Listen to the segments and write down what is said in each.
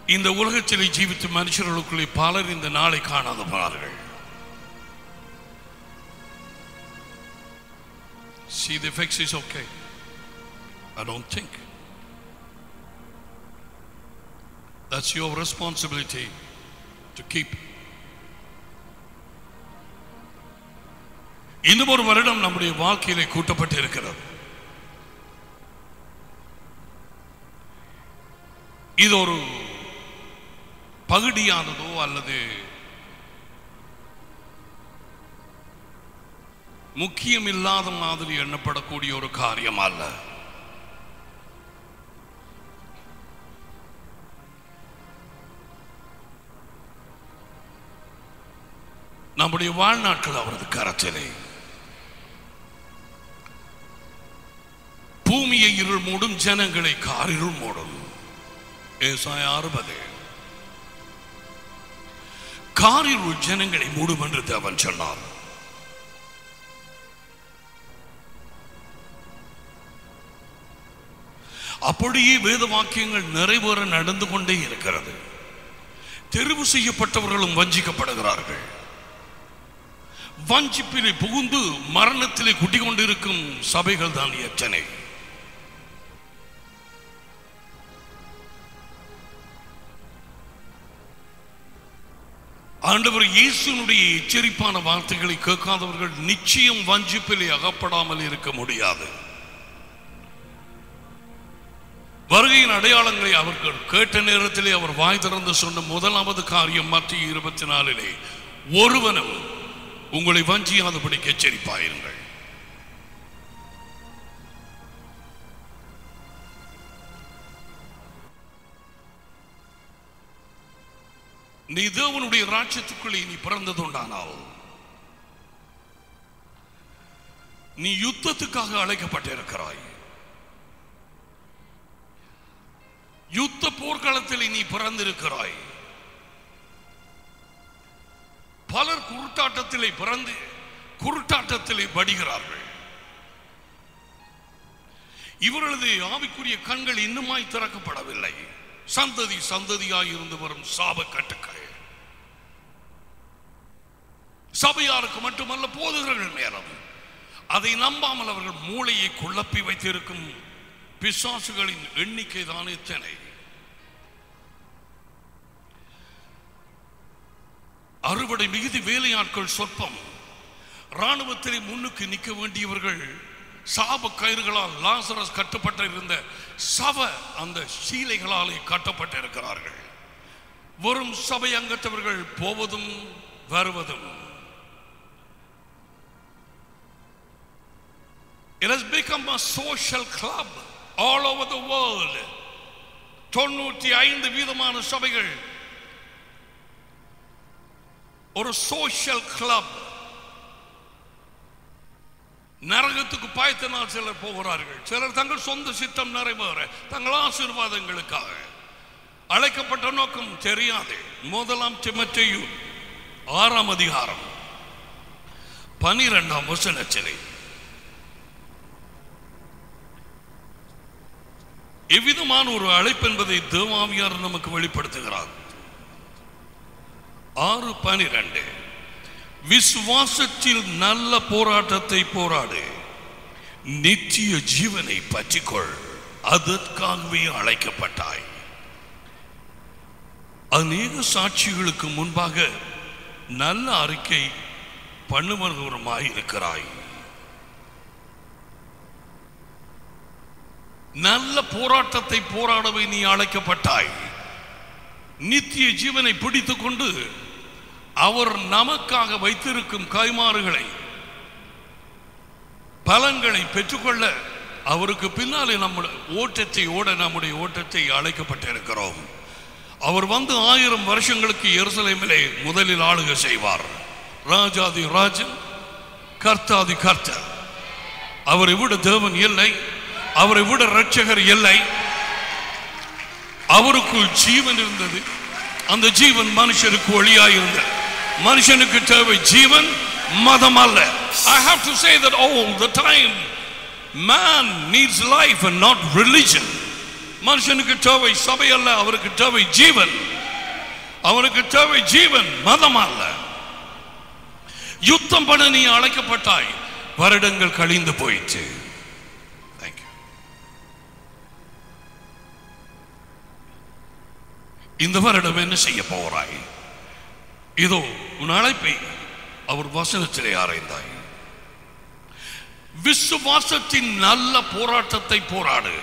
இந்த உலகத்திலே ஜீவித்த மனுஷர்களுக்குள்ளே பலர் இந்த நாளை காணாத போனார்கள் See the effects is okay. I don't think. That's your responsibility to keep. இன்னும் ஒரு வருடம் நம்முடைய வாழ்க்கையிலே கூட்டப்பட்டு இருக்கிறது இது ஒரு பகுதியானதோ அல்லது முக்கியம் இல்லாத மாதிரி எண்ணப்படக்கூடிய ஒரு காரியம் அல்ல நம்முடைய வாழ்நாட்கள் அவரது கரத்திலே பூமியை இருள் மூடும் ஜனங்களை காரிருள் மூடும் ஏசாயா அறுபது காரிருள் ஜனங்களை மூடும் என்று தேவன் சொன்னார் அப்படியே வேத வாக்கியங்கள் நிறைவேற நடந்து கொண்டே இருக்கிறது தெரிவு செய்யப்பட்டவர்களும் வஞ்சிக்கப்படுகிறார்கள் வஞ்சிப்பிலே புகுந்து மரணத்திலே குட்டிக் கொண்டிருக்கும் சபைகள் தான் எத்தனை ஆண்டவர் இயேசுனுடைய எச்சரிப்பான வார்த்தைகளை கேட்காதவர்கள் நிச்சயம் வஞ்சிப்பிலே அகப்படாமல் இருக்க முடியாது வருகையின் அடையாளங்களை அவர்கள் கேட்ட நேரத்திலே அவர் வாய் திறந்து சொன்ன முதலாவது காரியம் மத்திய இருபத்தி நாலிலே ஒருவனும் உங்களை வஞ்சியாதபடிக்கு எச்சரிப்பாயிருங்கள் நீ தேவனுடைய ராஜ்யத்துக்குள்ளே நீ பிறந்ததுண்டானால் நீ யுத்தத்துக்காக அழைக்கப்பட்டிருக்கிறாய் யுத்த போர்க்களத்தில் நீ பிறந்திருக்கிறாய் பலர் குருட்டாட்டத்திலே பிறந்து குருட்டாட்டத்திலே படுகிறார்கள் இவர்களது ஆவிக்குரிய கண்கள் இன்னுமாய் திறக்கப்படவில்லை சந்ததி சந்ததியாய் இருந்து வரும் சாப கட்டுக்கள் சபையாருக்கு மட்டுமல்ல போதுகிறர்கள் நேரம் அதை நம்பாமல் அவர்கள் மூளையை குழப்பி வைத்திருக்கும் பிசாசுகளின் எண்ணிக்கை தான் எத்தனை அறுவடை மிகுதி வேலையாட்கள் சொற்பம் ராணுவத்திலே முன்னுக்கு நிற்க வேண்டியவர்கள் சாப கயிறுகளால் லாசரஸ் கட்டப்பட்டிருந்த சவ அந்த சீலைகளாலே கட்டப்பட்டிருக்கிறார்கள் வரும் சபை அங்கத்தவர்கள் போவதும் வருவதும் It has become a social club all over the world. தொண்ணூற்றி ஐந்து வீதமான சபைகள் ஒரு சோஷியல் கிளப் நரகத்துக்கு பாய்த்தினால் சிலர் போகிறார்கள் சிலர் தங்கள் சொந்த சித்தம் நிறைவேற தங்கள் ஆசீர்வாதங்களுக்காக அழைக்கப்பட்ட நோக்கம் தெரியாது முதலாம் திமத்தையு ஆறாம் அதிகாரம் பனிரெண்டாம் வசனச்சிலை எவ்விதமான ஒரு அழைப்பு என்பதை தேவாவியார் நமக்கு வெளிப்படுத்துகிறார் ஆறு பனிரெண்டு விசுவாசத்தில் நல்ல போராட்டத்தை போராடு நித்திய ஜீவனை பற்றிக்கொள் அதற்காகவே அழைக்கப்பட்டாய் அநேக சாட்சிகளுக்கு முன்பாக நல்ல அறிக்கை பண்ணுவருமாய் இருக்கிறாய் நல்ல போராட்டத்தை போராடவே நீ அழைக்கப்பட்டாய் நித்திய ஜீவனை பிடித்துக் கொண்டு அவர் நமக்காக வைத்திருக்கும் கைமாறுகளை பலன்களை பெற்றுக்கொள்ள அவருக்கு பின்னாலே நம்ம ஓட்டத்தை ஓட நம்முடைய ஓட்டத்தை அழைக்கப்பட்டிருக்கிறோம் அவர் வந்து ஆயிரம் வருஷங்களுக்கு எருசலேமிலே முதலில் ஆளுகை செய்வார் ராஜாதி ராஜன் கர்த்தாதி கர்த்தர் அவரை விட தேவன் இல்லை அவரை விட ரட்சகர் இல்லை அவருக்குள் ஜீவன் இருந்தது அந்த ஜீவன் மனுஷனுக்கு ஒளியாய் இருந்தது மனுஷனுக்கு தேவை ஜீவன் மதம் அல்ல I have to say that all the time man needs life and not religion மனுஷனுக்கு தேவை சபை அல்ல அவருக்கு தேவை ஜீவன் அவனுக்கு தேவை ஜீவன் மதம் அல்ல யுத்தம் பண்ண நீ அழைக்கப்பட்டாய் வருடங்கள் கழிந்து போயிற்று Thank you. இந்த வருடம் என்ன செய்ய போகிறாய் இதோ உன் அழைப்பை அவர் வசனத்திலே ஆராய்ந்தாய் விசுவாசத்தின் நல்ல போராட்டத்தை போராடு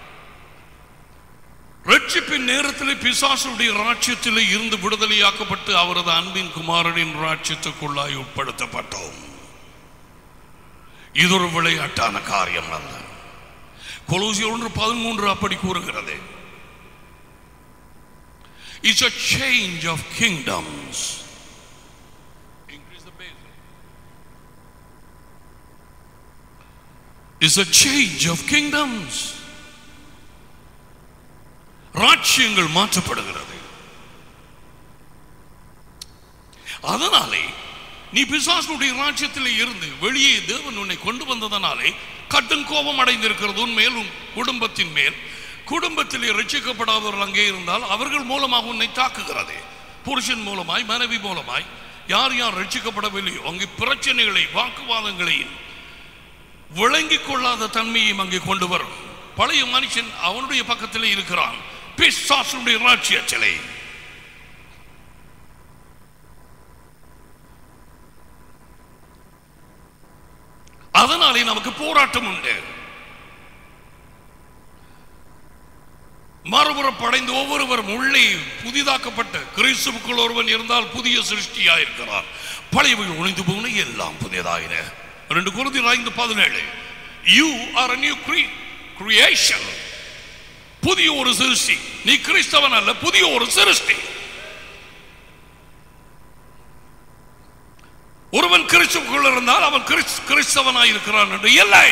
ரட்சிப்பின் நேரத்தில் பிசாசுடைய ராட்சியத்தில் இருந்து விடுதலையாக்கப்பட்டு அவரது அன்பின் குமாரனின் ராட்சியத்துக்குள்ளாய் உட்படுத்தப்பட்டோம் இது ஒரு விளையாட்டான காரியம் அல்ல கொலோசி ஒன்று பதிமூன்று அப்படி கூறுகிறது it's a change of kingdoms Increase the bass. It's a change of kingdoms ராட்சியங்கள் மாற்றப்படுகிறது அதனாலே நீ பிசாசுடைய ராஜ்யத்தில் இருந்து வெளியே தேவன் உன்னை கொண்டு வந்ததனாலே கட்டும் கோபம் அடைந்திருக்கிறது உன் மேல் உன் குடும்பத்தின் மேல் குடும்பத்திலே ரட்சிக்கப்படாதவர்கள் அங்கே இருந்தால் அவர்கள் மூலமாக உன்னை தாக்குகிறது புருஷன் மூலமாய் மனைவி மூலமாய் யார் யார் ரட்சிக்கப்படவில்லையோ அங்கே பிரச்சனைகளை வாக்குவாதங்களையும் விளங்கிக் கொள்ளாத தன்மையும் அங்கே கொண்டு வரும் பழைய மனுஷன் அவனுடைய பக்கத்திலே இருக்கிறான் பிசாசுடைய ராட்சியத்திலே அதனாலே நமக்கு போராட்டம் உண்டு மறுபுறம் படைந்து ஒவ்வொருவரும் உள்ளே புதிதாக்கப்பட்ட கிறிஸ்துவுக்குள் ஒருவன் இருந்தால் புதிய சிருஷ்டியா இருக்கிறார் பழையவை ஒளிந்து போன எல்லாம் புதியதாயின ரெண்டு குருதி ஐந்து பதினேழு யூ ஆர் நியூ கிரியேஷன் புதிய ஒரு சிருஷ்டி நீ கிறிஸ்தவன் அல்ல புதிய ஒரு சிருஷ்டி ஒருவன் கிறிஸ்துக்குள் இருந்தால் அவன் கிறிஸ்- கிறிஸ்தவனாய் இருக்கிறான் என்று இல்லை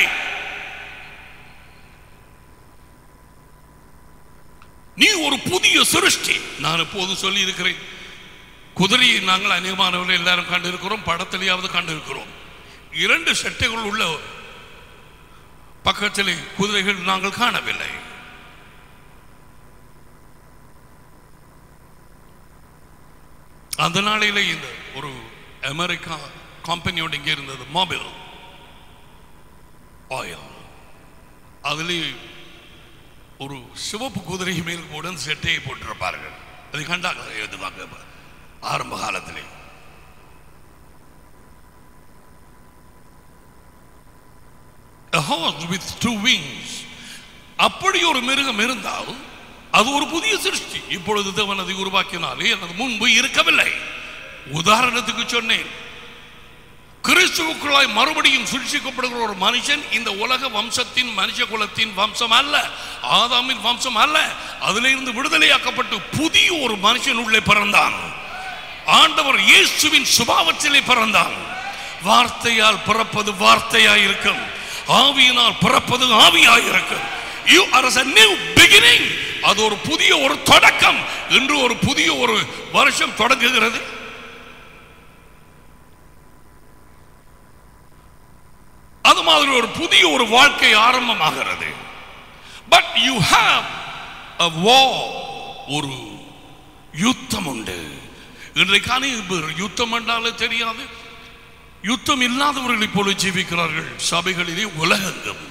நீ ஒரு புதிய சிருஷ்டி நான் எப்போதும் சொல்லி இருக்கிறேன் குதிரையை நாங்கள் அநேகமானவர்கள் எல்லாரும் கண்டிருக்கிறோம் படத்திலேயாவது கண்டிருக்கிறோம் இரண்டு சட்டைகள் உள்ள பக்கத்திலே குதிரைகள் நாங்கள் காணவில்லை அந்த நாளிலே இந்த ஒரு அமெரிக்கா கம்பெனியோட இங்கே இருந்தது மொபைல் ஆயில் அதிலே ஒரு சிவப்பு குதிரை மேல் கூட அந்த செட்டையை போட்டிருப்பார்கள் அதை கண்டாங்க எழுதுவாங்க ஆரம்ப காலத்திலே A horse with two wings. அப்படி ஒரு மிருகம் இருந்தால் அது ஒரு புதிய சிருஷ்டி இப்பொழுது தேவன் அதை உருவாக்கினாலே அது முன்பு இருக்கவில்லை உதாரணத்துக்கு சொன்னேன் கிறிஸ்துவுக்குள்ளாய் மறுபடியும் சிருஷ்டிக்கப்படுகிற ஒரு மனுஷன் இந்த உலக வம்சத்தின் மனுஷ குலத்தின் வம்சம் அல்ல ஆதாமின் வம்சம் அல்ல அதிலிருந்து விடுதலையாக்கப்பட்டு புதிய ஒரு மனுஷன் உள்ளே பிறந்தான் ஆண்டவர் இயேசுவின் சுபாவத்திலே பிறந்தான் வார்த்தையால் பிறப்பது வார்த்தையாய் இருக்கும் ஆவியினால் பிறப்பது ஆவியாய் இருக்கும் you are a new beginning அது ஒரு புதிய ஒரு தொடக்கம் இன்று ஒரு புதிய ஒரு வருஷம் தொடங்குகிறது அது மாதிரி ஒரு புதிய ஒரு வாழ்க்கை ஆரம்பமாகிறது but you have a war ஒரு யுத்தம் உண்டு இன்றைக்கு அநேகர் யுத்தம் என்றாலே தெரியாது யுத்தம் இல்லாதவர்களைப் போல ஜீவிக்கிறார்கள் சபைகளிலே உலகெங்கும்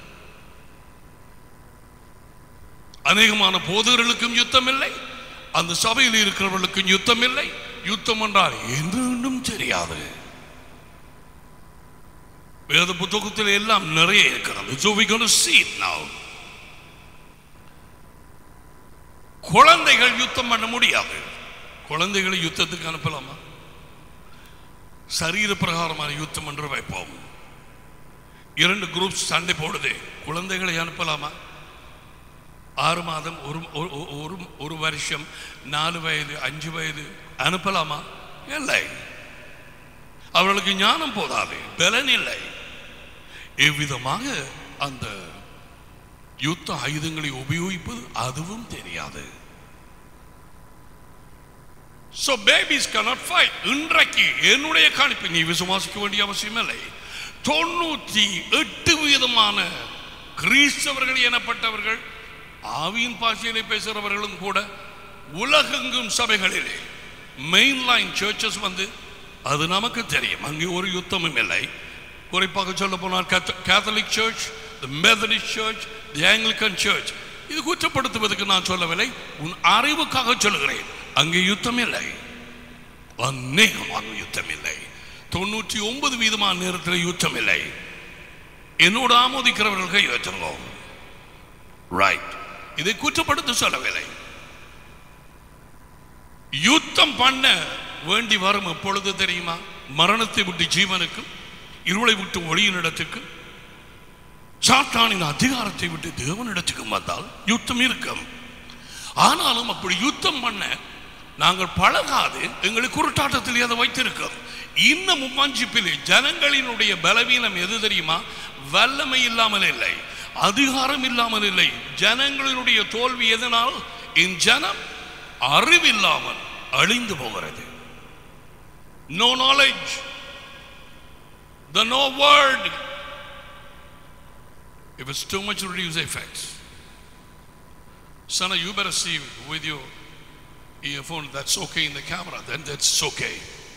அநேகமான போதகர்களுக்கும் யுத்தம் இல்லை அந்த சபையில் இருக்கிறவர்களுக்கும் யுத்தம் இல்லை யுத்தம் என்றால் என்றும் தெரியாது வேத புத்தகத்தில் எல்லாம் நிறைய இருக்கிறது so we going to see it now குழந்தைகள் யுத்தம் பண்ண முடியாது குழந்தைகளை யுத்தத்துக்கு அனுப்பலாமா சரீர பிரகாரமான யுத்தம் என்று வைப்போம் இரண்டு குரூப் சண்டை போடுது குழந்தைகளை அனுப்பலாமா ஆறு மாதம் ஒரு ஒரு- ஒரு ஒரு வருஷம் நாலு வயது அஞ்சு வயது அனுப்பலாமா இல்லை அவர்களுக்கு ஞானம் போதாது பலன் இல்லை எவ்விதமாக அந்த யுத்த ஆயுதங்களை உபயோகிப்பது அதுவும் தெரியாது So babies cannot fight. இன்றைக்கு என்னுடைய காணிப்பு நீ விசுவாசிக்க வேண்டிய அவசியம் இல்லை தொண்ணூற்றி எட்டு விதமான கிறிஸ்தவர்கள் எனப்பட்டவர்கள் ஆவியின் பாஷையிலே பேசுகிறவர்களும் கூட உலகெங்கும் சபைகளிலே மெயின் லைன் சர்ச்சஸ் வந்து அது நமக்கு தெரியும் அங்கே ஒரு யுத்தமும் இல்லை குறிப்பாக சொல்ல போனால் Catholic church the Methodist church the Anglican church இது குற்றப்படுத்துவதற்கு நான் சொல்லவில்லை உன் அறிவுக்காக சொல்லுகிறேன் அங்கே யுத்தம் இல்லை அநேகமாக யுத்தம் இல்லை தொண்ணூற்றி ஒன்பது வீதமான நேரத்தில் யுத்தம் இல்லை என்னோடு ஆமோதிக்கிறவர்கள் கை வச்சிருக்கோம் ரைட் இதை குற்றப்படுத்த சொல்லவில்லை யுத்தம் பண்ண வேண்டி வரும் எப்பொழுது தெரியுமா மரணத்தை விட்டு ஜீவனுக்கும் இருளை விட்டு ஒளியின் இடத்துக்கு சாத்தானின் அதிகாரத்தை விட்டு தேவனிடத்துக்கும் வந்தால் யுத்தம் இருக்கும் ஆனாலும் அப்படி யுத்தம் பண்ண நாங்கள் பழகாது எங்களுக்கு குருட்டாட்டத்தில் அதை வைத்திருக்கோம் இன்னமும் வஞ்சிப்பிலே ஜனங்களினுடைய பலவீனம் எது தெரியுமா வல்லமை இல்லாமல் இல்லை அதிகாரம் இல்லாமல் இல்லை ஜனங்களினுடைய தோல்வி எதனால் என் ஜனம் அறிவில்லாமல் அழிந்து போகிறது no knowledge the no word If it's too much, reduce effects. Son, you better see with your earphone that's okay in the camera, then that's okay.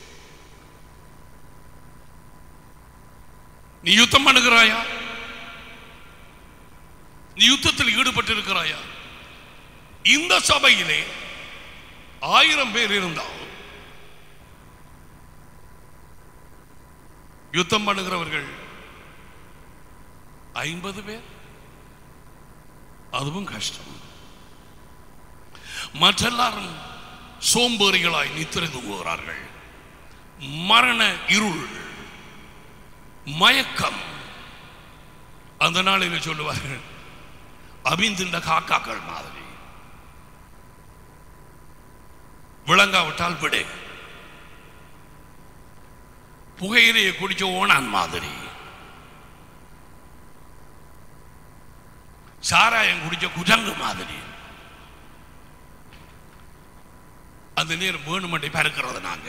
நீ யுத்தம் பண்ணுகிறாயா நீ யுத்தத்தில் ஈடுபட்டிருக்கிறாயா இந்த சபையிலே ஆயிரம் பேர் இருந்தால் யுத்தம் பண்ணுகிறவர்கள் ஐம்பது பேர் அதுவும் கஷ்டம் மற்றெல்லாரும் சோம்பேறிகளாய் நித்திரை தூங்குகிறார்கள் மரண இருள் மயக்கம் அந்த நாளில் சொல்லுவார்கள் அபிந்தின்ற காக்காக்கள் மாதிரி விளங்காவிட்டால் விடு புகையிலையை குடிச்ச ஓனான் மாதிரி சாராயம் குடிச்ச குஜங்கு மாதிரி அந்த நேரம் வேணுமண்டை பறக்கிறது நாங்க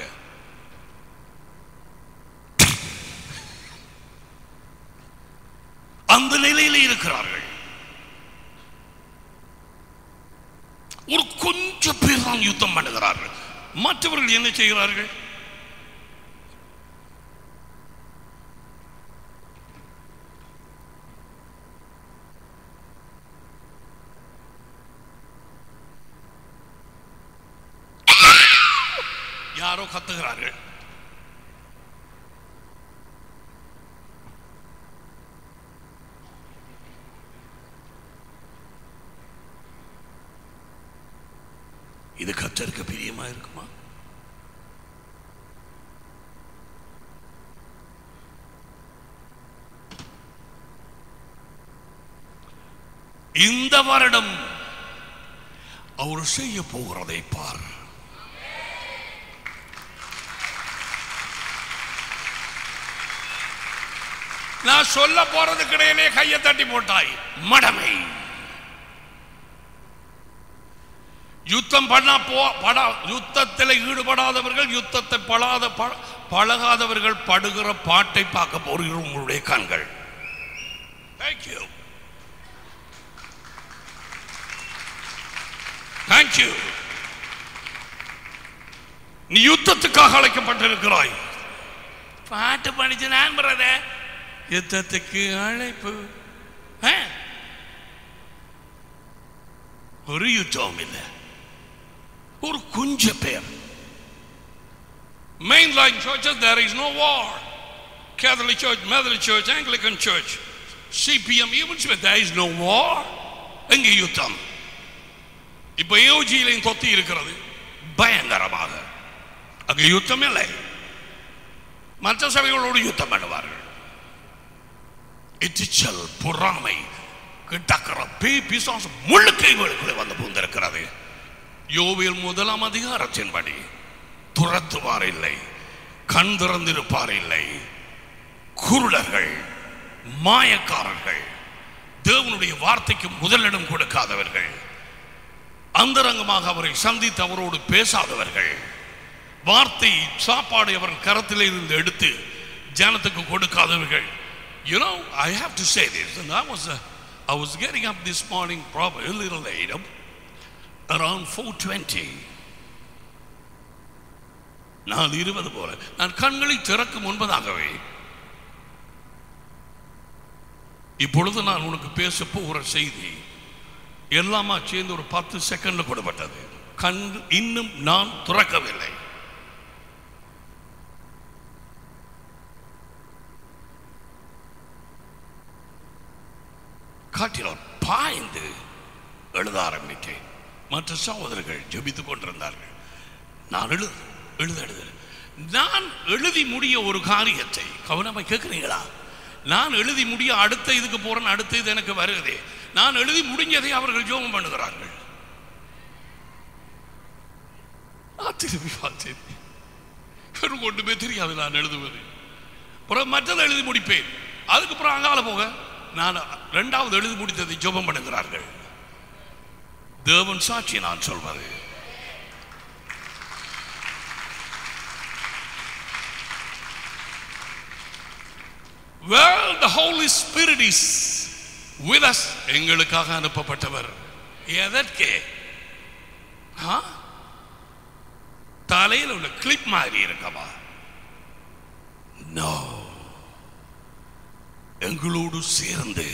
அந்த நிலையில இருக்கிறார்கள் ஒரு கொஞ்சம் பேர் தான் யுத்தம் பண்ணுகிறார்கள் மற்றவர்கள் என்ன செய்கிறார்கள் யாரோ கத்துகிறார்கள் இது கத்தருக்கு பிரியமா இருக்குமா இந்த வருடம் அவர் செய்ய போகிறதை பார் நான் சொல்ல போறதுக்கு இடையிலே கையை தட்டி போட்டாய் மடமை யுத்தம் பண்ண போ பட யுத்தத்தில் ஈடுபடாதவர்கள் யுத்தத்தை பழாத ப- பழகாதவர்கள் படுகிற பாட்டை பார்க்க போகிற உங்களுடைய கண்கள் தேங்க்யூ தேங்க்யூ நீ யுத்தத்துக்காக அழைக்கப்பட்டிருக்கிறாய் பாட்டு படிச்சு நான் பிரதர் யுத்தத்துக்கு அழைப்பு ஆ? ஒரு யுத்தம் இல்லை ஒரு கொஞ்ச பேர் mainline churches there is no war catholic church methodist church anglican church cpm even Smith, there is no war எங்கே யுத்தம் இப்ப யோஜியிலையும் தொத்தி இருக்கிறது பயங்கரமாக அங்கே யுத்தம் இல்லை மற்ற சபைகளோடு யுத்தம் பண்ணுவார்கள் எச்சிச்சல் பொறாமை கிட்டக்கிற பேய் பிசாசு முழுக்கைகளுக்குள்ளே வந்து பூந்திருக்கிறது யோவேல் முதலாம் அதிகாரத்தின்படி துரத்துவார் இல்லை கண் திறந்திருப்பார் இல்லை குருடர்கள் மாயக்காரர்கள் தேவனுடைய வார்த்தைக்கு முதலிடம் கொடுக்காதவர்கள் அந்தரங்கமாக அவரை சந்தித்து அவரோடு பேசாதவர்கள் வார்த்தை சாப்பாடு அவர் கரத்திலே இருந்து எடுத்து ஜனத்துக்கு கொடுக்காதவர்கள் you know i have to say this and i was a I was getting up this morning probably a little late, around 420. நான் இருபது போல நான் கண்களை திறக்கும் முன்பதாகவே இப்பொழுது நான் உனக்கு பேச போகிற செய்தி எல்லாமா சேர்ந்து ஒரு பத்து செகண்ட்ல கொடுப்பட்டது கண் இன்னும் நான் துறக்கவில்லை காட்டினார் பாய்ந்து எழுத ஆரம்பித்தேன் மற்ற சகோதரர்கள் ஜெபித்துக் கொண்டிருந்தார்கள் நான் எழுத எழுத எழுத நான் எழுதி முடிய ஒரு காரியத்தை கவனமா கேட்குறீங்களா நான் எழுதி முடிய அடுத்த இதுக்கு போறேன் அடுத்த இது எனக்கு வருகிறதே நான் எழுதி முடிஞ்சதை அவர்கள் ஜோமம் பண்ணுகிறார்கள் நான் திரும்பி பார்த்தேன் எனக்கு ஒன்றுமே தெரியாது நான் எழுதுவது அப்புறம் மற்றதை எழுதி முடிப்பேன் அதுக்கப்புறம் அங்கால போக நான் ரெண்டாவது எழுதி முடித்ததை ஜெபம் பண்ணுகிறார்கள் தேவன் சாட்சி நான் சொல்வது Well, the Holy Spirit is with us. எங்களுக்காக அனுப்பப்பட்டவர் எதற்கே ஆ? தலையில் உள்ள கிளிப் மாதிரி இருக்கவா நோ எங்களோடு சேர்ந்து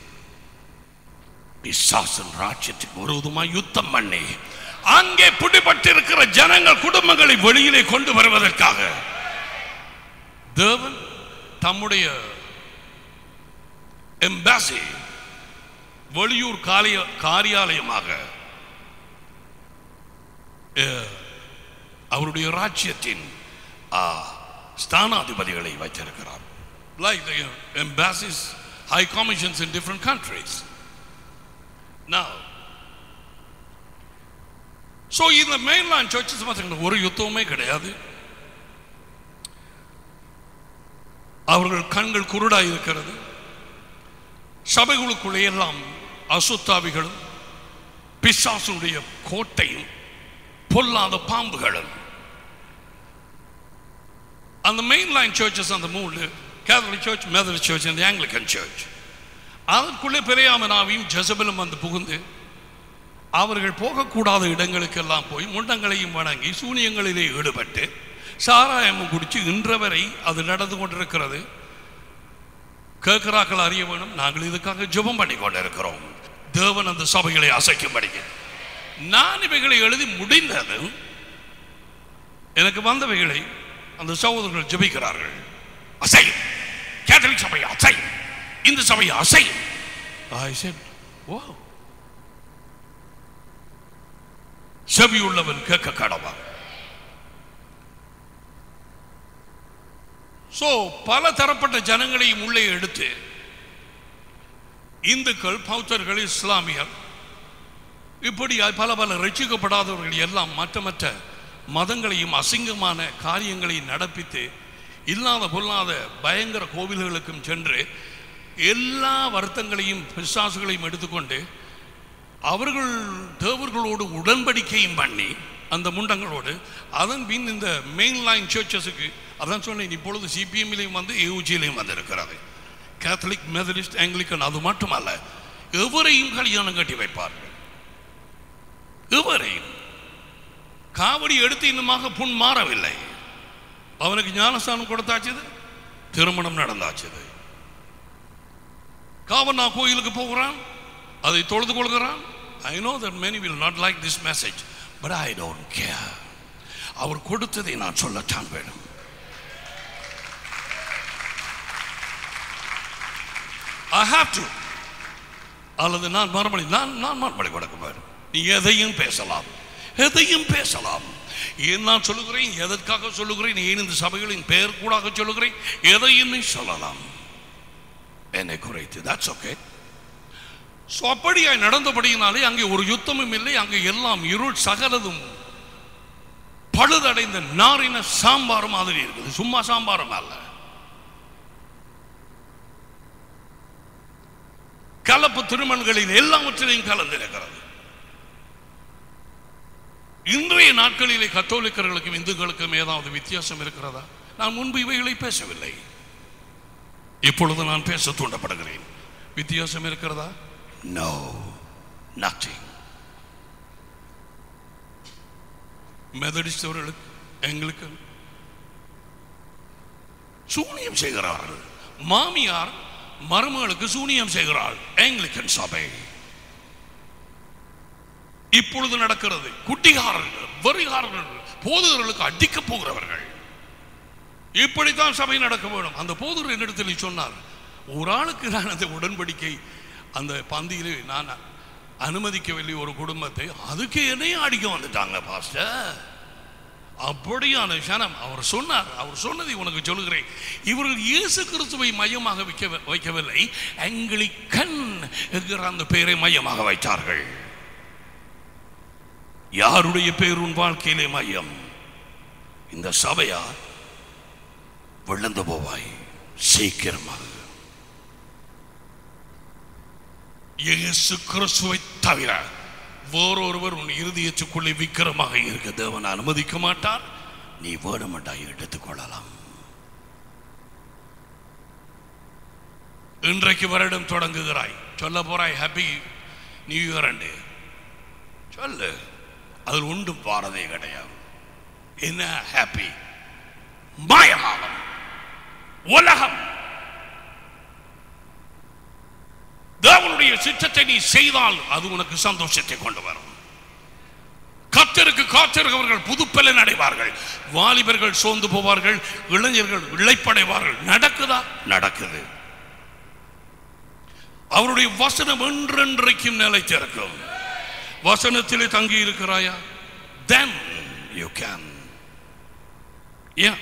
பிசாசன் ராஜ்யத்துக்கு விரோதமாய் யுத்தம் பண்ணி அங்கே பிடிபட்டிருக்கிற ஜனங்கள் குடும்பங்களை வெளியிலே கொண்டு வருவதற்காக தேவன் தம்முடைய எம்பாசி வெளியூர் காலிய காரியாலயமாக அஹ், அவருடைய ராஜ்யத்தின் ஆ, ஸ்தானாதிபதிகளை வைத்திருக்கிறார் like the embassies high commissions in different countries now so இந்த மெயின்லாண்ட் சர்ச்சஸ் பார்த்தீங்கன்னா ஒரு யுத்தமுமே கிடையாது அவர்கள் கண்கள் குருடாய் இருக்கிறது சபைகளுக்குள்ளே எல்லாம் அசுத்தாவிகளும் பிசாசுடைய கோட்டையும் பொல்லாத பாம்புகளும் அந்த மெயின் லைன் சர்ச்சஸ் அந்த மூணு கேத்தலிக் சர்ச் மெதலிக் சர்ச் அந்த ஆங்கிலிக்கன் சர்ச் அதற்குள்ளே பெரியாமனாவையும் ஜெசபலும் வந்து புகுந்து அவர்கள் போகக்கூடாத இடங்களுக்கெல்லாம் போய் முண்டங்களையும் வணங்கி சூனியங்களிலே ஈடுபட்டு சாராயமும் குடிச்சு இன்றவரை அது நடந்து கொண்டிருக்கிறது கேட்கிறாக்கள் அறிய வேணும் நாங்கள் இதுக்காக ஜெபம் பண்ணி கொண்டிருக்கிறோம் தேவன் அந்த சபைகளை அசைக்கும்படிக்கு நான் இவைகளை எழுதி முடிந்தது எனக்கு வந்தவைகளை அந்த சகோதரர்கள் ஜெபிக்கிறார்கள் அசையும் கேத்தலிக் சபை அசையும் இந்த சபை அசையும் I said, wow. செவி உள்ளவன் கேட்க கடவா சோ பல தரப்பட்ட ஜனங்களையும் உள்ளே எடுத்து இந்துக்கள் பௌத்தர்கள் இஸ்லாமியர் இப்படி பல பல ரட்சிக்கப்படாதவர்கள் எல்லாம் மற்ற மற்ற மதங்களையும் அசிங்கமான காரியங்களை நடப்பித்து இல்லாத பொல்லாத பயங்கர கோவில்களுக்கும் சென்று எல்லா வருத்தங்களையும் பிசாசுகளையும் எடுத்துக்கொண்டு அவர்கள் தேவர்களோடு உடன்படிக்கையும் பண்ணி அந்த முண்டங்களோடு அதன் பின் இந்த மெயின் லைன் சர்ச்சஸுக்கு அதான் சொன்னேன் இப்பொழுது சிபிஎம்லையும் வந்து ஏயூஜிலையும் வந்து இருக்கிறது கேத்தலிக் மெதலிஸ்ட் ஆங்கிலிக்கன் அது மட்டுமல்ல எவரையும் கல்யாணம் கட்டி வைப்பார்கள் எவரையும் காவடி எடுத்து இன்னுமாக புண் மாறவில்லை அவனுக்கு ஞானஸ்தானம் கொடுத்தாச்சுது திருமணம் நடந்தாச்சுது காவனா கோயிலுக்கு போகிறான் அதை தொழுது கொள்கிறான் I know that many will not like this message but I don't care அவர் கொடுத்ததை நான் சொல்லத்தான் வேணும் I have to அல்லது நான் மறுமொழி நான் நான் மறுமொழி கொடுக்க வேண்டும் நீ எதையும் பேசலாம் எதையும் பேசலாம் ஏன் நான் சொல்லுகிறேன் எதற்காக சொல்லுகிறேன் ஏன் இந்த சபைகளின் பெயர் கூடாக சொல்லுகிறேன் எதையும் நீ சொல்லலாம் என்னை குறைத்து that's okay ஸோ அப்படியாய் நடந்தபடியினாலே அங்கே ஒரு யுத்தமும் இல்லை அங்கே எல்லாம் இருள் சகலதும் பழுதடைந்த நாரின சாம்பார் மாதிரி இருக்குது சும்மா சாம்பாரும் அல்ல கலப்பு திருமணங்களில் எல்லாவற்றிலையும் கலந்திருக்கிறது இன்றைய நாட்களிலே கத்தோலிக்கர்களுக்கும் இந்துக்களுக்கும் ஏதாவது வித்தியாசம் இருக்கிறதா நான் முன்பு இவைகளை பேசவில்லை இப்பொழுது நான் பேச தூண்டப்படுகிறேன் வித்தியாசம் இருக்கிறதா நோ நத்திங் மெதடிஸ்ட் அவர்களுக்கு எங்களுக்கு சூனியம் செய்கிறார்கள் மாமியார் மருமகளுக்கு சூனியம் செய்கிறாள் ஆங்கிலிக்கன் சபை இப்பொழுது நடக்கிறது குட்டிகாரர்கள் வெறிகாரர்கள் போதுகிறவர்களுக்கு அடிக்க போகிறவர்கள் இப்படித்தான் சபை நடக்க வேண்டும் அந்த போதுகிற என்னிடத்தில் சொன்னார் ஒரு ஆளுக்கு நான் அந்த உடன்படிக்கை அந்த பந்தியிலே நான் அனுமதிக்கவில்லை ஒரு குடும்பத்தை அதுக்கு என்னையும் அடிக்க வந்துட்டாங்க பாஸ்டர் அப்படியான சனம் அவர் சொன்னார் அவர் சொன்னதை உனக்கு சொல்லுகிறேன் இவர்கள் இயேசு கிறிஸ்துவை மையமாக வைக்க வைக்கவில்லை ஆங்கிலிக்கன் என்கிற அந்த பெயரை மையமாக வைத்தார்கள் யாருடைய பேர் உன் வாழ்க்கையிலே மையம் இந்த சபையா விழுந்து போவாய் சீக்கிரமாக இயேசு கிறிஸ்துவை தவிர வேறொருவர் உன் இருதயத்துக்குள்ளே விக்கிரமாக இருக்க தேவன் அனுமதிக்க மாட்டார் நீ வேணுமெண்டாய் எடுத்துக்கொள்ளலாம் இன்றைக்கு வருடம் தொடங்குகிறாய் சொல்ல போறாய் ஹாப்பி நியூ இயர் அண்டு சொல்லு அதில் உண்டும் பாரதே கிடையாது என்ன ஹாப்பி மாயமாகும் உலகம் தேவனுடைய சித்தத்தை நீ செய்தால் அது உனக்கு சந்தோஷத்தை கொண்டு வரும் கத்தருக்கு காத்திருக்கவர்கள் புதுப்பலன் அடைவார்கள் வாலிபர்கள் சோர்ந்து போவார்கள் இளைஞர்கள் இழைப்படைவார்கள் நடக்குதா நடக்குது அவருடைய வசனம் என்றென்றைக்கும் நிலைத்திருக்கும் வசனத்திலே தங்கி இருக்கிறாயா then you can yeah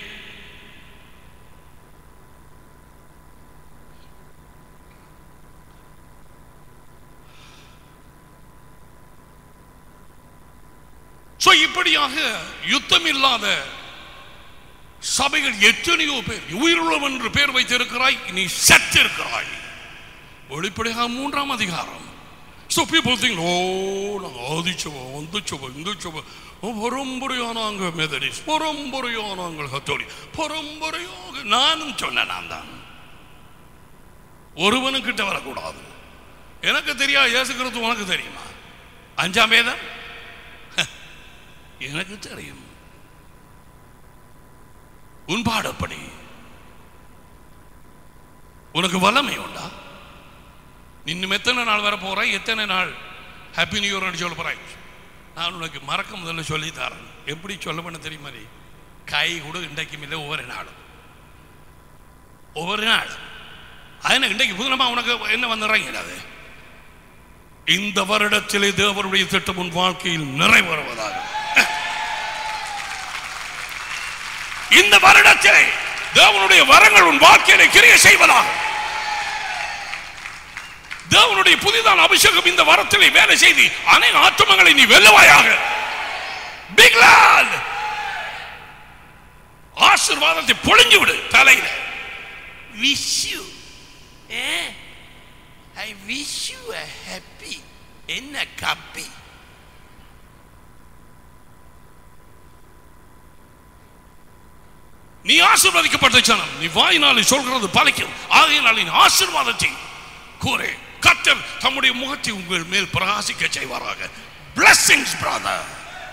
So, இப்படியாக யுத்தம் இல்லாத சபைகள் எத்தனையோ பேர் உயிருள்ளவன் என்று பேர் வைத்திருக்கிறாய் நீ செத்திருக்கிறாய் வெளிப்படையாக மூன்றாம் அதிகாரம் So people think, oh, நாங்கள் ஆதிச்சவம் வந்துச்சவம் இந்துச்சவம் பரம்பரையானாங்க மெதடிஸ் பரம்பரையானாங்க கத்தோலி பரம்பரையாக நானும் சொன்னேன் நான் தான் ஒருவனும் கிட்ட வரக்கூடாது எனக்கு தெரியா இயேசுக்கிறது உனக்கு தெரியுமா அஞ்சாம் வேதம் எனக்கு தெரியும் உன் பாடப்படி உனக்கு வல்லமை உண்டா இன்னும் எத்தனை நாள் வர போறாய் எத்தனை நாள் ஹாப்பி நியூ இயர் சொல்ல போறாய் நான் உனக்கு மறக்க முதல்ல சொல்லி தரேன் எப்படி சொல்ல பண்ண தெரியுமா நீ கை கூட இன்றைக்கும் இல்லை ஒவ்வொரு நாளும் ஒவ்வொரு நாள் அதனால இன்றைக்கு புதுனமா உனக்கு என்ன வந்துடுறாங்க அது இந்த வருடத்திலே தேவனுடைய திட்டம் உன் வாழ்க்கையில் நிறைவேறுவதாக இந்த வருடத்திலே தேவனுடைய வரங்கள் உன் வாழ்க்கையிலே கிரிய செய்வதாக தேவனுடைய புதிதான அபிஷேகம் இந்த வரத்திலே வேலை செய்து அநேக ஆத்துமங்களை நீ வெல்லுவாயாக Be glad. ஆசீர்வாதத்தை பொழிஞ்சு விடு தலையில wish you I wish you happy என்ன கப்பி நீ ஆசீர்வதிக்கப்பட்ட ஜனம் நீ வாயினாலே சொல்கிறது பலிக்கும் ஆகையினால் நீ ஆசீர்வாதத்தை கூறு கத்தர் தம்முடைய முகத்தை உங்கள் மேல் பிரகாசிக்க செய்வாராக பிளஸிங்ஸ் பிரதர்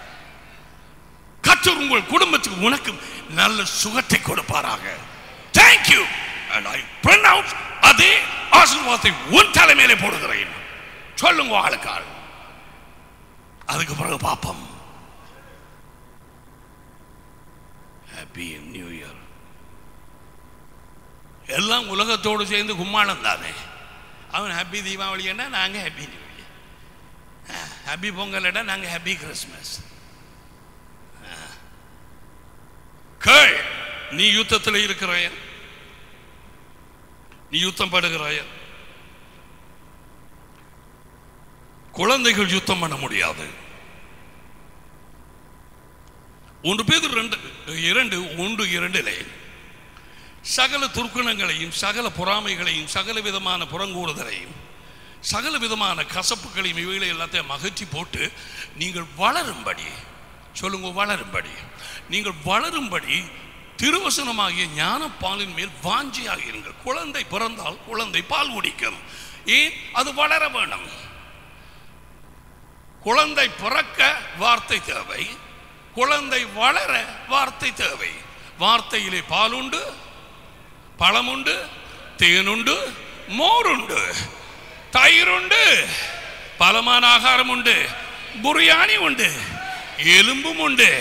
கத்தர் உங்கள் குடும்பத்துக்கு உனக்கும் நல்ல சுகத்தை கொடுப்பாராக தேங்க்யூ அண்ட் ஐ ப்ரொனவுன்ஸ் அதே ஆசீர்வாதத்தை உன் தலைமையிலே போடுகிறேன் சொல்லுங்க ஆளுக்காள் அதுக்கு பிறகு பார்ப்போம் ஹாப்பி நியூ இயர் எல்லாம் உலகத்தோடு சேர்ந்து கும்மாளம் தானே அவன் ஹாப்பி தீபாவளின்னா நாங்கள் ஹாப்பி நியூ இயர் ஹாப்பி பொங்கல்னா நாங்கள் ஹாப்பி கிறிஸ்மஸ் கேள் நீ யுத்தத்தில் இருக்கிறாய நீ யுத்தம் படுகிறாய குழந்தைகள் யுத்தம் பண்ண முடியாது ஒன்று பேர் ரெண்டு இரண்டு ஒன்று இரண்டிலே சகல துர்க்குணங்களையும் சகல பொறாமைகளையும் சகல விதமான புறங்கூறுதலையும் சகல விதமான கசப்புகளையும் இவைகளை எல்லாத்தையும் அகற்றி போட்டு நீங்கள் வளரும்படி சொல்லுங்க வளரும்படி நீங்கள் வளரும்படி திருவசனமாகிய ஞானப்பாலின் மேல் வாஞ்சியாக இருங்கள் குழந்தை பிறந்தால் குழந்தை பால் குடிக்கும் ஏன் அது வளர வேணும் குழந்தை பிறக்க வார்த்தை தேவை குழந்தை வளர வார்த்தை தேவை வார்த்தையிலே பாலுண்டு பழமுண்டு தேனுண்டு மோருண்டு தயிருண்டு பலமான ஆகாரம் உண்டு புரியாணி உண்டு எலும்பும் உண்டு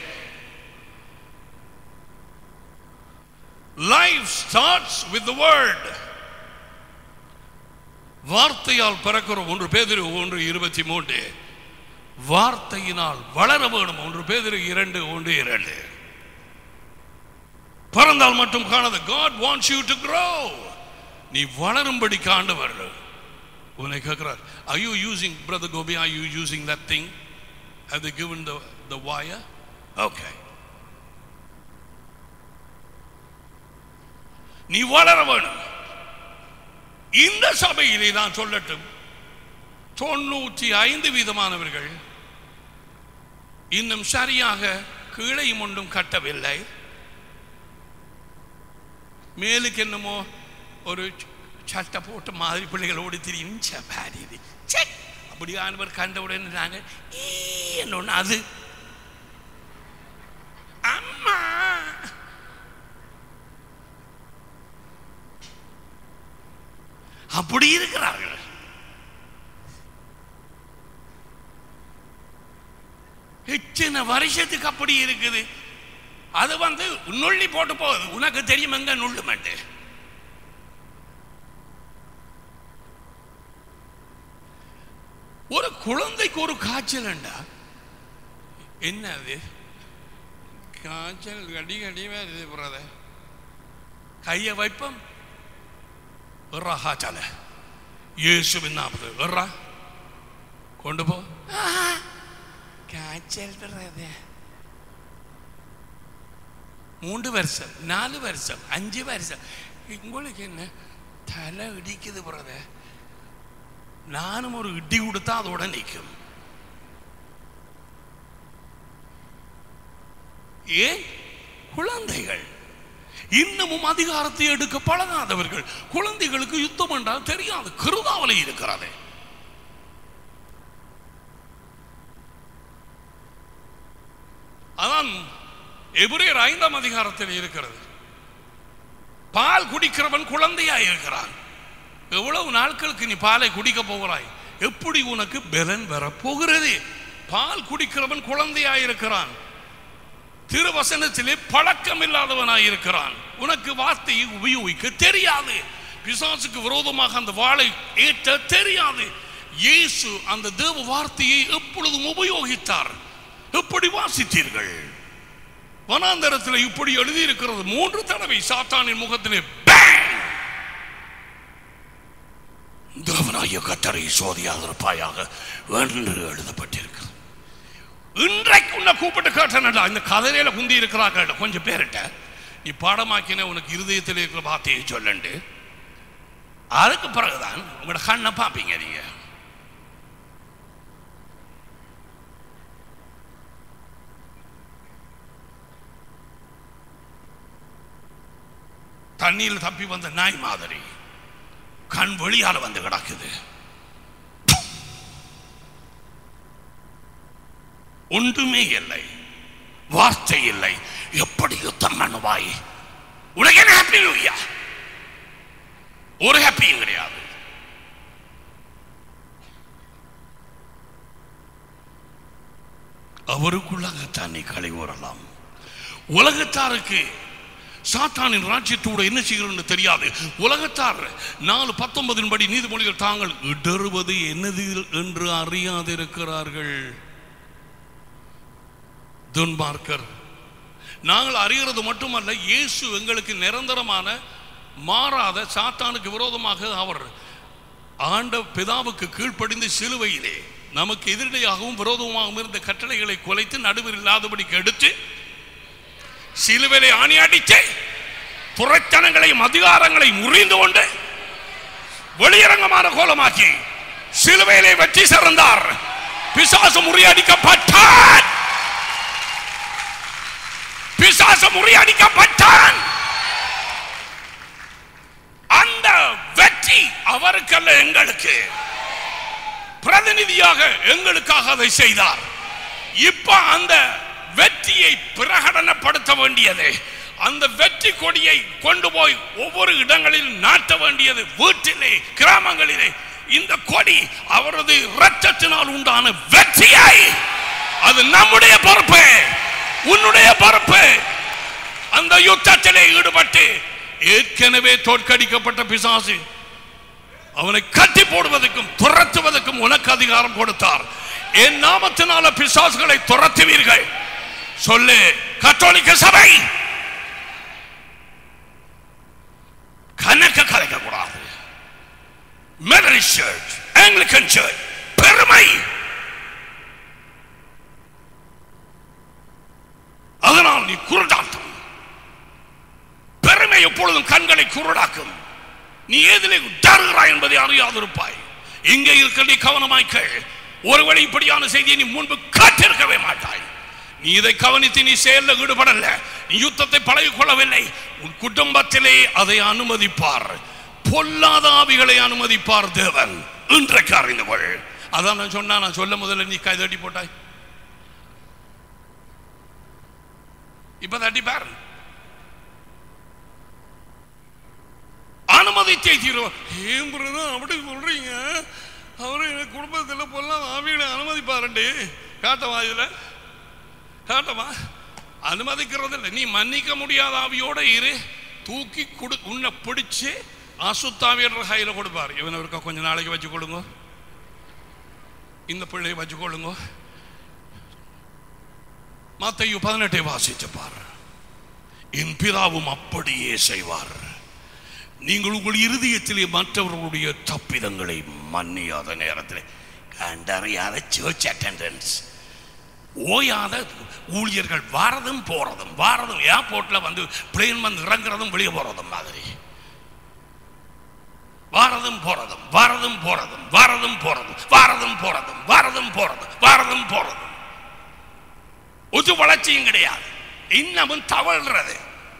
லைஃப் ஸ்டார்ட்ஸ் வித் வேர்ட் வார்த்தையால் பிறக்கிறோம் ஒன்று பேதிரு ஒன்று இருபத்தி மூன்று வார்த்தையினால் வளர வேணும் ஒன்று பேதிரு இரண்டு ஒன்று இரண்டு பிறந்தால் மட்டும் காணாத God wants you to grow நீ வளரும்படி காண்டவர் உன்னை கேட்கிறார் are you using brother gobi are you using that thing have they given the the wire okay நீ வளர வேணும் இந்த சபையிலே நான் சொல்லட்டும் தொண்ணூற்றி ஐந்து வீதமானவர்கள் இன்னும் சரியாக கீழையும் ஒன்றும் கட்டவில்லை மேலுக்கு என்னமோ ஒரு சட்டை போட்ட மாதிரி பிள்ளைகள் ஓடி திரியும் பாடி அப்படி ஆனவர் கண்டவுடன் நாங்கள் என்னொன்று அது அம்மா அப்படி இருக்கிறார்கள் எத்தனை வருஷத்துக்கு அப்படி இருக்குது அது வந்து நுள்ளி போட்டு போகுது உனக்கு தெரியும் எங்க நுள்ளு மாட்டு ஒரு குழந்தைக்கு ஒரு காய்ச்சல்ண்டா என்ன அது காய்ச்சல் கடி கடி வருது புறத கையை வைப்போம் எறா காய்ச்சல இயேசுவின் நாமது எறா கொண்டு போ காய்ச்சல் வர்றது மூன்று வருஷம் நாலு வருஷம் அஞ்சு வருஷம் உங்களுக்கு என்ன தலை இடிக்குது பிரத நானும் ஒரு இடி கொடுத்தா அதோட நிற்கும் ஏன் குழந்தைகள் இன்னமும் அதிகாரத்தை எடுக்க பழகாதவர்கள் குழந்தைகளுக்கு யுத்தம் என்றால் தெரியாது கிருதாவலை இருக்கிறது அதான் எபிரேயர் ஐந்தாம் அதிகாரத்தில் இருக்கிறது பால் குடிக்கிறவன் குழந்தையாய் இருக்கிறான் எவ்வளவு நாட்களுக்கு நீ பாலை குடிக்க போகிறாய் எப்படி உனக்கு பலன் வரப்போகிறது பால் குடிக்கிறவன் குழந்தையாய் இருக்கிறான் திருவசனத்திலே பழக்கம் இல்லாதவனாய் இருக்கிறான் உனக்கு வார்த்தையை உபயோகிக்க தெரியாது பிசாசுக்கு விரோதமாக அந்த வாளை ஏற்ற தெரியாது இயேசு அந்த தேவ வார்த்தையை எப்பொழுதும் உபயோகித்தார் எப்படி வாசித்தீர்கள் வனாந்தரத்தில் இப்படி எழுதியிருக்கிறது மூன்று தடவை சாத்தானின் முகத்திலே bang! தேவனாய கத்தரை சோதியாதிருப்பாயாக என்று எழுதப்பட்டிருக்கிறது இன்றைக்கு உன்னை கூப்பிட்டு கேட்டனடா இந்த கதையில குந்தி இருக்கிறாங்க கொஞ்சம் பேர்கிட்ட நீ பாடமாக்கின உனக்கு இருதயத்தில் இருக்கிற வார்த்தையை சொல்லண்டு அதுக்கு பிறகுதான் உங்களோட கண்ணை பார்ப்பீங்க நீங்க தண்ணியில் தப்பி வந்த நாய் மாதிரி கண் வெளியால வந்து கிடக்குது ஒன்றுமே இல்லை வார்த்தை இல்லை எப்படி யுத்தம் பண்ணுவாய் உனக்கு என்ன ஹாப்பி லூயா ஒரு ஹாப்பியும் கிடையாது அவருக்குள்ளாகத்தான் நீ களை கூறலாம் உலகத்தாருக்கு சாத்தானின் ராஜ்யத்தோடு என்ன செய்கிறோம்னு தெரியாது உலகத்தார் நாலு பத்தொன்பதின் படி நீதிமொழிகள் தாங்கள் இடறுவது என்னது என்று அறியாதிருக்கிறார்கள் துன்மார்க்கர் நாங்கள் அறிகிறது மட்டுமல்ல இயேசு எங்களுக்கு நிரந்தரமான மாறாத சாத்தானுக்கு விரோதமாக அவர் ஆண்ட பிதாவுக்கு கீழ்ப்படிந்து சிலுவையிலே நமக்கு எதிரடையாகவும் விரோதமாகவும் இருந்த கட்டளைகளை குலைத்து நடுவில் இல்லாதபடிக்கு எடுத்து சிலுவையிலே ஆணி அடித்து புறத்தனங்களையும் அதிகாரங்களையும் முறிந்து கொண்டு வெளியரங்கமான கோலமாக்கி சிலுவையிலே வெற்றி சிறந்தார் பிசாசு முறியடிக்கப்பட்டான் பிசாசு முறியடிக்கப்பட்டான் அந்த வெற்றி அவருக்கல்ல எங்களுக்கு பிரதிநிதியாக எங்களுக்காக அதை செய்தார் இப்ப அந்த வெற்றியை பிரகடனப்படுத்த வேண்டியது அந்த வெற்றி கொடியை கொண்டு போய் ஒவ்வொரு இடங்களில் நாட்ட வேண்டியது வீட்டிலே கிராமங்களிலே இந்த கொடி அவரது இரத்தத்தினால் உண்டான வெற்றியை அது நம்முடைய பொறுப்பு உன்னுடைய பொறுப்பு அந்த யுத்தத்திலே ஈடுபட்டு ஏற்கனவே தோற்கடிக்கப்பட்ட பிசாசு அவனை கட்டி போடுவதற்கும் துரத்துவதற்கும் உனக்கு அதிகாரம் கொடுத்தார் என் நாமத்தினால பிசாசுகளை துரத்துவீர்கள் சொல்லு கத்தோலிக்க சபை கணக்க கலைக்க கூடாது மெதரிஸ்ட் சர்ச் ஆங்கிலிக்கன் சர்ச் பெருமை அதனால் நீ குருடாட்டும் பெருமை எப்பொழுதும் கண்களை குருடாக்கும் நீ ஏதிலே தருகிறாய் என்பதை அறியாதிருப்பாய் இங்கே இருக்க நீ கவனமாய் கேள் ஒருவேளை இப்படியான செய்தியை நீ முன்பு காட்டிருக்கவே மாட்டாய் நீ இதை கவனித்து நீ செயலில் ஈடுபடல நீ யுத்தத்தை பழகிக் கொள்ளவில்லை உன் குடும்பத்திலே அதை அனுமதிப்பார் பொல்லாத ஆவிகளை அனுமதிப்பார் தேவன் இன்றைக்கு அறிந்து கொள் அதான் நான் சொன்னா நான் சொல்ல முதல்ல நீ கை தட்டி போட்டாய் இப்ப தட்டி பாரு அனுமதித்தே தீரும் ஏன் பிரதர் அப்படி சொல்றீங்க அவரு என் குடும்பத்தில் பொல்லாம் ஆவிகளை அனுமதிப்பாருண்டு காட்டவா இதுல காட்டவா அனுமதிக்கிறது இல்லை நீ மன்னிக்க முடியாத ஆவியோட இரு தூக்கி கொடு உன்னை பிடிச்சு அசுத்தாவியர் கையில் கொடுப்பார் இவன் இருக்க கொஞ்ச நாளைக்கு வச்சு கொடுங்க இந்த பிள்ளையை வச்சு கொள்ளுங்க மத்தையு பதினெட்டை வாசித்து பார் என் பிதாவும் அப்படியே செய்வார் நீங்கள் உங்கள் இருதயத்திலே மற்றவர்களுடைய தப்பிதங்களை மன்னியாத நேரத்தில் கண்டறியாத சர்ச் அட்டெண்டன்ஸ் ஓயாத ஊழியர்கள் வாரதும் போறதும் வாரதும் ஏர்போர்ட்ல வந்து பிளேன் வந்து இறங்குறதும் வெளியே போறதும் மாதிரி வாரதும் போறதும் வாரதும் போறதும் வாரதும் போறதும் வாரதும் போறதும் வாரதும் போறதும் வாரதும் போறதும் ஒரு வளர்ச்சியும் கிடையாது இன்னமும் தவழ்றது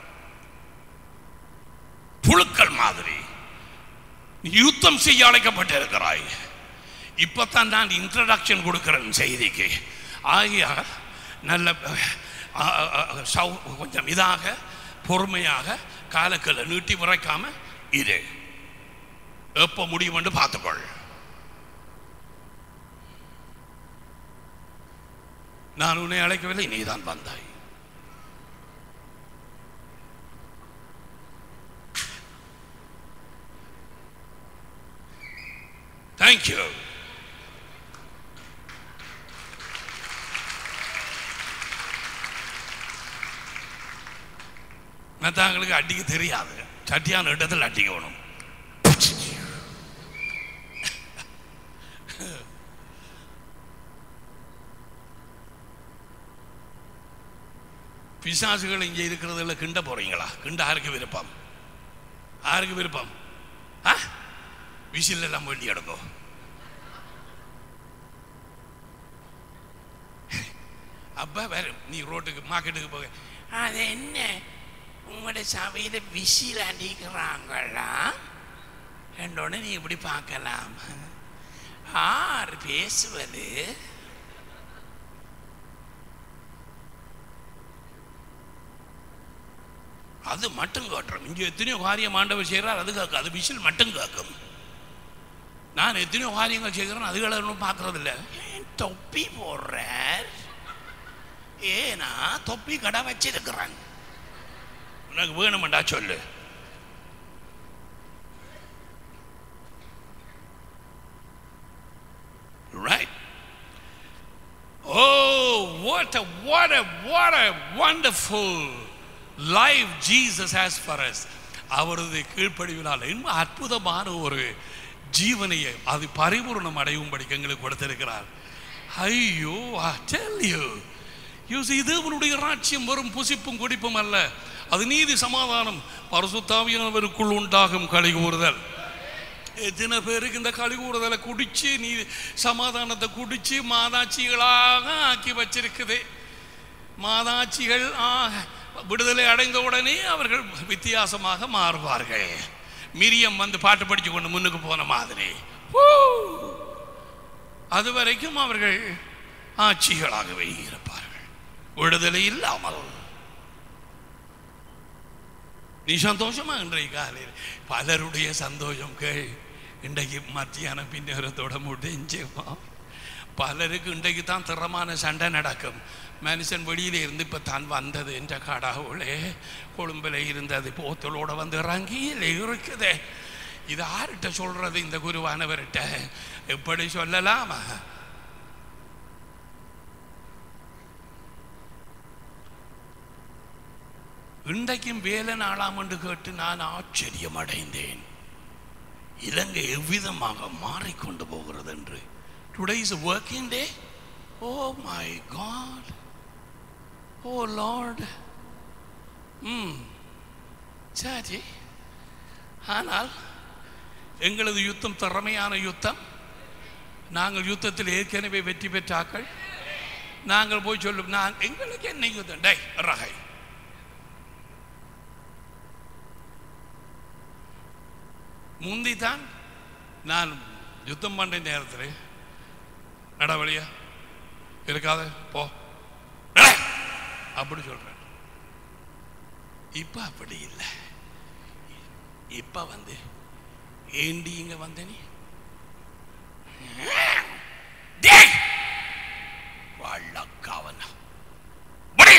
புழுக்கள் மாதிரி யுத்தம் செய்ய அழைக்கப்பட்டிருக்கிறாய் இப்பத்தான் நான் இன்ட்ரடக்ஷன் கொடுக்கிறேன் செய்திக்கு ஆகிய நல்ல அ, அ, அ, சௌ- கொஞ்சம் இதாக பொறுமையாக காலக்கல்ல நீட்டி உரைக்காம இரு எப்ப முடியும் என்று பார்த்துக்கொள் நான் உன்னை அழைக்கவில்லை நீதான் வந்தாய் தேங்க்யூ மற்றவங்களுக்கு அடிக்க தெரியாது சட்டியான இடத்தில் அடிக்கணும் பிசாசுகள் இங்கே இருக்கிறதுல கிண்ட போறீங்களா கிண்ட யாருக்கு விருப்பம் யாருக்கு விருப்பம் ஆ விசில் எல்லாம் வேண்டி எடுக்கும் அப்ப வேற நீ ரோட்டுக்கு மார்க்கெட்டுக்கு போக அது என்ன உங்களோட சபையில விசில் அடிக்கிறாங்களா என்றோடனே நீ இப்படி பார்க்கலாம் ஆர் பேசுவது அது மட்டும் கேட்டுறோம் இங்கே எத்தனையோ காரியம் ஆண்டவர் செய்கிறார் அது கேட்கும் அது விசில் மட்டும் கேட்கும் நான் எத்தனையோ காரியங்கள் செய்கிறேன் அதுகளை ஒன்றும் பார்க்கறது இல்லை ஏன் தொப்பி போடுறார் ஏன்னா தொப்பி கடை வச்சிருக்கிறாங்க உனக்கு வேணுமெண்டா சொல்லு Right? Oh, what a what a what a wonderful life Jesus has for us. அவரது கீழ்ப்படிவினால் இன்னும் அற்புதமான ஒரு ஜீவனை அது பரிபூர்ணம் அடையும்படிக்கு எங்களுக்கு கொடுத்திருக்கிறார் ஐயோ I tell you you see தேவனுடைய ராட்சியம் வரும் புசிப்பும் குடிப்பும் அல்ல அது நீதி சமாதானம் பரிசுத்தாவியானவருக்குள் உண்டாகும் களி கூறுதல் எத்தனை பேருக்கு இந்த களி கூறுதலை குடிச்சு நீ சமாதானத்தை குடிச்சு மாதாட்சிகளாக ஆக்கி வச்சிருக்குது மாதாட்சிகள் ஆ, விடுதலை அடைந்த உடனே அவர்கள் வித்தியாசமாக மாறுவார்கள் மிரியம் வந்து பாட்டு படிச்சு கொண்டு முன்னுக்கு போன மாதிரி ஊ! அது வரைக்கும் அவர்கள் ஆட்சிகளாகவே இருப்பார்கள் விடுதலை இல்லாமல் நீ சந்தோஷமா இன்றைய காலையில் பலருடைய சந்தோஷம் கேள் இன்றைக்கு மத்தியான பின்னேரத்தோட முடிஞ்சுமா பலருக்கு இன்றைக்கு தான் திறமான சண்டை நடக்கும் மனுஷன் வெளியில இருந்து இப்போ தான் வந்தது என்ற கடவுளே கொழும்பில் இருந்தது போத்தலோட வந்து இறங்கியில் இருக்குதே இது யார்கிட்ட சொல்றது இந்த குருவானவர்கிட்ட எப்படி சொல்லலாமா இன்றைக்கும் வேலை நாளாம் என்று கேட்டு நான் ஆச்சரியம் அடைந்தேன் இலங்கை எவ்விதமாக மாறிக்கொண்டு போகிறது என்று today is working day oh my God oh Lord ம் சரி ஆனால் எங்களது யுத்தம் திறமையான யுத்தம் நாங்கள் யுத்தத்தில் ஏற்கனவே வெற்றி பெற்றாக்கள் நாங்கள் போய் சொல்லும் நான் எங்களுக்கு என்ன யுத்தம் டை ரகை முந்தித்தான் நான் யுத்தம் பண்ற நேரத்தில் நடவழியா இருக்காத போ நட. அப்படி சொல்றேன் இப்ப அப்படி இல்லை இப்ப வந்து ஏண்டி இங்க வந்த நீ டேய்! வள்ளக்காவனா. முடிய.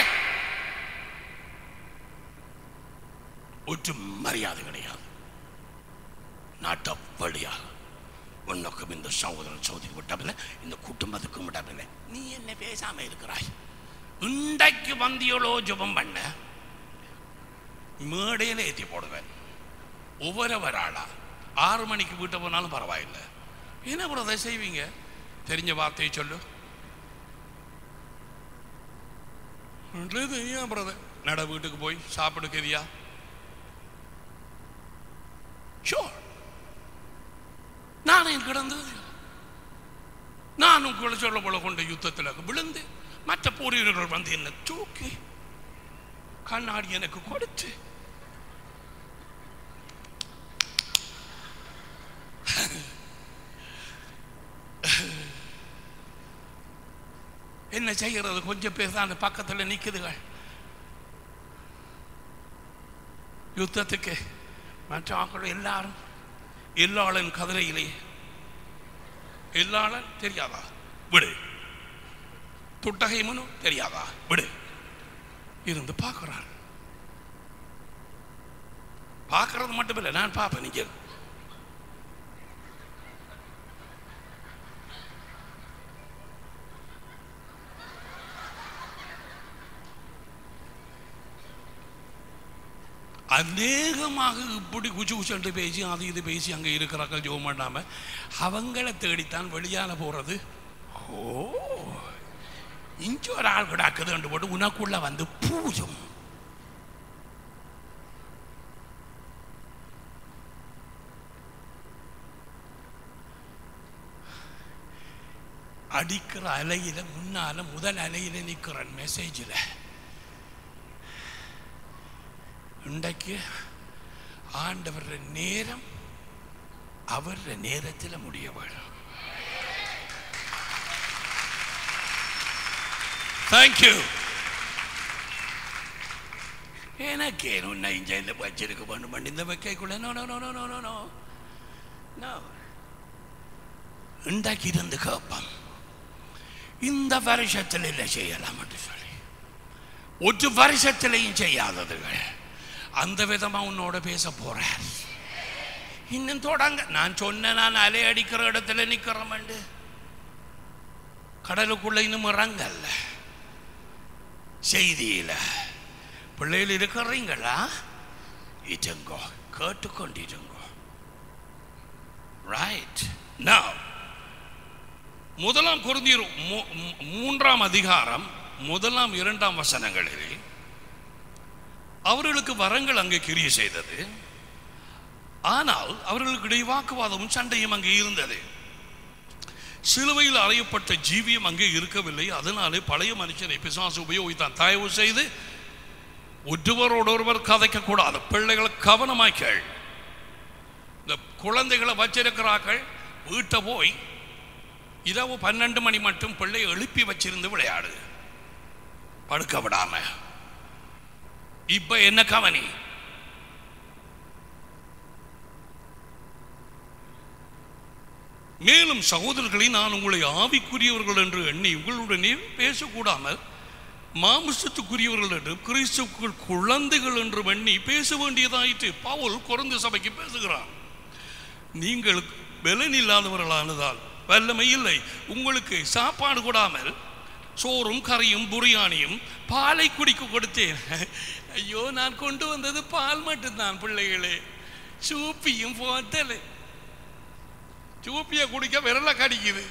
ஒற்றும் மரியாதை கிடையாது நாட்டப்படியாக உனக்கும் இந்த சகோதரன் சோதரி விட்டமில்லை இந்த குடும்பத்துக்கும் விடமில்லை நீ என்ன பேசாம இருக்கிறாய் இன்றைக்கு வந்தியோளோ ஜெபம் பண்ண மேடையில ஏற்றி போடுவேன் ஒவ்வொரு ஆளா ஆறு மணிக்கு வீட்டை போனாலும் பரவாயில்லை என்ன கூட அதை செய்வீங்க தெரிஞ்ச வார்த்தையை சொல்லு ஏன் பிரதர் நட வீட்டுக்கு போய் சாப்பிடுக்கிறியா ஷோர் நானும் கிடந்து நானும் கூட சொல்ல போல கொண்ட யுத்தத்தில் விழுந்து மற்ற போரியர்கள் வந்து என்ன தூக்கி கண்ணாடி எனக்கு கொடுத்து என்ன செய்கிறது கொஞ்சம் பேர் தான் பக்கத்தில் நிற்குதுகள் யுத்தத்துக்கு மற்ற ஆக்கள் எல்லாரும் எல்லாளன் கதிரையிலே எல்லாளன் தெரியாதா விடு துட்டகைமனும் தெரியாதா விடு இருந்து பார்க்கிறான் பார்க்கறது மட்டும் இல்லை நான் பார்ப்பேன் நீங்க அநேகமாக இப்படி குச்சு குச்சண்டு பேசி அது இது பேசி அங்கே இருக்கிறார்கள் ஜோம் பண்ணாம அவங்கள தேடித்தான் வெளியால போறது ஓ இஞ்சி ஒரு ஆள் கிடாக்குதுன்னு போட்டு உனக்குள்ள வந்து பூஜம் அடிக்கிற அலையில முன்னால முதல் அலையில நிற்கிறேன் மெசேஜில் இன்றைக்கு ஆண்டவர் நேரம் அவர் நேரத்தில் முடிய வேணும் தேங்க்யூ எனக்கு உன்னை இஞ்சையில் வச்சிருக்க வேண்டும் பண்ணி இந்த வைக்கக்குள்ள no no no no no no no no இன்றைக்கு இருந்து கேட்பான் இந்த வருஷத்தில் இல்லை செய்யலாம் என்று சொல்லி ஒரு வருஷத்திலையும் செய்யாததுகள் அந்த விதமா உன்னோட பேச போறார் இன்னும் தொடங்க நான் சொன்ன நான் அலை அடிக்கிற இடத்துல நிக்கிறோம் கடலுக்குள்ள இன்னும் இறங்கல்ல செய்தியில பிள்ளைகள் இருக்கிறீங்களா இதுங்கோ கேட்டுக்கொண்டிருங்கோ ரைட் now முதலாம் குருந்தியர் மூ- மூ- மூன்றாம் அதிகாரம் முதலாம் இரண்டாம் வசனங்களிலே அவர்களுக்கு வரங்கள் அங்கே கிரிய செய்தது ஆனால் அவர்களுக்கு இடையே வாக்குவாதமும் சண்டையும் அங்கே இருந்தது சிலுவையில் அறையப்பட்ட ஜீவியம் அங்கே இருக்கவில்லை அதனாலே பழைய மனுஷனை பிசாசு உபயோகித்தான் தயவு செய்து ஒருவரோடொருவர் கதைக்க கூடாது பிள்ளைகள் கவனமாய் கேள் இந்த குழந்தைகளை வச்சிருக்கிறார்கள் வீட்டை போய் இரவு பன்னெண்டு மணி மட்டும் பிள்ளை எழுப்பி வச்சிருந்து விளையாடு படுக்க விடாம இப்ப என்ன கவனி மேலும் சகோதரர்களை நான் உங்களை ஆவிக்குரியவர்கள் என்று எண்ணி உங்களுடனே பேசக்கூடாமல் மாமிசத்துக்குரியவர்கள் என்று கிறிஸ்துக்குள் குழந்தைகள் என்று எண்ணி பேச வேண்டியதாயிற்று பவுல் குறைந்த சபைக்கு பேசுகிறான் நீங்கள் பலன் இல்லாதவர்களானதால் வல்லமை இல்லை உங்களுக்கு சாப்பாடு கூடாமல் சோறும் கறியும் புரியாணியும் பாலை குடிக்க கொடுத்தேன் ஐயோ நான் கொண்டு வந்தது பால் மட்டும்தான் பிள்ளைகளே சூப்பியும் போத்தலை சூப்பியை குடிக்க விரல கடிக்குது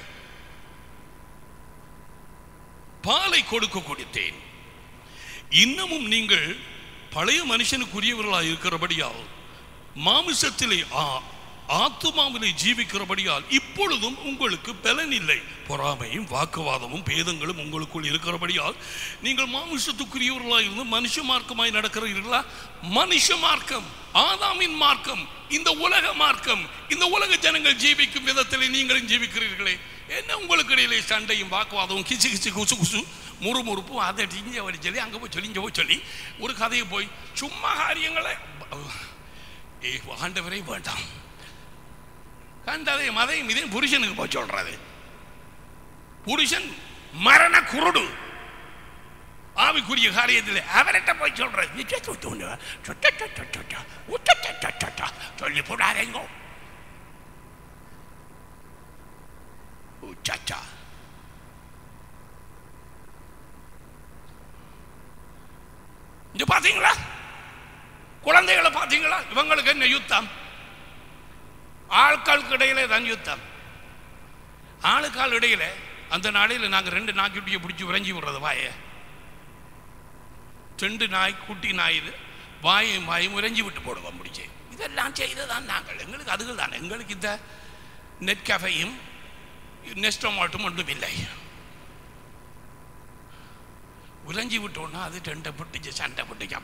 பாலை கொடுக்க கொடுத்தேன் இன்னமும் நீங்கள் பழைய மனுஷனுக்குரியவர்களாக இருக்கிறபடியால் மாமிசத்திலே ஆ- ஆத்துமாவிலே ஜீவிக்கிறபடியால் இப்பொழுதும் உங்களுக்கு பலன் இல்லை பொறாமையும் வாக்குவாதமும் பேதங்களும் உங்களுக்குள் இருக்கிறபடியால் நீங்கள் மாமிசத்துக்குரியவர்களாக இருந்து மனுஷ மார்க்கமாய் நடக்கிறீர்களா மனுஷ மார்க்கம் ஆதாமின் மார்க்கம் இந்த உலக மார்க்கம் இந்த உலக ஜனங்கள் ஜீவிக்கும் விதத்திலே நீங்களும் ஜீவிக்கிறீர்களே என்ன உங்களுக்கு இடையிலே சண்டையும் வாக்குவாதமும் கிச்சு கிச்சு குசு குசு முறுமுறுப்பும் அதை இங்கே வரி சொல்லி அங்கே போய் சொல்லி இங்கே போய் சொல்லி ஒரு கதையை போய் சும்மா காரியங்களை ஏ ஆண்டவரை வேண்டாம் கண்டதை மதையும் இதையும் புருஷனுக்கு போய் சொல்றது புருஷன் மரண குருடு ஆவிக்குரிய காரியத்தில் அவர்கிட்ட போய் சொல்றது நீ சொட்டு விட்டு ஒண்ணு. சொட்டு சொட்டு சொட்டு சொட்டு. உட்டு சொட்டு சொட்டு சொட்டு. சொல்லி போடாதேங்கோ உச்சாச்சா இங்க பாத்தீங்களா குழந்தைகளை பாத்தீங்களா இவங்களுக்கு என்ன யுத்தம் ஆட்களுக்கு இடையிலே தான் யுத்தம் ஆளுக்கால் இடையில அந்த நாளையில் நாங்கள் ரெண்டு நாய்க்குட்டியை பிடிச்சி உறைஞ்சி விடுறது வாயை ரெண்டு நாய் குட்டி நாய் இது வாயும் வாயும் உறைஞ்சி விட்டு போடுவோம் முடிச்சு இதெல்லாம் செய்ததான் நாங்கள் எங்களுக்கு அதுகள் தான் எங்களுக்கு இந்த நெட் கஃபையும் நெஸ்டோமாட்டும் ஒன்றும் இல்லை உறைஞ்சி விட்டோன்னா அது ரெண்டை புட்டிச்சு சண்டை புட்டிச்சு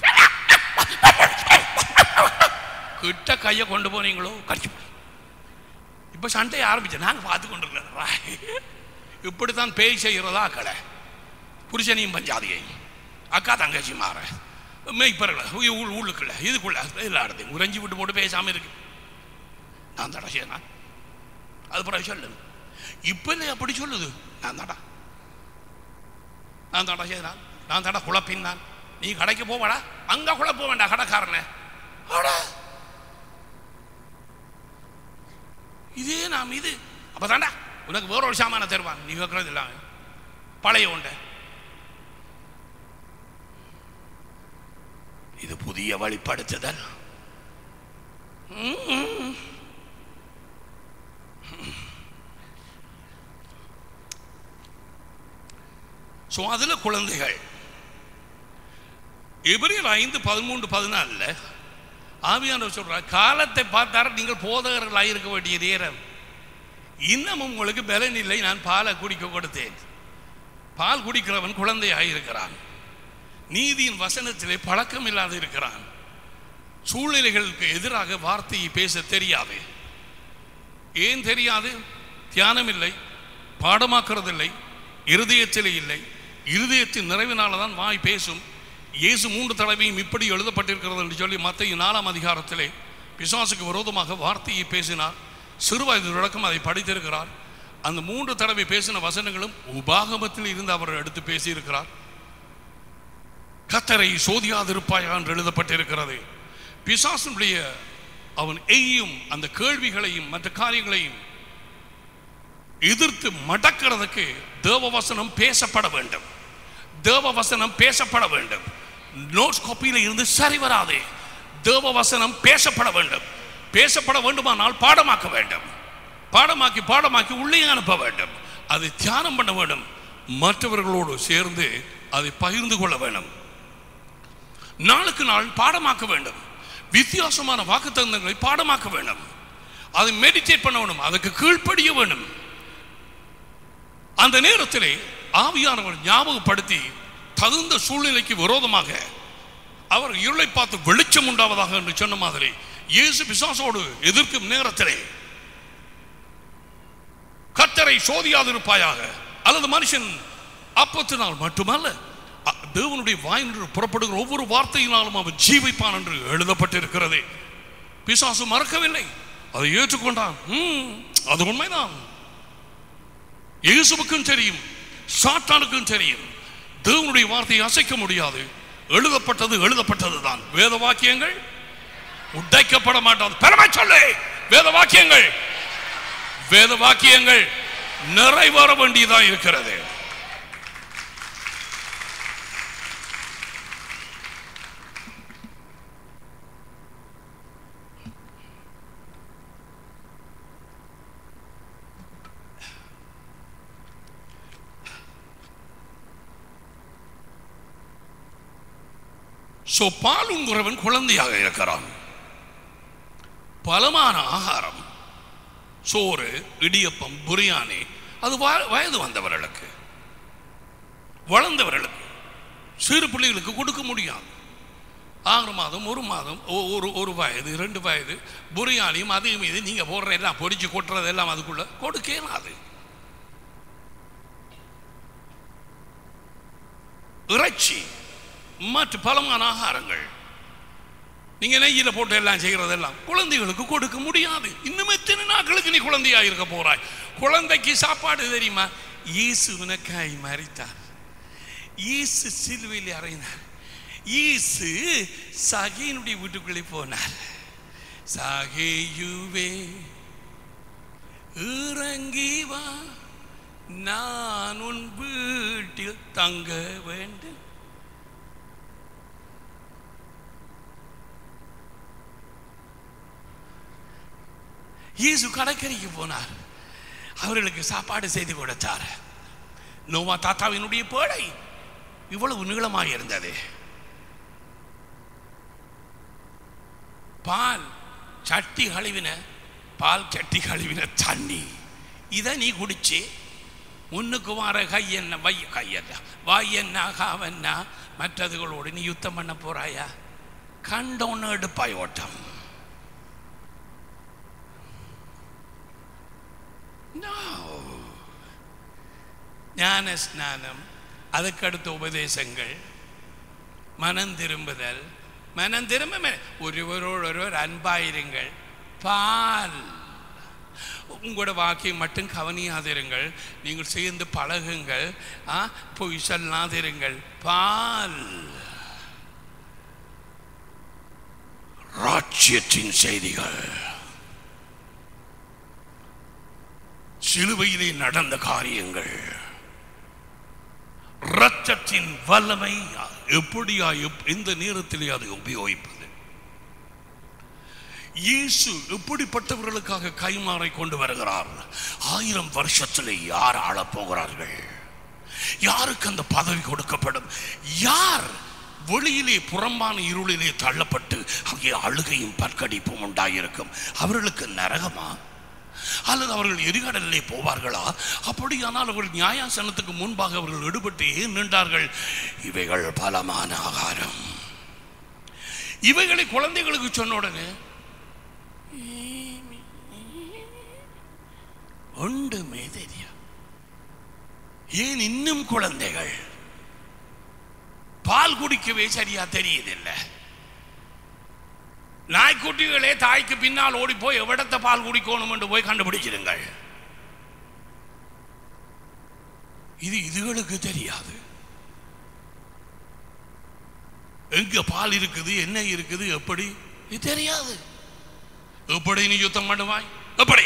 கிட்ட கையை கொண்டு போனீங்களோ கடிச்சு போடும் இப்போ சண்டையை ஆரம்பிச்சு நாங்கள் பார்த்து கொண்டு இருக்கிறோம் இப்படித்தான் பேய் செய்கிறதா அக்கடை புருஷனையும் பஞ்சாதியையும் அக்கா தங்கச்சி மாற மெய்ப்பறல உள் உள்ளுக்குள்ள இதுக்குள்ள எல்லாத்தையும் உறைஞ்சி விட்டு போட்டு பேசாமல் இருக்கு நான் தடை செய்யணும் அது பிறகு சொல்லு இப்போ இல்லை அப்படி சொல்லுது நான் தடா நான் தடை செய்யறான் நான் தடை குழப்பின் நான் நீ கடைக்கு போவாடா அங்க குழப்ப வேண்டாம் கடைக்காரனை ஆடா இதே நாம் இது அப்பதான்டா உனக்கு வேற ஒரு சாமான தருவான் நீ கேட்கறது இல்லாம பழைய உண்டை இது புதிய வழிப்படுத்துதல் ம்ம். ஸோ அதில் குழந்தைகள் எபிரியர் ஐந்து பதிமூன்று பதினாலில் ஆவியானவர் சொல்றார் காலத்தை பார்த்தார நீங்கள் போதகர்களாக இருக்க வேண்டிய நேரம் இன்னமும் உங்களுக்கு பலன் இல்லை நான் பாலை குடிக்க கொடுத்தேன் பால் குடிக்கிறவன் குழந்தையாக இருக்கிறான் நீதியின் வசனத்திலே பழக்கம் இல்லாது இருக்கிறான் சூழ்நிலைகளுக்கு எதிராக வார்த்தையை பேச தெரியாது ஏன் தெரியாது தியானம் இல்லை பாடமாக்குறதில்லை இருதயத்திலே இல்லை இருதயத்தின் நிறைவினால தான் வாய் பேசும் இயேசு மூன்று தடவையும் இப்படி எழுதப்பட்டிருக்கிறது என்று சொல்லி மத்திய நாலாம் அதிகாரத்திலே பிசாசுக்கு விரோதமாக வார்த்தையை பேசினார் சிறுவயது தொடக்கம் அதை படித்திருக்கிறார் அந்த மூன்று தடவை பேசின வசனங்களும் உபாகமத்தில் இருந்து அவர் எடுத்து பேசியிருக்கிறார் கத்தரை சோதியாதிருப்பாயா என்று எழுதப்பட்டிருக்கிறது பிசாசனுடைய அவன் எய்யும் அந்த கேள்விகளையும் மற்ற காரியங்களையும் எதிர்த்து மடக்கிறதுக்கு தேவவசனம் பேசப்பட வேண்டும் தேவவசனம் பேசப்பட வேண்டும் நோட்ஸ் காப்பியில இருந்து சரி வராது தேவவசனம் பேசப்பட வேண்டும் பேசப்பட வேண்டுமானால் பாடமாக்க வேண்டும் பாடமாக்கி பாடமாக்கி உள்ளே அனுப்ப வேண்டும் அதை தியானம் பண்ண வேண்டும் மற்றவர்களோடு சேர்ந்து அதை பகிர்ந்து கொள்ள வேண்டும் நாளுக்கு நாள் பாடமாக்க வேண்டும் வித்தியாசமான வாக்குத்தந்தங்களை பாடமாக்க வேண்டும் அதை மெடிடேட் பண்ண வேண்டும் அதுக்கு கீழ்ப்படிய வேண்டும் அந்த நேரத்திலே ஆவியானவர் ஞாபகப்படுத்தி தகுந்த சூழ்நிலைக்கு விரோதமாக அவர் இருளை பார்த்து வெளிச்சம் உண்டாவதாக என்று சொன்ன மாதிரி இயேசு பிசாசோடு எதிர்க்கும் நேரத்திலே கத்தரை சோதியாதிருப்பாயாக அல்லது மனுஷன் அப்பத்தினால் மட்டுமல்ல அ- தேவனுடைய வாயின்று புறப்படுகிற ஒவ்வொரு வார்த்தையினாலும் அவன் ஜீவிப்பான் என்று எழுதப்பட்டிருக்கிறது பிசாசு மறக்கவில்லை அதை ஏற்றுக்கொண்டான் ம், அது உண்மைதான் இயேசுவுக்கும் தெரியும் சாத்தானுக்கும் தெரியும் தேவனுடைய வார்த்தையை அசைக்க முடியாது எழுதப்பட்டது எழுதப்பட்டது தான் வேத வாக்கியங்கள் உடைக்கப்பட மாட்டாது பெருமை சொல்லு வேத வாக்கியங்கள் வேத வாக்கியங்கள் நிறைவேற வேண்டியதா இருக்கிறது சோ பால் உண்கிறவன் குழந்தையாக இருக்கிறான் பலமான ஆகாரம் சோறு இடியப்பம் பிரியாணி அது வ- வயது வந்தவர்களுக்கு வளர்ந்தவர்களுக்கு சிறு பிள்ளைகளுக்கு கொடுக்க முடியாது ஆறு மாதம் ஒரு மாதம் ஒ- ஒரு ஒரு வயது ரெண்டு வயது பிரியாணியும் அதையும் இது நீங்க போடுற எல்லாம் பொரிச்சு கொட்டுறது எல்லாம் அதுக்குள்ள கொடுக்க இயலாது இறைச்சி மற்ற பலமான ஆகாரங்கள் நீங்க நெய்யில போட்டு எல்லாம் செய்யறதெல்லாம் குழந்தைகளுக்கு கொடுக்க முடியாது இன்னும் எத்தனை நாட்களுக்கு நீ குழந்தையா இருக்க போறாய் குழந்தைக்கு சாப்பாடு தெரியுமா இயேசு உனக்காய் மறித்தார் இயேசு சிலுவையில் அறையினார் இயேசு சகையினுடைய வீட்டுக்குள்ளே போனார் சகையுவே இறங்கி வா நான் உன் வீட்டில் தங்க வேண்டும் இயேசு கடற்கரைக்கு போனார் அவர்களுக்கு சாப்பாடு செய்து கொடுத்தார் நோவா தாத்தாவினுடைய பேழை இவ்வளவு நீளமாக இருந்தது பால் சட்டி கழுவின பால் சட்டி கழுவின தண்ணி இதை நீ குடிச்சு முன்னுக்கு வர கை என்ன வை கை என்ன வாய் என்ன காவன்னா மற்றதுகளோடு நீ யுத்தம் பண்ண போறாயா கண்டோன்னு எடுப்பாய் ஓட்டம் No. ஞான ஸ்நானம் அதுக்கடுத்த உபதேசங்கள் மனம் திரும்புதல் மனம் திரும்ப ம- ஒருவரோடு ஒருவர் அன்பாயிருங்கள் பால் உங்களோட வாக்கியம் மட்டும் கவனியாதிருங்கள் நீங்கள் சேர்ந்து பழகுங்கள் ஆ பொய் சொல்லாதிருங்கள் பால் ராஜ்யத்தின் செய்திகள் சிலுவையிலே நடந்த காரியங்கள் இரத்தத்தின் வல்லமை எப்படியா எப்- எந்த நேரத்திலே அதை உபயோகிப்பது இயேசு எப்படிப்பட்டவர்களுக்காக கைமாறை கொண்டு வருகிறார் ஆயிரம் வருஷத்திலே யார் ஆளப் போகிறார்கள் யாருக்கு அந்த பதவி கொடுக்கப்படும் யார் வெளியிலே புறம்பான இருளிலே தள்ளப்பட்டு அங்கே அழுகையும் பற்கடிப்பும் உண்டாயிருக்கும் அவர்களுக்கு நரகமா அல்லது அவர்கள் எரிகடலிலே போவார்களா அப்படியானால் அவர்கள் நியாயாசனத்துக்கு முன்பாக அவர்கள் எடுபட்டு ஏன் நின்றார்கள் இவைகள் பலமான ஆகாரம் இவைகளை குழந்தைகளுக்கு சொன்ன உடனே ஒன்றுமே தெரியும் ஏன் இன்னும் குழந்தைகள் பால் குடிக்கவே சரியா தெரியுதில்லை நாய்க்குட்டிகளே தாய்க்கு பின்னால் ஓடி போய் எவ்விடத்தை பால் குடிக்கணும் என்று போய் கண்டுபிடிச்சிருங்கள் இது இதுகளுக்கு தெரியாது எங்க பால் இருக்குது என்ன இருக்குது எப்படி இது தெரியாது எப்படி நீ யுத்தம் பண்ணுவாய் எப்படி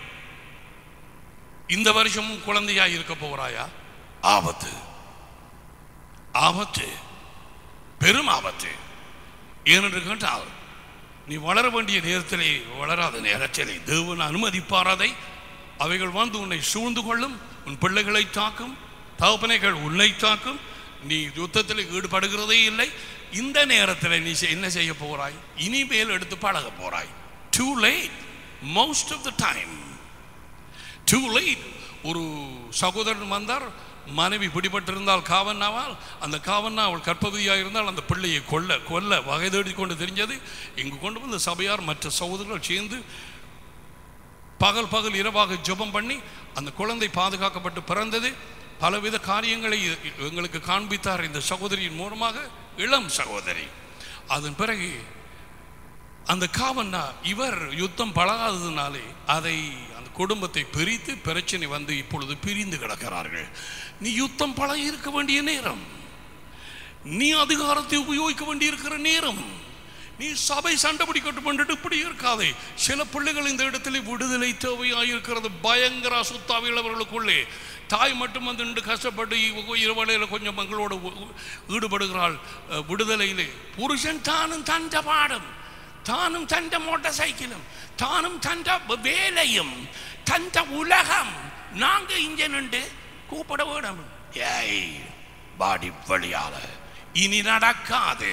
இந்த வருஷமும் குழந்தையா இருக்க போகிறாயா ஆபத்து ஆபத்து பெரும் ஆபத்து ஏனென்று கேட்டால் நீ வளர வேண்டிய நேரத்திலே வளராத நேரத்திலே தேவன் அனுமதிப்பாரதை அவைகள் வந்து உன்னை சூழ்ந்து கொள்ளும் உன் பிள்ளைகளை தாக்கும் தகப்பனைகள் உன்னை தாக்கும் நீ யுத்தத்தில் ஈடுபடுகிறதே இல்லை இந்த நேரத்தில் நீ செ- என்ன செய்ய போகிறாய் இனிமேல் எடுத்து பழக போறாய் too late most of the time too late ஒரு சகோதரன் வந்தார் மனைவி பிடிபட்டிருந்தால் காவன்னாவால் அந்த காவன்னா அவள் கற்பவதியாக இருந்தால் அந்த பிள்ளையை கொல்ல கொல்ல வகை தேடி கொண்டு தெரிஞ்சது இங்கு கொண்டு வந்து சபையார் மற்ற சகோதரர்கள் சேர்ந்து பகல் பகல் இரவாக ஜெபம் பண்ணி அந்த குழந்தை பாதுகாக்கப்பட்டு பிறந்தது பலவித காரியங்களை எங்களுக்கு காண்பித்தார் இந்த சகோதரியின் மூலமாக இளம் சகோதரி அதன் பிறகு அந்த காவன்னா இவர் யுத்தம் பழகாததுனாலே அதை அந்த குடும்பத்தை பிரித்து பிரச்சனை வந்து இப்பொழுது பிரிந்து கிடக்கிறார்கள் நீ யுத்தம் பழகி இருக்க வேண்டிய நேரம் நீ அதிகாரத்தை உபயோகிக்க வேண்டியிருக்கிற நேரம் நீ சபை சண்டை பிடிக்கட்டு பண்ணிட்டு இப்படி இருக்காதே சில பிள்ளைகள் இந்த இடத்துல விடுதலை தேவையாயிருக்கிறது பயங்கர அசுத்தாவியவர்களுக்குள்ளே தாய் மட்டும் வந்து நின்று கஷ்டப்பட்டு இவ- இரவலையில் கொஞ்சம் மங்களோடு உ- ஈடுபடுகிறாள் அஹ், விடுதலையிலே புருஷன் தானும் தந்த பாடம் தானும் தந்த மோட்டார் சைக்கிளும் தானும் தந்த வேலையும் தந்த உலகம் நாங்க இங்க நின்று கூப்பிட வேணும் ஏய் பாடி வழியால இனி நடக்காது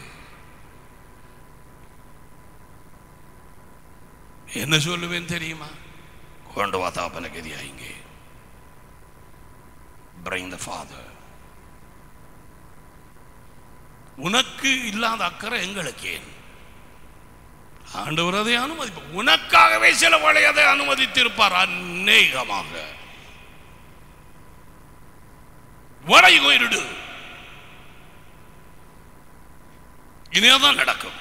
என்ன சொல்லுவேன் தெரியுமா கொண்டு வா தாப்பன கதியா இங்கே bring the father உனக்கு இல்லாத அக்கறை எங்களுக்கு ஏன் ஆண்டவர் அதை அனுமதிப்பார் உனக்காகவே சில வழி அதை அனுமதித்திருப்பார் அநேகமாக What are you going to do? இனிதான் நடக்கும்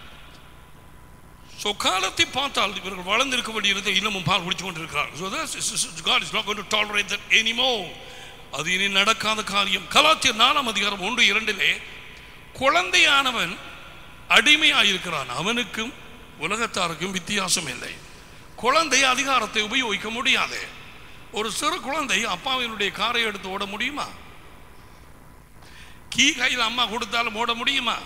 ஸோ காலத்தை பார்த்தால் இவர்கள் வளர்ந்திருக்க வேண்டியிருந்த இன்னமும் பால் குடிச்சு கொண்டிருக்கிறார்கள் so God is not going to tolerate that anymore அது இனி நடக்காத காரியம் கலாத்தியர் நாலாம் அதிகாரம் ஒன்று இரண்டிலே குழந்தையானவன் அடிமையாயிருக்கிறான் அவனுக்கும் உலகத்தாருக்கும் வித்தியாசம் இல்லை குழந்தை அதிகாரத்தை உபயோகிக்க முடியாது ஒரு சிறு குழந்தை அப்பாவினுடைய காரை எடுத்து ஓட முடியுமா கீ கையில் அம்மா கொடுத்தாலும் ஓட முடியுமா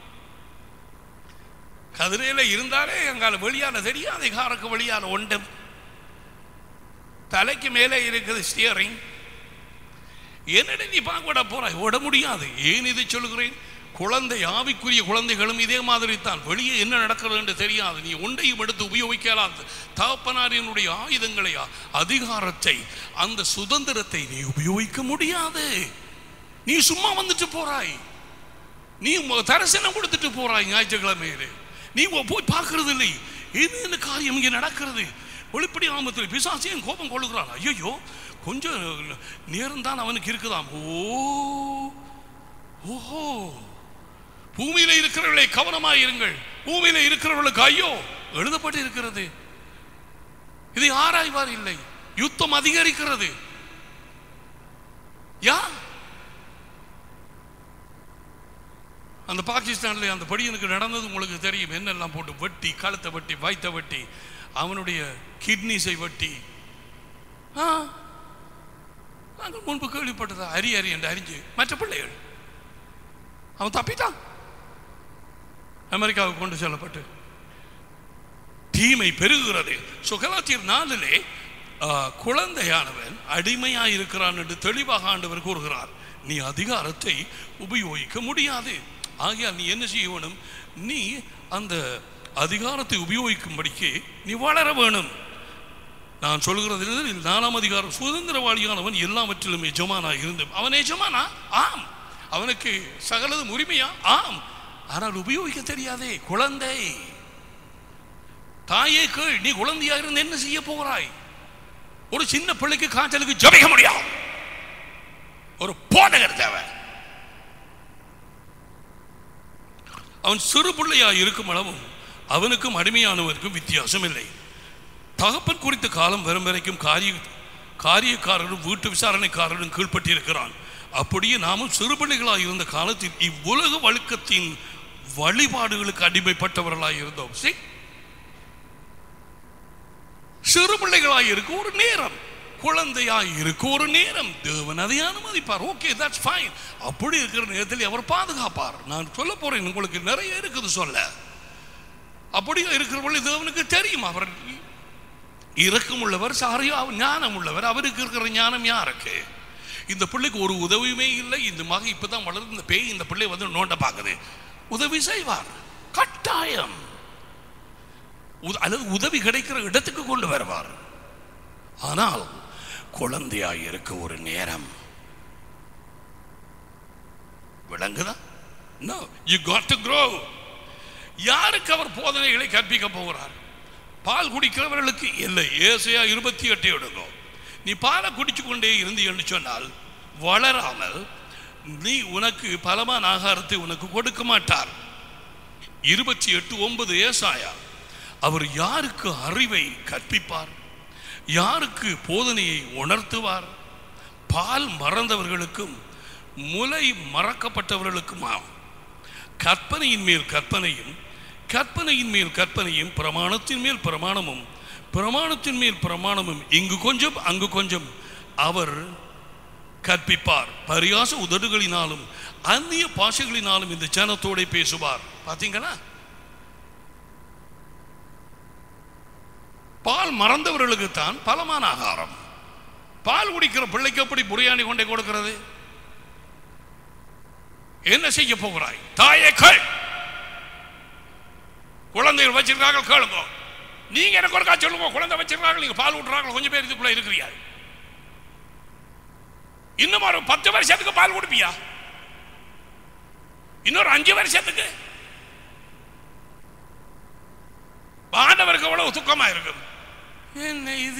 கதிரையில இருந்தாலே எங்கால வெளியான தெரியாது காருக்கு வெளியான ஒண்டும் தலைக்கு மேலே இருக்குது ஸ்டியரிங் என்னடா நீ பார்க்க விட போறாய் ஓட முடியாது ஏன் இதை சொல்லுகிறேன் குழந்தை ஆவிக்குரிய குழந்தைகளும் இதே மாதிரி தான் வெளியே என்ன நடக்கிறது என்று தெரியாது நீ ஒன்றையும் எடுத்து உபயோகிக்கலாது தகப்பனாரினுடைய ஆயுதங்களை அதிகாரத்தை அந்த சுதந்திரத்தை நீ உபயோகிக்க முடியாது நீ சும்மா வந்துட்டு போறாய் நீ உ- தரிசனம் கொடுத்துட்டு போறாய் ஞாயிற்றுக்கிழமையிலே நீ உ- போய் பார்க்கறது இல்லை இது என்ன காரியம் இங்கே நடக்கிறது வெளிப்படி ஆமத்தில் பிசாசியும் கோபம் கொள்ளுகிறான் ஐயோ கொஞ்சம் நேரம் தான் அவனுக்கு இருக்குதாம் ஓ ஓஹோ பூமியில இருக்கிறவர்களை கவனமாய் இருங்கள் பூமியில இருக்கிறவர்களுக்கு ஐயோ எழுதப்பட்டு இருக்கிறது இதை ஆராய்வார் இல்லை யுத்தம் அதிகரிக்கிறது யா அந்த பாகிஸ்தானில் அந்த படியனுக்கு நடந்தது உங்களுக்கு தெரியும் என்னெல்லாம் போட்டு வெட்டி கழுத்தை வெட்டி வயித்தை வெட்டி அவனுடைய கிட்னிஸை வெட்டி ஆ நாங்கள் முன்பு கேள்விப்பட்டதா அரி அரி என்று அறிஞ்சு மற்ற பிள்ளைகள் அவன் தப்பிட்டான் அமெரிக்காவுக்கு கொண்டு செல்லப்பட்டு தீமை பெருகுகிறது சுகலாத்தியர் நாளிலே ஆ, குழந்தையானவன் அடிமையாக இருக்கிறான் என்று தெளிவாக ஆண்டவர் கூறுகிறார் நீ அதிகாரத்தை உபயோகிக்க முடியாது ஆகையால் நீ என்ன செய்ய வேணும் நீ அந்த அதிகாரத்தை உபயோகிக்கும்படிக்கு நீ வளர வேணும் நான் சொல்கிறது என்னது? நாலாம் அதிகாரம் சுதந்திரவாளியானவன் எல்லாவற்றிலும் எஜமானா இருந்து அவன் எஜமானா ஆம் அவனுக்கு சகலதும் உரிமையா ஆம் ஆனால் உபயோகிக்க தெரியாதே குழந்தை தாயே கேள் நீ குழந்தையா இருந்து என்ன செய்ய போகிறாய் ஒரு சின்ன பிள்ளைக்கு காய்ச்சலுக்கு ஜபிக்க முடியும் ஒரு போதகர் தேவை அவன் சிறு பிள்ளையா இருக்கும் அளவும் அவனுக்கும் அடிமையானவருக்கும் வித்தியாசம் இல்லை தகப்பன் குறித்த காலம் வரும் வரைக்கும் காரிய காரியக்காரரும் வீட்டு விசாரணைக்காரரும் கீழ்ப்பட்டு இருக்கிறான் அப்படியே நாமும் சிறுபிள்ளைகளாக இருந்த காலத்தில் இவ்வுலக வழுக்கத்தின் வழிபாடுகளுக்கு அடிமைப்பட்டவர்களாக இருந்தோம் See? சிறு பிள்ளைகளாக இருக்க ஒரு நேரம் குழந்தையாய் இருக்க ஒரு நேரம் தேவன் அதை அனுமதிப்பார் ஓகே தட்ஸ் ஃபைன் அப்படி இருக்கிற நேரத்தில் அவர் பாதுகாப்பார் நான் சொல்ல போறேன் உங்களுக்கு நிறைய இருக்குது சொல்ல அப்படியே இருக்கிறவர்கள் தேவனுக்கு தெரியும் அவர் இரக்கம் உள்ளவர் சாரியா ஞானம் உள்ளவர் அவருக்கு இருக்கிற ஞானம் யாருக்கு இந்த பிள்ளைக்கு ஒரு உதவியுமே இல்லை இந்த மக இப்பதான் வளர்ந்து இந்த பேய் இந்த பிள்ளை வந்து நோண்ட பார்க்குது உதவி செய்வார் கட்டாயம் உத- அல்லது உதவி கிடைக்கிற இடத்துக்கு கொண்டு வருவார் ஆனால் குழந்தையாய் இருக்க ஒரு நேரம் விளங்குதா no you got to grow யாருக்கு அவர் போதனைகளை கற்பிக்க போகிறார் பால் குடிக்கிறவர்களுக்கு இல்லை ஏசையா இருபத்தி எட்டு எடுக்கும் நீ பாலை குடிச்சு கொண்டே இருந்து என்று சொன்னால் வளராமல் நீ உனக்கு பலமான ஆகாரத்தை உனக்கு கொடுக்க மாட்டார் இருபத்தி எட்டு ஒன்பது ஏசாயா அவர் யாருக்கு அறிவை கற்பிப்பார் யாருக்கு போதனையை உணர்த்துவார் பால் மறந்தவர்களுக்கும் முலை மறக்கப்பட்டவர்களுக்குமாம் கற்பனையின் மேல் கற்பனையும் கற்பனையின் மேல் கற்பனையும் பிரமாணத்தின் மேல் பிரமாணமும் பிரமாணத்தின் மேல் பிரமாணமும் இங்கு கொஞ்சம் அங்கு கொஞ்சம் அவர் கற்பிப்பார் பரியாச உதடுகளினாலும் அந்நிய பாஷைகளினாலும் இந்த ஜனத்தோட பேசுவார் பாத்தீங்களா பால் மறந்தவர்களுக்கு தான் பலமான ஆகாரம் பால் குடிக்கிற பிள்ளைக்கு எப்படி புரியாணி கொண்டே கொடுக்கிறது என்ன செய்ய போகிறாய் தாயே கேள் குழந்தைகள் வச்சிருக்காங்க கேளுங்க நீங்க எனக்கு ஒரு சொல்லுங்க குழந்தை வச்சிருக்காங்க நீங்க பால் விட்டுறாங்க கொஞ்சம் பேர் இதுக்குள்ள இருக்கிறீங்க இன்னும் ஒரு பத்து வருஷத்துக்கு பால் கொடுப்பியா இன்னொரு அஞ்சு வருஷத்துக்கு ஆண்டவருக்கு எவ்வளவு துக்கமா இருக்கும் என்ன இது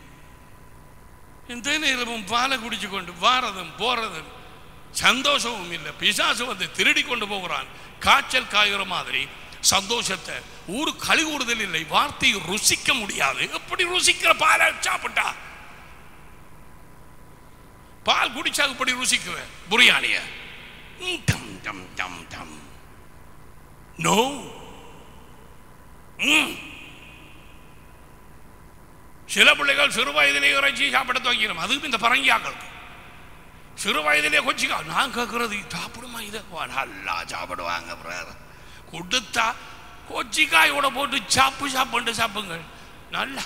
எந்த நேரமும் பாலை குடிச்சு கொண்டு வாரதும் போறதும் சந்தோஷமும் இல்லை பிசாசு வந்து திருடி கொண்டு போகிறான் காய்ச்சல் காய்கிற மாதிரி சந்தோஷத்தை ஊர் களி கூறுதல் இல்லை வார்த்தையை ருசிக்க முடியாது எப்படி ருசிக்கிற பாலை சாப்பிட்டா பால் குடிச்சா எப்படி ருசிக்குவ புரியாணிய டம் டம் டம் டம் நோ சில பிள்ளைகள் சிறு வயதிலே இறைச்சி சாப்பிட துவங்கிடும் அதுவும் இந்த பரங்கியாக்களுக்கு சிறு வயதிலே கொச்சிக்கா நான் கேட்கறது சாப்பிடுமா இதை ஓ, நல்லா சாப்பிடுவாங்க பிரதர் கொடுத்தா கொச்சிக்காயோட போட்டு சாப்பு சாப்பிட்டு சாப்பிடுங்க நல்லா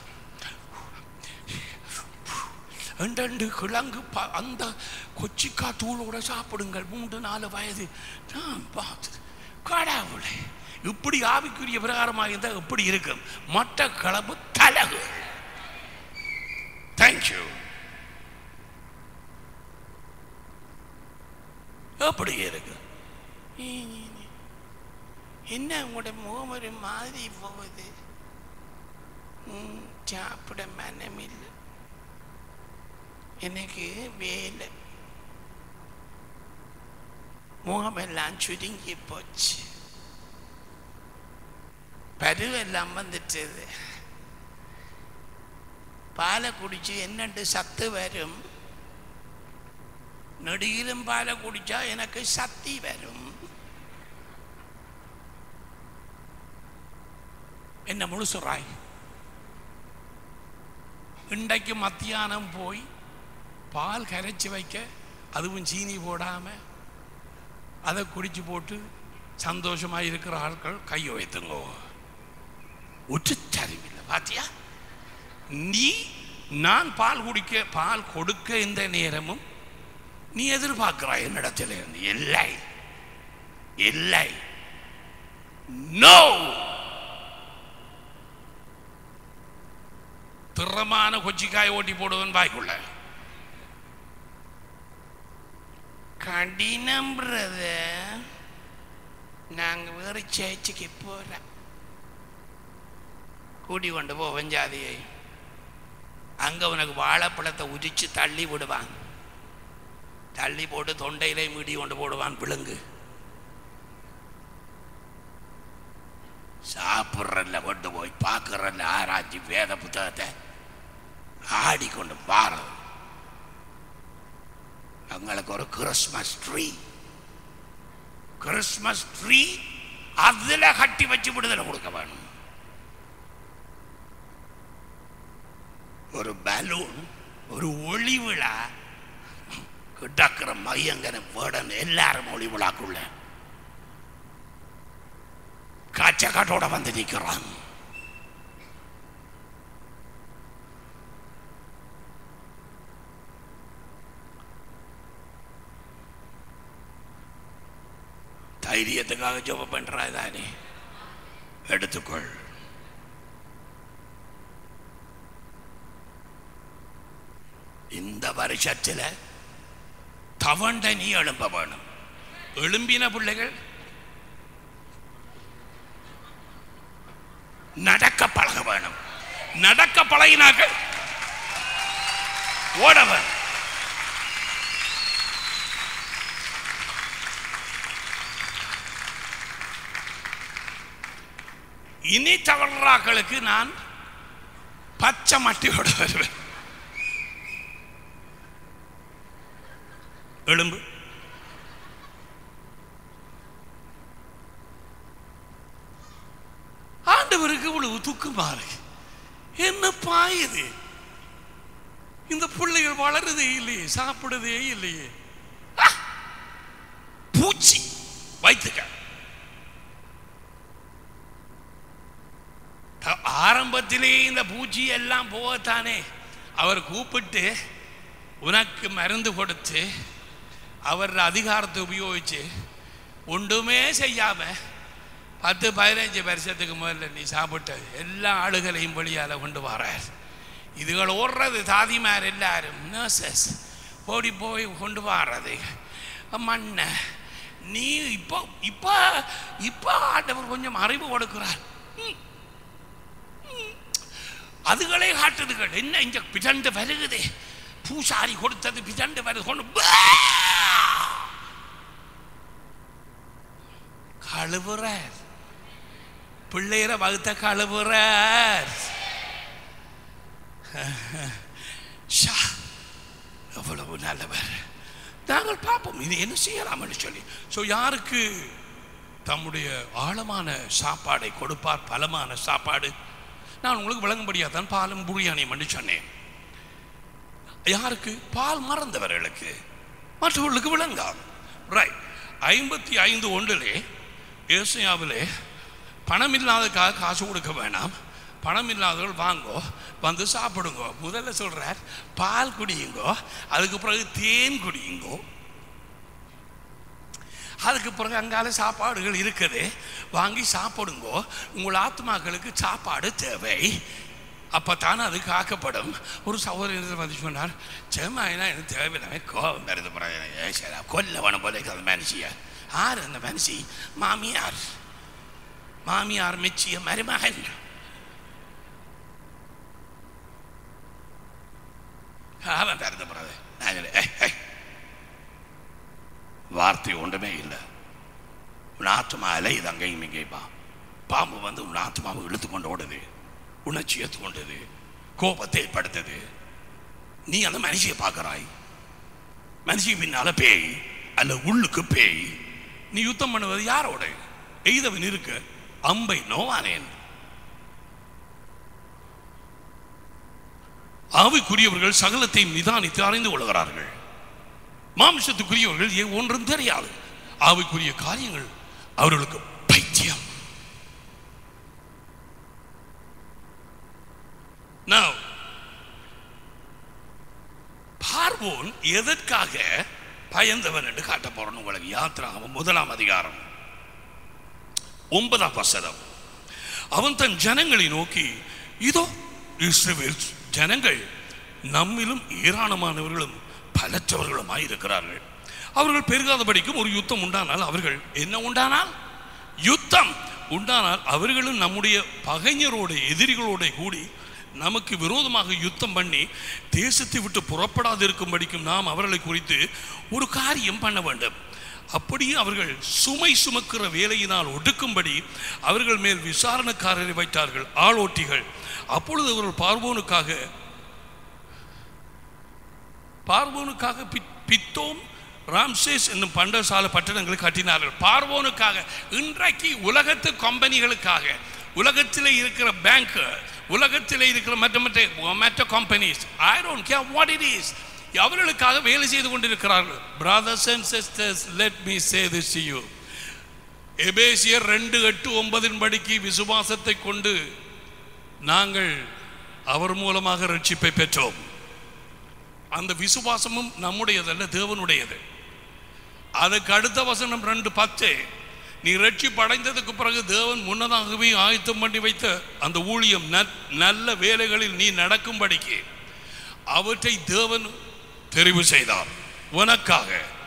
ரெண்டு கிழங்கு ப- அந்த கொச்சிக்கா தூளோட சாப்பிடுங்கள் மூன்று நாலு வயது நான் பார்த்து கடவுளே இப்படி ஆவிக்குரிய பிரகாரமாக இருந்தால் எப்படி இருக்கும் மட்ட கிளம்பு தலகு தேங்க்யூ எப்படி இருக்கு என்ன உங்களோட முகம் ஒரு மாதிரி போகுது ம், சாப்பிட மனமில்லை எனக்கு வேலை முகமெல்லாம் சுருங்கி போச்சு பருவெல்லாம் வந்துட்டது பாலை குடிச்சு என்னண்டு சத்து வரும் நெடுகிலும் பாலை குடிச்சா எனக்கு சக்தி வரும் என்ன முழுசுறாய் இன்றைக்கு மத்தியானம் போய் பால் கரைச்சி வைக்க அதுவும் சீனி போடாம அதை குடிச்சு போட்டு சந்தோஷமா இருக்கிற ஆட்கள் கையை வைத்துங்கோ உற்றுச்சரிவில்லை பாத்தியா நீ நான் பால் குடிக்க பால் கொடுக்க இந்த நேரமும் நீ எதிர்பார்க்கிறாய் என்னிடத்தில் இருந்து இல்லை இல்லை நோ திறமான கொச்சிக்காய் ஓட்டி போடுவன் பாய்க்குள்ள கடினம் பிரதர் நாங்கள் வேறு சேர்ச்சிக்கு போகிறோம் கூட்டி கொண்டு போவோம் ஜாதியை அங்கே உனக்கு வாழைப்பழத்தை உரிச்சு தள்ளி விடுவான் தள்ளி போட்டு தொண்டையிலே மீடி கொண்டு போடுவான் விழுங்கு சாப்பிட்றல்ல கொண்டு போய் பார்க்குறல்ல ஆராய்ச்சி வேத புத்தகத்தை ஆடிக்கொண்டு வாரம் எங்களுக்கு ஒரு கிறிஸ்மஸ் ட்ரீ கிறிஸ்மஸ் ட்ரீ அதுல கட்டி வச்சு விடுதலை கொடுக்க வேணும் ஒரு பலூன் ஒரு ஒளி விழா கிட்டக்கிற மையங்கர வேடன் எல்லாரும் ஒளி விழாக்குள்ள காச்சக்காட்டோட வந்து நிற்கிறான் தைரியத்துக்காக ஜோப பண்றாய் தானே எடுத்துக்கொள் இந்த வருஷத்துல தவண்ட நீ எழும்ப வேணும் எழும்பின பிள்ளைகள் நடக்க பழக வேணும் நடக்க பழகினார்கள் ஓடவன் இனி தவறாக்களுக்கு நான் பச்சை மட்டியோட வருவேன் எழும்பு ஆண்டவருக்கு இவ்வளவு துக்கமாறு என்ன பாயுது இந்த பிள்ளைகள் வளருதே இல்லையே சாப்பிடுறதே இல்லையே ஆ! பூச்சி வைத்துக்க த- ஆரம்பத்திலே இந்த பூச்சி எல்லாம் போகத்தானே அவர் கூப்பிட்டு உனக்கு மருந்து கொடுத்து அவர் அதிகாரத்தை உபயோகிச்சு ஒன்றுமே செய்யாம பத்து பதினஞ்சு வருஷத்துக்கு முதல்ல நீ சாப்பிட்ட எல்லா ஆளுகளையும் வெளியால கொண்டு வரார் இதுகள் ஓடுறது தாதிமார் எல்லாரும் நர்சஸ் ஓடி போய் கொண்டு வர்றது மண்ணை நீ இப்போ இப்போ இப்போ ஆண்டவர் கொஞ்சம் அறிவு கொடுக்கிறார் ம். ம். அதுகளே காட்டுதுகள் என்ன இங்க பிதண்டு வருகுதே பூசாரி கொடுத்தது பிதண்டு வருது கொண்டு பா! கழுவுறார் பிள்ளையரை வகுத்த கழுவுறார் ஷா, எவ்வளவு நல்லவர் நாங்கள் பார்ப்போம் இது என்ன செய்யலாம்னு சொல்லி ஸோ யாருக்கு தம்முடைய ஆழமான சாப்பாடை கொடுப்பார் பலமான சாப்பாடு நான் உங்களுக்கு விளங்கும்படியாக தான் பாலும் புரியாணியும் என்று சொன்னேன் யாருக்கு பால் மறந்தவர்களுக்கு மற்றவர்களுக்கு விளங்காது ரைட் ஐம்பத்தி ஐந்து ஒன்றிலே ஏசியாவிலே பணம் இல்லாததுக்காக காசு கொடுக்க வேணாம் பணம் இல்லாதவர்கள் வாங்கோ வந்து சாப்பிடுங்கோ முதல்ல சொல்றார் பால் குடியுங்கோ அதுக்கு பிறகு தேன் குடியுங்கோ அதுக்கு பிறகு அங்கால சாப்பாடுகள் இருக்குது வாங்கி சாப்பிடுங்கோ உங்கள் ஆத்மாக்களுக்கு சாப்பாடு தேவை அப்பத்தான் அது காக்கப்படும் ஒரு சகோதரர் வந்து சொன்னார் செம்மாயினா எனக்கு தேவையில்லாம கோபம் வருது பிறகு சரி கொல்ல வேணும் போல இருக்குது அந்த மனுஷிய யார் அந்த மனுஷி மாமியார் மாமியார் மெச்சிய மருமகன் அவன் பிறந்த பிறகு நான் சொன்னேன், "ஏய், ஏய், வார்த்தை ஒன்றுமே இல்லை உன் ஆத்மா அலை இது அங்கேயும் இங்கேயுமா பாம்பு வந்து உன் ஆத்மாவை இழுத்து கொண்டு ஓடுது உணர்ச்சி ஏற்று கொண்டது கோபத்தை ஏற்படுத்தது நீ அந்த மனுஷியை பார்க்கறாய் மனுஷி பின்னால பேய் அல்ல உள்ளுக்கு பேய் நீ யுத்தம் பண்ணுவது யாரோட எய்தவன் இருக்க அம்பை நோவானேன் ஆவிக்குரியவர்கள் சகலத்தையும் நிதானித்து அறிந்து கொள்கிறார்கள் மாம்சத்துக்குரியவர்கள் ஏன் ஒன்றும் தெரியாது ஆவிக்குரிய காரியங்கள் அவர்களுக்கு பைத்தியம் Now, பார்வோன் எதற்காக பயந்தவன் என்று காட்ட போறோம் உங்களுக்கு யாத்திராகவும் முதலாம் அதிகாரம் ஒன்பதாம் வசனம் அவன் தன் ஜனங்களை நோக்கி இதோ இஸ்ரவேல் ஜனங்கள் நம்மிலும் ஏராளமானவர்களும் பலற்றவர்களுமாய் இருக்கிறார்கள் அவர்கள் பெருகாதபடிக்கும் ஒரு யுத்தம் உண்டானால் அவர்கள் என்ன உண்டானால் யுத்தம் உண்டானால் அவர்களும் நம்முடைய பகைஞரோட எதிரிகளோட கூடி நமக்கு விரோதமாக யுத்தம் பண்ணி தேசத்தை விட்டு புறப்படாது இருக்கும்படிக்கும் நாம் அவர்களை குறித்து ஒரு காரியம் பண்ண வேண்டும் அப்படியே அவர்கள் சுமை சுமக்கிற வேலையினால் ஒடுக்கும்படி அவர்கள் மேல் விசாரணைக்காரரை வைத்தார்கள் ஆளோட்டிகள் அப்பொழுது அவர்கள் பார்வோனுக்காக பார்வோனுக்காக பி- பித்தோம் ராம்சேஸ் என்னும் பண்டசால பட்டணங்களை கட்டினார்கள் பார்வோனுக்காக இன்றைக்கு உலகத்து கம்பெனிகளுக்காக உலகத்தில் இருக்கிற பேங்க் உலகத்தில் இருக்கிற மற்ற மற்ற மற்ற companies I don't care what it is அவர்களுக்காக வேலை செய்து கொண்டிருக்கிறார்கள் brothers and sisters let me say this to you எபேசியர் ரெண்டு எட்டு ஒன்பதின் படிக்கு விசுவாசத்தை கொண்டு நாங்கள் அவர் மூலமாக ரட்சிப்பை பெற்றோம் அந்த விசுவாசமும் நம்முடையதல்ல தேவனுடையது அதுக்கு அடுத்த வசனம் ரெண்டு பத்து நீ ரட்சிப்பு அடைந்ததுக்கு பிறகு தேவன் முன்னதாகவே ஆயத்தம் பண்ணி வைத்த அந்த ஊழியம் நல்- நல்ல வேலைகளில் நீ நடக்கும்படிக்கு அவற்றை தேவன் தெரிவு செய்தார் உனக்காக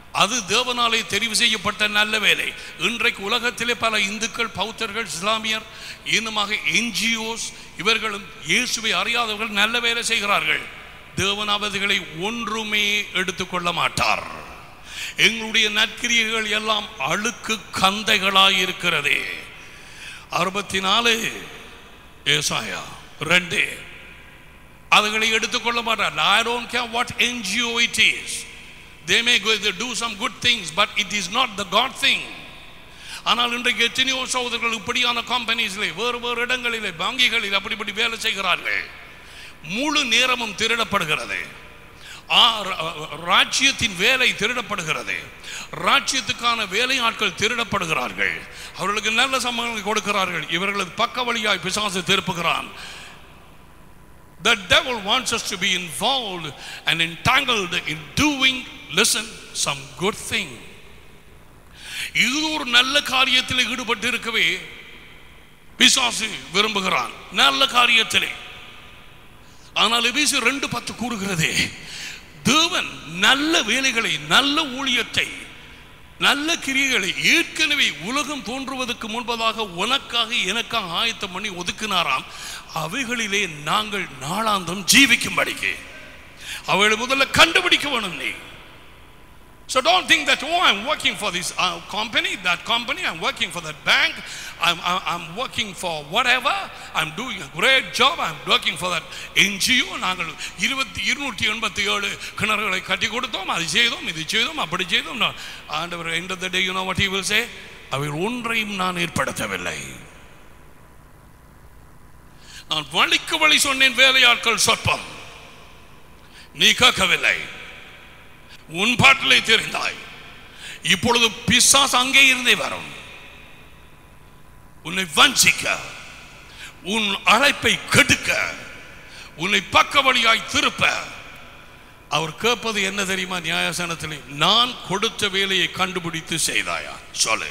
அது தேவனாலே தெரிவு செய்யப்பட்ட நல்ல வேலை இன்றைக்கு உலகத்திலே பல இந்துக்கள் பௌத்தர்கள் இஸ்லாமியர் இன்னுமாக என்ஜிஓஸ் இவர்களும் இயேசுவை அறியாதவர்கள் நல்ல வேலை செய்கிறார்கள் தேவன் அவர்களை ஒன்றுமே எடுத்துக்கொள்ள மாட்டார் எங்களுடைய நற்கிரியைகள் எல்லாம் அழுக்கு கந்தைகளாய் இருக்கிறதே அறுபத்தி நாலு ஏசாயா ரெண்டு அதுகளை எடுத்துக்கொள்ள மாட்டார் I don't care what NGO it is they may do some good things but it is not the God thing ஆனால் இன்றைக்கு எத்தனையோ சகோதரர்கள் இப்படியான கம்பெனிஸில் வேறு வேறு இடங்களிலே வங்கிகளில் அப்படிப்படி வேலை செய்கிறார்கள் முழு நேரமும் திருடப்படுகிறது ஆ, ரா- ராஜ்யத்தின் வேலை திருடப்படுகிறது ராஜ்யத்துக்கான வேலையாட்கள் திருடப்படுகிறார்கள் அவர்களுக்கு நல்ல சம்பளங்களை கொடுக்கிறார்கள் இவர்களது பக்க வழியாய் பிசாசு திருப்புகிறான் The devil wants us to be involved and entangled in doing, listen, some good thing. இது ஒரு நல்ல காரியத்தில் ஈடுபட்டு இருக்கவே பிசாசு விரும்புகிறான் நல்ல காரியத்திலே ஆனால் எபேசு ரெண்டு பத்து கூறுகிறதே தேவன் நல்ல வேலைகளை நல்ல ஊழியத்தை நல்ல கிரியைகளை ஏற்கனவே உலகம் தோன்றுவதற்கு முன்பதாக உனக்காக எனக்காக ஆயத்தம் பண்ணி ஒதுக்கினாராம் அவைகளிலே நாங்கள் நாளாந்தம் ஜீவிக்கும்படிக்கு அவளை முதல்ல கண்டுபிடிக்க வேணும் நீ So don't think that, oh, I'm working for this uh, company, that company, I'm working for that bank, I'm, I'm, I'm working for whatever, I'm doing a great job, I'm working for that NGO. நாங்கள் இருபத்தி இருநூற்றி எண்பத்தி ஏழு கிணறுகளை கட்டி கொடுத்தோம் அது செய்தோம் இது செய்தோம் அப்படி செய்தோம் நான் ஆண்டவர் end of the day you know what he will say அவைகள் ஒன்றையும் நான் ஏற்படுத்தவில்லை நான் வழிக்கு வழி சொன்னேன் வேலையாட்கள் சொற்பம் நீ கேட்கவில்லை உன் பாட்டிலே தெரிந்தாய் இப்பொழுது பிசாஸ் அங்கே இருந்தே வரும் உன்னை வஞ்சிக்க உன் அழைப்பை கெடுக்க உன்னை பக்க வழியாய் திருப்ப அவர் கேட்பது என்ன தெரியுமா நியாயசனத்திலே நான் கொடுத்த வேலையை கண்டுபிடித்து செய்தாயா சொல்லு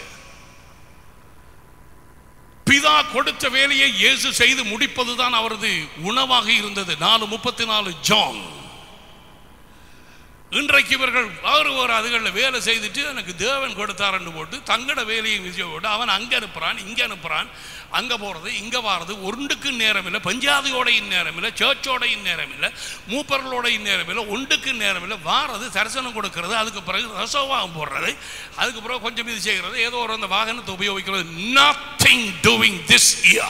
பிதா கொடுத்த வேலையை இயேசு செய்து முடிப்பதுதான் அவரது உணவாக இருந்தது நாலு முப்பத்தி நாலு ஜான் இன்றைக்கு இவர்கள் வேறு ஒரு அதுகளில் வேலை செய்துட்டு எனக்கு தேவன் கொடுத்தாருன்னு போட்டு தங்கட வேலையை விஜய் போட்டு அவன் அங்கே அனுப்புகிறான் இங்கே அனுப்புகிறான் அங்கே போகிறது இங்கே வாரது ஒன்றுக்கு நேரம் இல்லை பஞ்சாதியோடையும் நேரம் இல்லை சர்ச்சோடையும் நேரம் இல்லை மூப்பர்களோடையும் நேரம் இல்லை ஒன்றுக்கு நேரம் இல்லை வாரது தரிசனம் கொடுக்கறது அதுக்கு பிறகு ரசோவாகம் போடுறது அதுக்கு பிறகு கொஞ்சம் இது செய்கிறது ஏதோ ஒரு அந்த வாகனத்தை உபயோகிக்கிறது நத்திங் டூயிங் திஸ் இயர்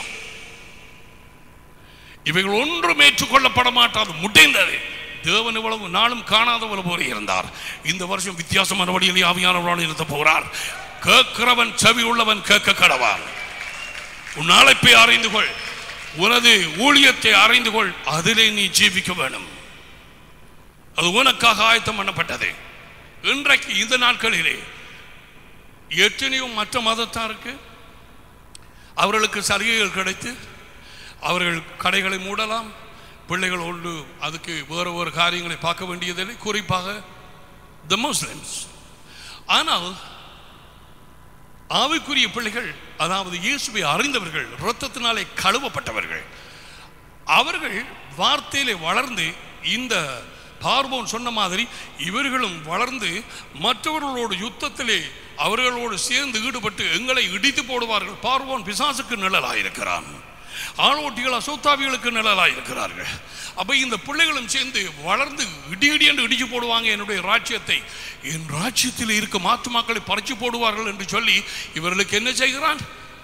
இவைகள் ஒன்றும் ஏற்றுக்கொள்ளப்பட மாட்டாது முடிந்தது தேவன் இவ்வளவு நாளும் காணாதவள் போல இருந்தார் இந்த வருஷம் வித்தியாசமான வழியில் ஆவியானவரால் இருந்த போகிறார் கேட்கிறவன் செவி உள்ளவன் கேட்க கடவான் உன் அழைப்பை அறிந்து கொள் உனது ஊழியத்தை அறிந்து கொள் அதிலே நீ ஜீவிக்க வேணும் அது உனக்காக ஆயத்தம் பண்ணப்பட்டது இன்றைக்கு இந்த நாட்களிலே எத்தனையோ மற்ற மதத்தாருக்கு அவர்களுக்கு சலுகைகள் கிடைத்து அவர்கள் கடைகளை மூடலாம் பிள்ளைகள் ஒன்று அதுக்கு வேறு வேறு காரியங்களை பார்க்க வேண்டியதில்லை குறிப்பாக த முஸ்லிம்ஸ் ஆனால் ஆவிக்குரிய பிள்ளைகள் அதாவது இயேசுவை அறிந்தவர்கள் இரத்தத்தினாலே கழுவப்பட்டவர்கள் அவர்கள் வார்த்தையிலே வளர்ந்து இந்த பார்வோன் சொன்ன மாதிரி இவர்களும் வளர்ந்து மற்றவர்களோடு யுத்தத்திலே அவர்களோடு சேர்ந்து ஈடுபட்டு எங்களை இடித்து போடுவார்கள் பார்வோன் பிசாசுக்கு நிழலாயிருக்கிறான் ஆளோட்டிகள் அசோத்தாவிகளுக்கு நிழலாயிருக்கிறார்கள் அப்ப இந்த பிள்ளைகளும் சேர்ந்து வளர்ந்து இடி இடி என்று இடிச்சு போடுவாங்க என்னுடைய ராஜ்யத்தை என் ராஜ்யத்தில் இருக்கும் ஆத்துமாக்களை பறிச்சு போடுவார்கள் என்று சொல்லி இவர்களுக்கு என்ன செய்கிறான்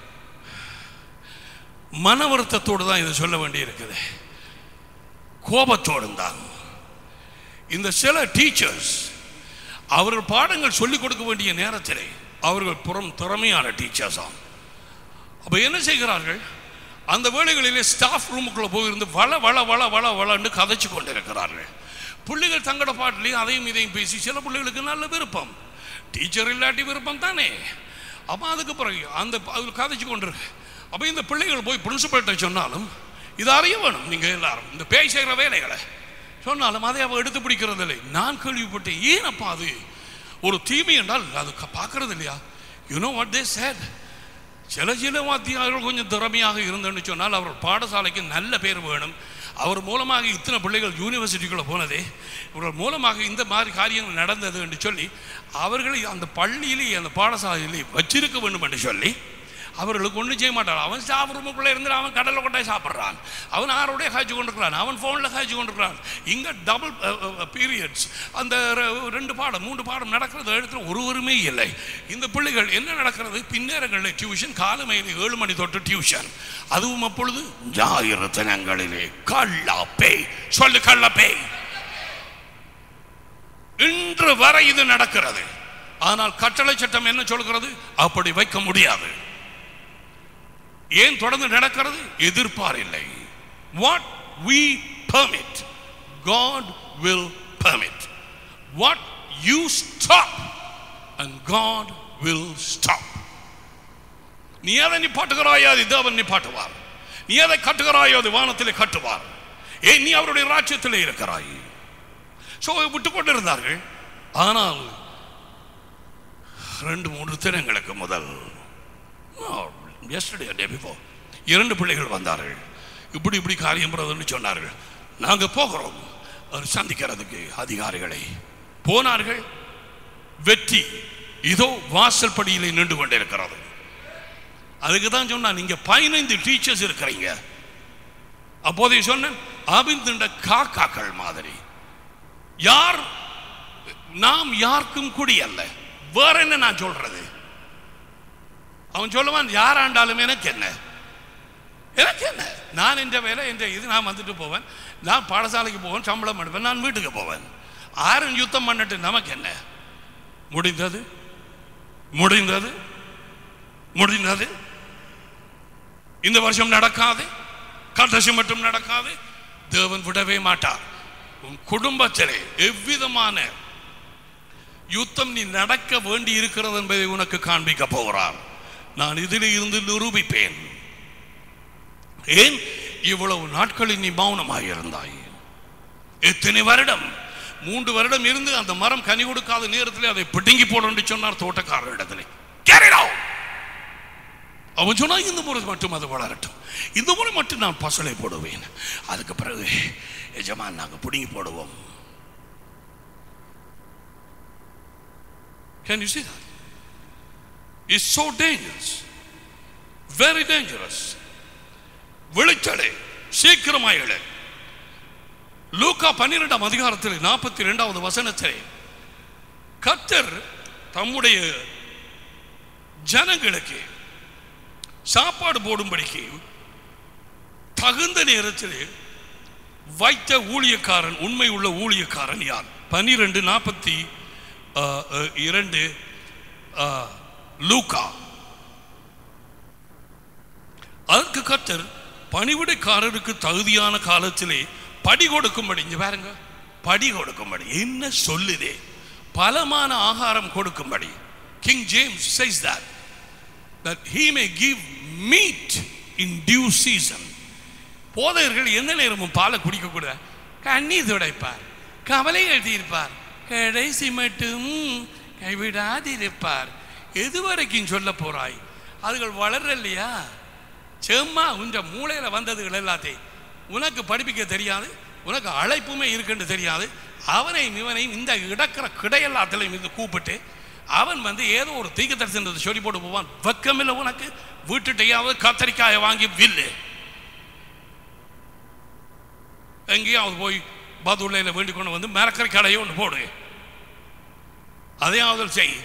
மன வருத்தத்தோடு தான் இதை சொல்ல வேண்டியிருக்குது கோபத்தோடு தான் இந்த சில டீச்சர்ஸ் அவர்கள் பாடங்கள் சொல்லிக் கொடுக்க வேண்டிய நேரத்திலே அவர்கள் புறம் திறமையான டீச்சர்ஸாம் அப்போ என்ன செய்கிறார்கள் அந்த வேளைகளிலே ஸ்டாஃப் ரூமுக்குள்ளே போயிருந்து வள வள வள வள வளன்னு கதைச்சு கொண்டிருக்கிறார்கள் பிள்ளைகள் தங்கட பாட்டிலையும் அதையும் இதையும் பேசி சில பிள்ளைகளுக்கு நல்ல விருப்பம் டீச்சர் இல்லாட்டி விருப்பம் தானே அப்போ அதுக்கு பிறகு அந்த அது கதைச்சு கொண்டிருக்கு அப்போ இந்த பிள்ளைகள் போய் பிரின்சிபல்கிட்ட சொன்னாலும் இது அறிய வேணும் நீங்கள் எல்லாரும் இந்த பேய் செய்கிற வேலைகளை சொன்னாலும் அதை அவள் எடுத்து பிடிக்கிறதில்லை நான் கேள்விப்பட்டேன் ஏன் அப்பா அது ஒரு தீமை என்றால் அது க- பார்க்கறது இல்லையா யூனோ வாட் தே சேட் சில சில வாத்தியார்கள் கொஞ்சம் திறமையாக இருந்தேன்னு சொன்னால் அவர்கள் பாடசாலைக்கு நல்ல பேர் வேணும் அவர் மூலமாக இத்தனை பிள்ளைகள் யூனிவர்சிட்டிக்குள்ளே போனதே இவர்கள் மூலமாக இந்த மாதிரி காரியங்கள் நடந்தது என்று சொல்லி அவர்களை அந்த பள்ளியிலே அந்த பாடசாலையிலே வச்சிருக்க வேண்டும் என்று சொல்லி அவர்களுக்கு ஒன்றும் செய்ய மாட்டான் அவன் ஸ்டாஃப் ரூமுக்குள்ளே இருந்து அவன் கடலில் கொண்டாய் சாப்பிட்றான் அவன் ஆரோடைய காய்ச்சி கொண்டிருக்கிறான் அவன் ஃபோனில் காய்ச்சி கொண்டிருக்கிறான் இங்கே டபுள் பீரியட்ஸ் அந்த ரெ- ரெண்டு பாடம் மூன்று பாடம் நடக்கிறது இடத்துல ஒருவருமே இல்லை இந்த பிள்ளைகள் என்ன நடக்கிறது பின்னேரங்களில் டியூஷன் காலமையில் ஏழு மணி தொட்டு டியூஷன் அதுவும் அப்பொழுது ஞாயிறு தினங்களிலே கள்ளா பேய் சொல்லு கள்ள பேய் இன்று வரை இது நடக்கிறது ஆனால் கட்டளை சட்டம் என்ன சொல்கிறது அப்படி வைக்க முடியாது ஏன் தொடர்ந்து நடக்கிறது எதிர்ப்பார் இல்லை what we permit god will permit what you stop and god will stop நீ எதை நிப்பாட்டுகிறாயோ அது தேவன் நிப்பாட்டுவார் நீ எதை கட்டுகிறாயோ அது வானத்திலே கட்டுவார் ஏன் நீ அவருடைய ராஜ்யத்திலே இருக்கிறாய் ஸோ விட்டு கொண்டிருந்தார்கள் ஆனால் ரெண்டு மூன்று தினங்களுக்கு முதல் எஸ்டர்டே டே பிஃபோர் இரண்டு பிள்ளைகள் வந்தார்கள் இப்படி இப்படி காரியம் பிரதர்னு சொன்னார்கள் நாங்கள் போகிறோம் அவர் சந்திக்கிறதுக்கு அதிகாரிகளை போனார்கள் வெற்றி இதோ வாசல் படியிலே நின்று கொண்டிருக்கிறது அதுக்கு தான் சொன்னா நீங்க பதினைந்து டீச்சர்ஸ் இருக்கிறீங்க அப்போதைய சொன்னேன் அபிந்துண்ட காக்காக்கள் மாதிரி யார் நாம் யாருக்கும் குடி அல்ல வேற என்ன நான் சொல்றது அவன் சொல்லுவான் யார் ஆண்டாலும் எனக்கு என்ன எனக்கு என்ன நான் என்ற வேலை என்ற இது நான் வந்துட்டு போவேன் நான் பாடசாலைக்கு போவேன் சம்பளம் எடுப்பேன் நான் வீட்டுக்கு போவேன் ஆரும் யுத்தம் பண்ணிட்டு நமக்கு என்ன முடிந்தது முடிந்தது முடிந்தது இந்த வருஷம் நடக்காது கடைசி மட்டும் நடக்காது தேவன் விடவே மாட்டார் உன் குடும்பத்திலே எவ்விதமான யுத்தம் நீ நடக்க வேண்டி இருக்கிறது என்பதை உனக்கு காண்பிக்க போகிறார் நான் இதில் இருந்து நிரூபிப்பேன் ஏன் இவ்வளவு நாட்களில் நீ மௌனமாக இருந்தாய் எத்தனை வருடம் மூன்று வருடம் இருந்து அந்த மரம் கனி கொடுக்காத நேரத்தில் அதை பிடுங்கி போட சொன்னார் தோட்டக்காரர் இடத்துல Get it out! அவன் சொன்னா இந்த முறை மட்டும் அது வளரட்டும் இந்த முறை மட்டும் நான் பசலை போடுவேன் அதுக்கு பிறகு எஜமான் நாங்கள் பிடுங்கி போடுவோம் Can you see that? It's so dangerous. Very dangerous. விழிச்சடை சீக்கிரமாயிடு லூக்கா பன்னிரெண்டாம் அதிகாரத்தில் நாற்பத்தி இரண்டாவது வசனத்திலே கர்த்தர் தம்முடைய ஜனங்களுக்கு சாப்பாடு போடும்படிக்கு தகுந்த நேரத்தில் வைத்த ஊழியக்காரன் உண்மை உள்ள ஊழியக்காரன் யார் பனிரெண்டு நாற்பத்தி இரண்டு ஆ, லூக்கா அதற்கு கர்த்தர் பணிவிடைக்காரருக்கு தகுதியான காலத்திலே படி கொடுக்கும்படி இங்க பாருங்க படி கொடுக்கும்படி என்ன சொல்லுதே பலமான ஆகாரம் கொடுக்கும்படி king James says that that he may give meat in due season போதையர்கள் எந்த நேரமும் பாலை குடிக்க கூட கண்ணீர் துடைப்பார் கவலைகள் தீர்ப்பார் கடைசி மட்டும் கைவிடாதிருப்பார் எதுவரைக்கும் சொல்ல போறாய் அதுகள் வளரலையா சும்மா உன்ற மூளையில வந்ததுகள் எல்லாத்தையும் உனக்கு படிப்பிக்க தெரியாது உனக்கு அழைப்புமே இருக்குன்னு தெரியாது அவனையும் இவனையும் இந்த இடக்கிற கிடையெல்லாத்திலையும் இது கூப்பிட்டு அவன் வந்து ஏதோ ஒரு தீக்க தரிசனத்தை சொல்லி போட்டு போவான் வெக்கமில்லை உனக்கு வீட்டுட்டையாவது கத்தரிக்காயை வாங்கி வில்லு எங்கேயாவது போய் பாதுள்ளையில் வேண்டிக் கொண்டு வந்து மரக்கறி கடையை ஒன்று போடு அதையாவது செய்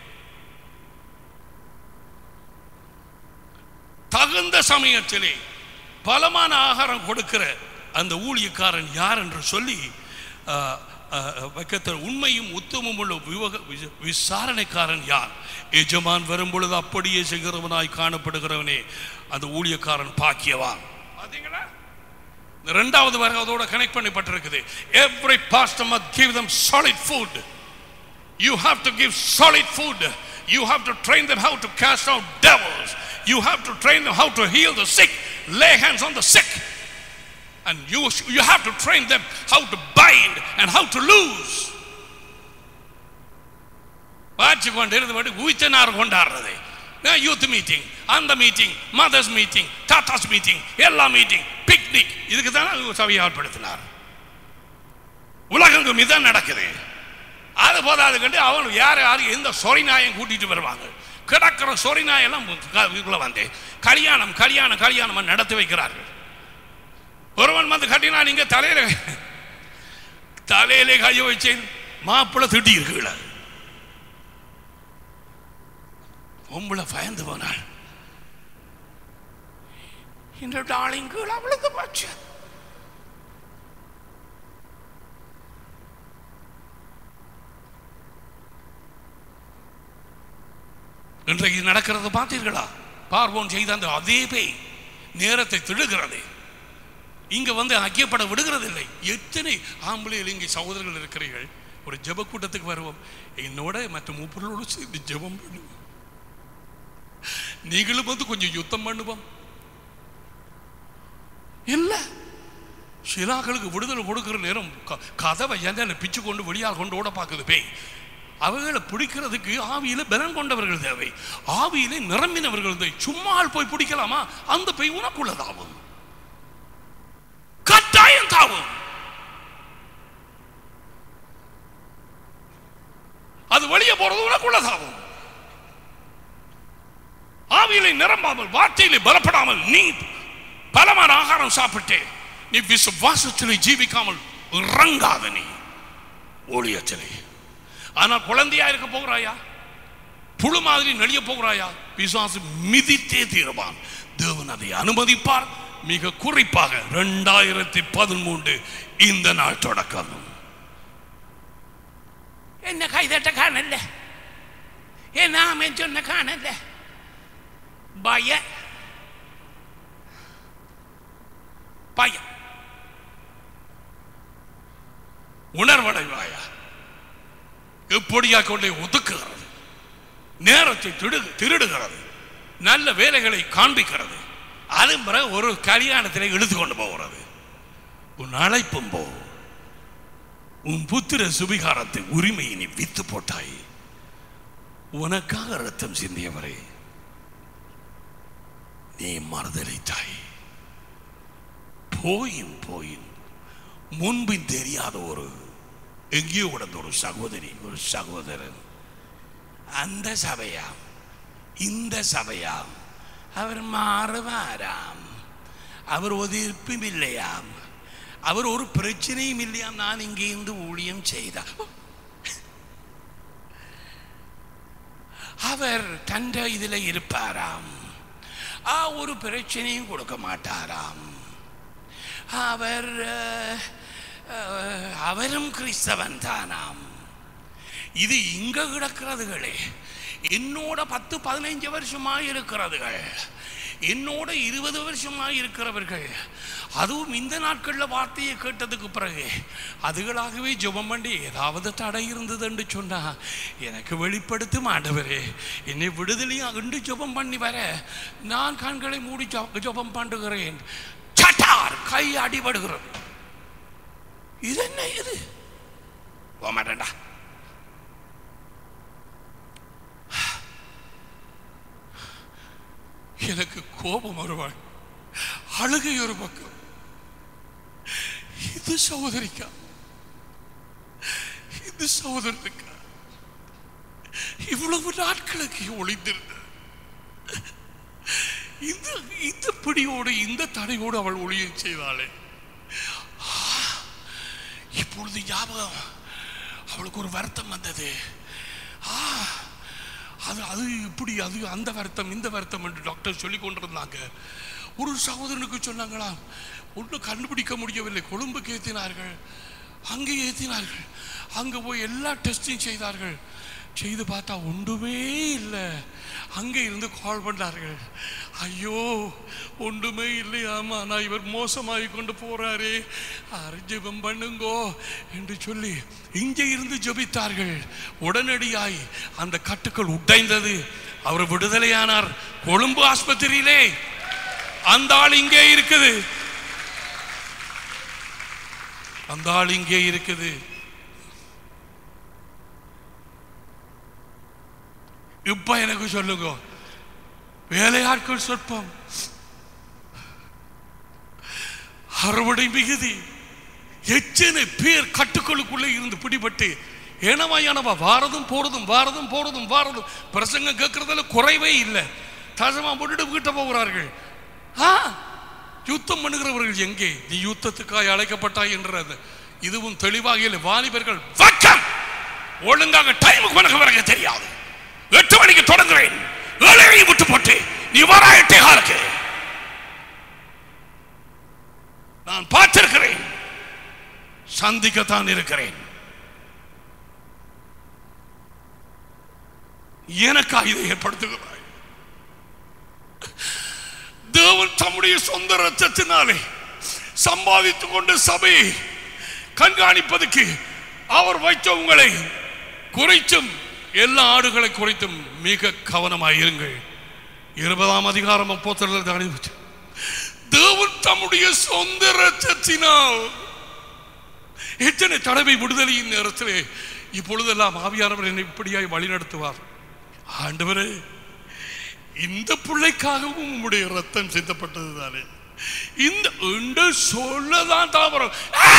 தகுந்த சமயத்திலே பலமான ஆகாரம் கொடுக்கிற அந்த ஊழியக்காரன் யார் என்று சொல்லி ஆஹ், ஆஹ், வைக்கத்தர் உண்மையும் உத்தமும் உள்ள விவக விச- விசாரணைக்காரன் யார் எஜமான் வரும் பொழுது அப்படியே செய்கிறவனாய் காணப்படுகிறவனே அந்த ஊழியக்காரன் பாக்கியவான் பாத்தீங்களா இந்த ரெண்டாவது வரை அதோட கனெக்ட் பண்ணப்பட்டிருக்குது every pastor must give them solid food you have to give solid food you have to train them how to cast out devils you have to train them how to heal the sick lay hands on the sick and you you have to train them how to bind and how to loose வாட்சி கொண்டு இருந்து கொண்டாடுறது youth meeting அந்த meeting mothers meeting தாத்தாஸ் meeting எல்லா meeting picnic இதுக்கு தானே சபையை ஏற்படுத்தினார் உலகங்கும் இதான் நடக்குது அது போதாது கண்டு அவன் யார் யார் எந்த சொறி நாயம் கூட்டிட்டு வருவாங்க கிடக்கிற சொறி நாயெல்லாம் இதுக்குள்ள வந்து கல்யாணம் கல்யாணம் கல்யாணம் நடத்தி வைக்கிறார்கள் ஒருவன் வந்து கட்டினா நீங்க தலையில தலையிலே கைய வச்சேன் மாப்பிள்ளை திட்டி இருக்குல்ல பொம்பளை பயந்து போனாள் இந்த டாலிங் கீழே அவளுக்கு போச்சு இன்றைக்கு நடக்கிறது பார்த்தீர்களா பார்வோன் செய்த அந்த அதே பேய் நேரத்தை திடுகிறது இங்க வந்து ஐக்கியப்பட விடுகிறது இல்லை எத்தனை ஆம்பளைகள் இங்கே சகோதரர்கள் இருக்கிறீர்கள் ஒரு ஜெப கூட்டத்துக்கு வருவோம் என்னோட மற்ற மூப்பர்களோடு சேர்ந்து ஜெபம் பண்ணுவோம் நீங்களும் வந்து கொஞ்சம் யுத்தம் பண்ணுவோம் இல்ல சிலாக்களுக்கு விடுதலை கொடுக்கிற நேரம் க- கதவை எந்த பிச்சு கொண்டு வெளியால் கொண்டு ஓட பார்க்குது பேய் அவர்களை பிடிக்கிறதுக்கு ஆவியில பலம் கொண்டவர்கள் தேவை ஆவியிலே நிரம்பினவர்கள் தேவை சும்மால் போய் பிடிக்கலாமா அந்த பேய் உனக்குள்ளதாகும் கட்டாயம் தாவும் அது வெளியே போறது உனக்குள்ளதாகும் ஆவியிலே நிரம்பாமல் வார்த்தையிலே பலப்படாமல் நீ பலமான ஆகாரம் சாப்பிட்டு நீ விசுவாசத்திலே ஜீவிக்காமல் இறங்காத நீ ஊழியத்திலே ஆனால் குழந்தையா இருக்க போகிறாயா புழு மாதிரி நெளிய போகிறாயா பிசாசு மிதித்தே தீருவான் தேவன் அதை அனுமதிப்பார் மிக குறிப்பாக இரண்டாயிரத்தி பதிமூன்று இந்த நாள் தொடக்கம் என்ன கைதட்ட காணல என்ன ஆமென் சொன்ன காணல பய பயம் உணர்வடைவாயா எப்படியா கொண்டே ஒதுக்குகிறது நேரத்தை திடு திருடுகிறது நல்ல வேலைகளை காண்பிக்கிறது அது பிறகு ஒரு கல்யாணத்திலே இழுத்து கொண்டு போகிறது உன் அழைப்பும் போ உன் புத்திர சுபிகாரத்தை உரிமையை நீ வித்து போட்டாய் உனக்காக ரத்தம் சிந்தியவரே நீ மறுதளித்தாய் போயும் போயும் முன்பின் தெரியாத ஒரு எங்கேயோ கிடந்த ஒரு சகோதரி ஒரு சகோதரன் அந்த சபையாம் இந்த சபையாம் அவர் மாறுவாராம் அவர் ஒதிர்ப்பும் இல்லையாம் அவர் ஒரு பிரச்சனையும் இல்லையாம் நான் இங்கே இருந்து ஊழியம் செய்தார் அவர் தந்த இதில் இருப்பாராம் ஆ ஒரு பிரச்சனையும் கொடுக்க மாட்டாராம் அவர் அஹ், அஹ், அவரும் கிறிஸ்தவன் தானாம் இது இங்க கிடக்கிறதுகளே என்னோட பத்து பதினைஞ்சு வருஷமா இருக்கிறதுகள் என்னோட இருபது வருஷமா இருக்கிறவர்கள் அதுவும் இந்த நாட்களில் வார்த்தையை கேட்டதுக்கு பிறகு அதுகளாகவே ஜெபம் பண்ணி ஏதாவது தடை இருந்ததுன்னு சொன்னா எனக்கு வெளிப்படுத்தும் ஆண்டவரே என்னை விடுதலையும் அண்டு ஜெபம் பண்ணி வர நான் கண்களை மூடி ஜெப- ஜெபம் பண்ணுகிறேன் சட்டார் கை அடிபடுகிறது இது என்ன இது போக மாட்டேன்டா எனக்கு கோபம் வருவாள் அழுகை ஒரு பக்கம் இது சகோதரிக்கா இது சகோதரனுக்கா இவ்வளவு நாட்களுக்கு ஒளிந்திருந்த இந்த இந்த பிடியோடு இந்த தடையோடு அவள் ஒளியை செய்தாளே ஆ, இப்பொழுது ஞாபகம் அவளுக்கு ஒரு வருத்தம் வந்தது ஆ அது அது இப்படி அது அந்த வருத்தம் இந்த வருத்தம் என்று டாக்டர் சொல்லி கொண்டிருந்தாங்க ஒரு சகோதரனுக்கு சொன்னாங்களாம் ஒன்றும் கண்டுபிடிக்க முடியவில்லை கொழும்புக்கு ஏற்றினார்கள் அங்கே ஏற்றினார்கள் அங்கே போய் எல்லா டெஸ்டையும் செய்தார்கள் செய்து பார்த்தா ஒன்றுமே இல்லை அங்கே இருந்து கால் பண்ணார்கள் ஐயோ ஒன்றுமே இல்லையாமா நான் இவர் மோசமாகி கொண்டு போறாரே ஆறு ஜெபம் பண்ணுங்கோ என்று சொல்லி இங்கே இருந்து ஜெபித்தார்கள் உடனடியாய் அந்த கட்டுக்கள் உடைந்தது அவர் விடுதலையானார் கொழும்பு ஆஸ்பத்திரியிலே அந்த ஆள் இங்கே இருக்குது அந்த ஆள் இங்கே இருக்குது இப்ப எனக்கு சொல்லுங்க வேலையாட்கள் சொற்பம் அறுவடை மிகுதி எத்தனை பேர் கட்டுக்களுக்குள்ளே இருந்து பிடிபட்டு ஏனவாயானவா வாரதும் போறதும் வாரதும் போறதும் வாரதும் பிரசங்கம் கேட்கறதுல குறைவே இல்லை தாசமா போட்டுட்டு வீட்டை போகிறார்கள் ஆ யுத்தம் பண்ணுகிறவர்கள் எங்கே நீ யுத்தத்துக்காய் அழைக்கப்பட்டாய் என்றது இதுவும் தெளிவாக இல்லை வாலிபர்கள் வக்கம் ஒழுங்காக டைமுக்கு உனக்கு பிறகு தெரியாது எட்டு மணிக்கு தொடங்குவேன் ஏழையை விட்டு போட்டு நீ வரா எட்டே காலுக்கு நான் பார்த்திருக்கிறேன் சந்திக்கத்தான் இருக்கிறேன் எனக்காக இதை ஏற்படுத்துகிறாய் தேவன் தம்முடைய சொந்த ரத்தத்தினாலே சம்பாதித்துக் கொண்டு சபையை கண்காணிப்பதற்கு அவர் வைத்த உங்களை குறைத்தும் எல்லா ஆடுகளை குறைத்தும் மிக கவனமாய் இருங்கள் இருபதாம் அதிகாரம் அப்போத்தலில் அறிவிச்சு தேவன் தம்முடைய சொந்த ரத்தத்தினால் எத்தனை தடவை விடுதலையின் நேரத்திலே இப்பொழுதெல்லாம் ஆவியானவர் என்னை இப்படியாய் வழிநடத்துவார் ஆண்டவரே இந்த பிள்ளைக்காகவும் உம்முடைய ரத்தம் சிந்தப்பட்டது தானே இந்த இந்த சொல்லதான் தாவரம்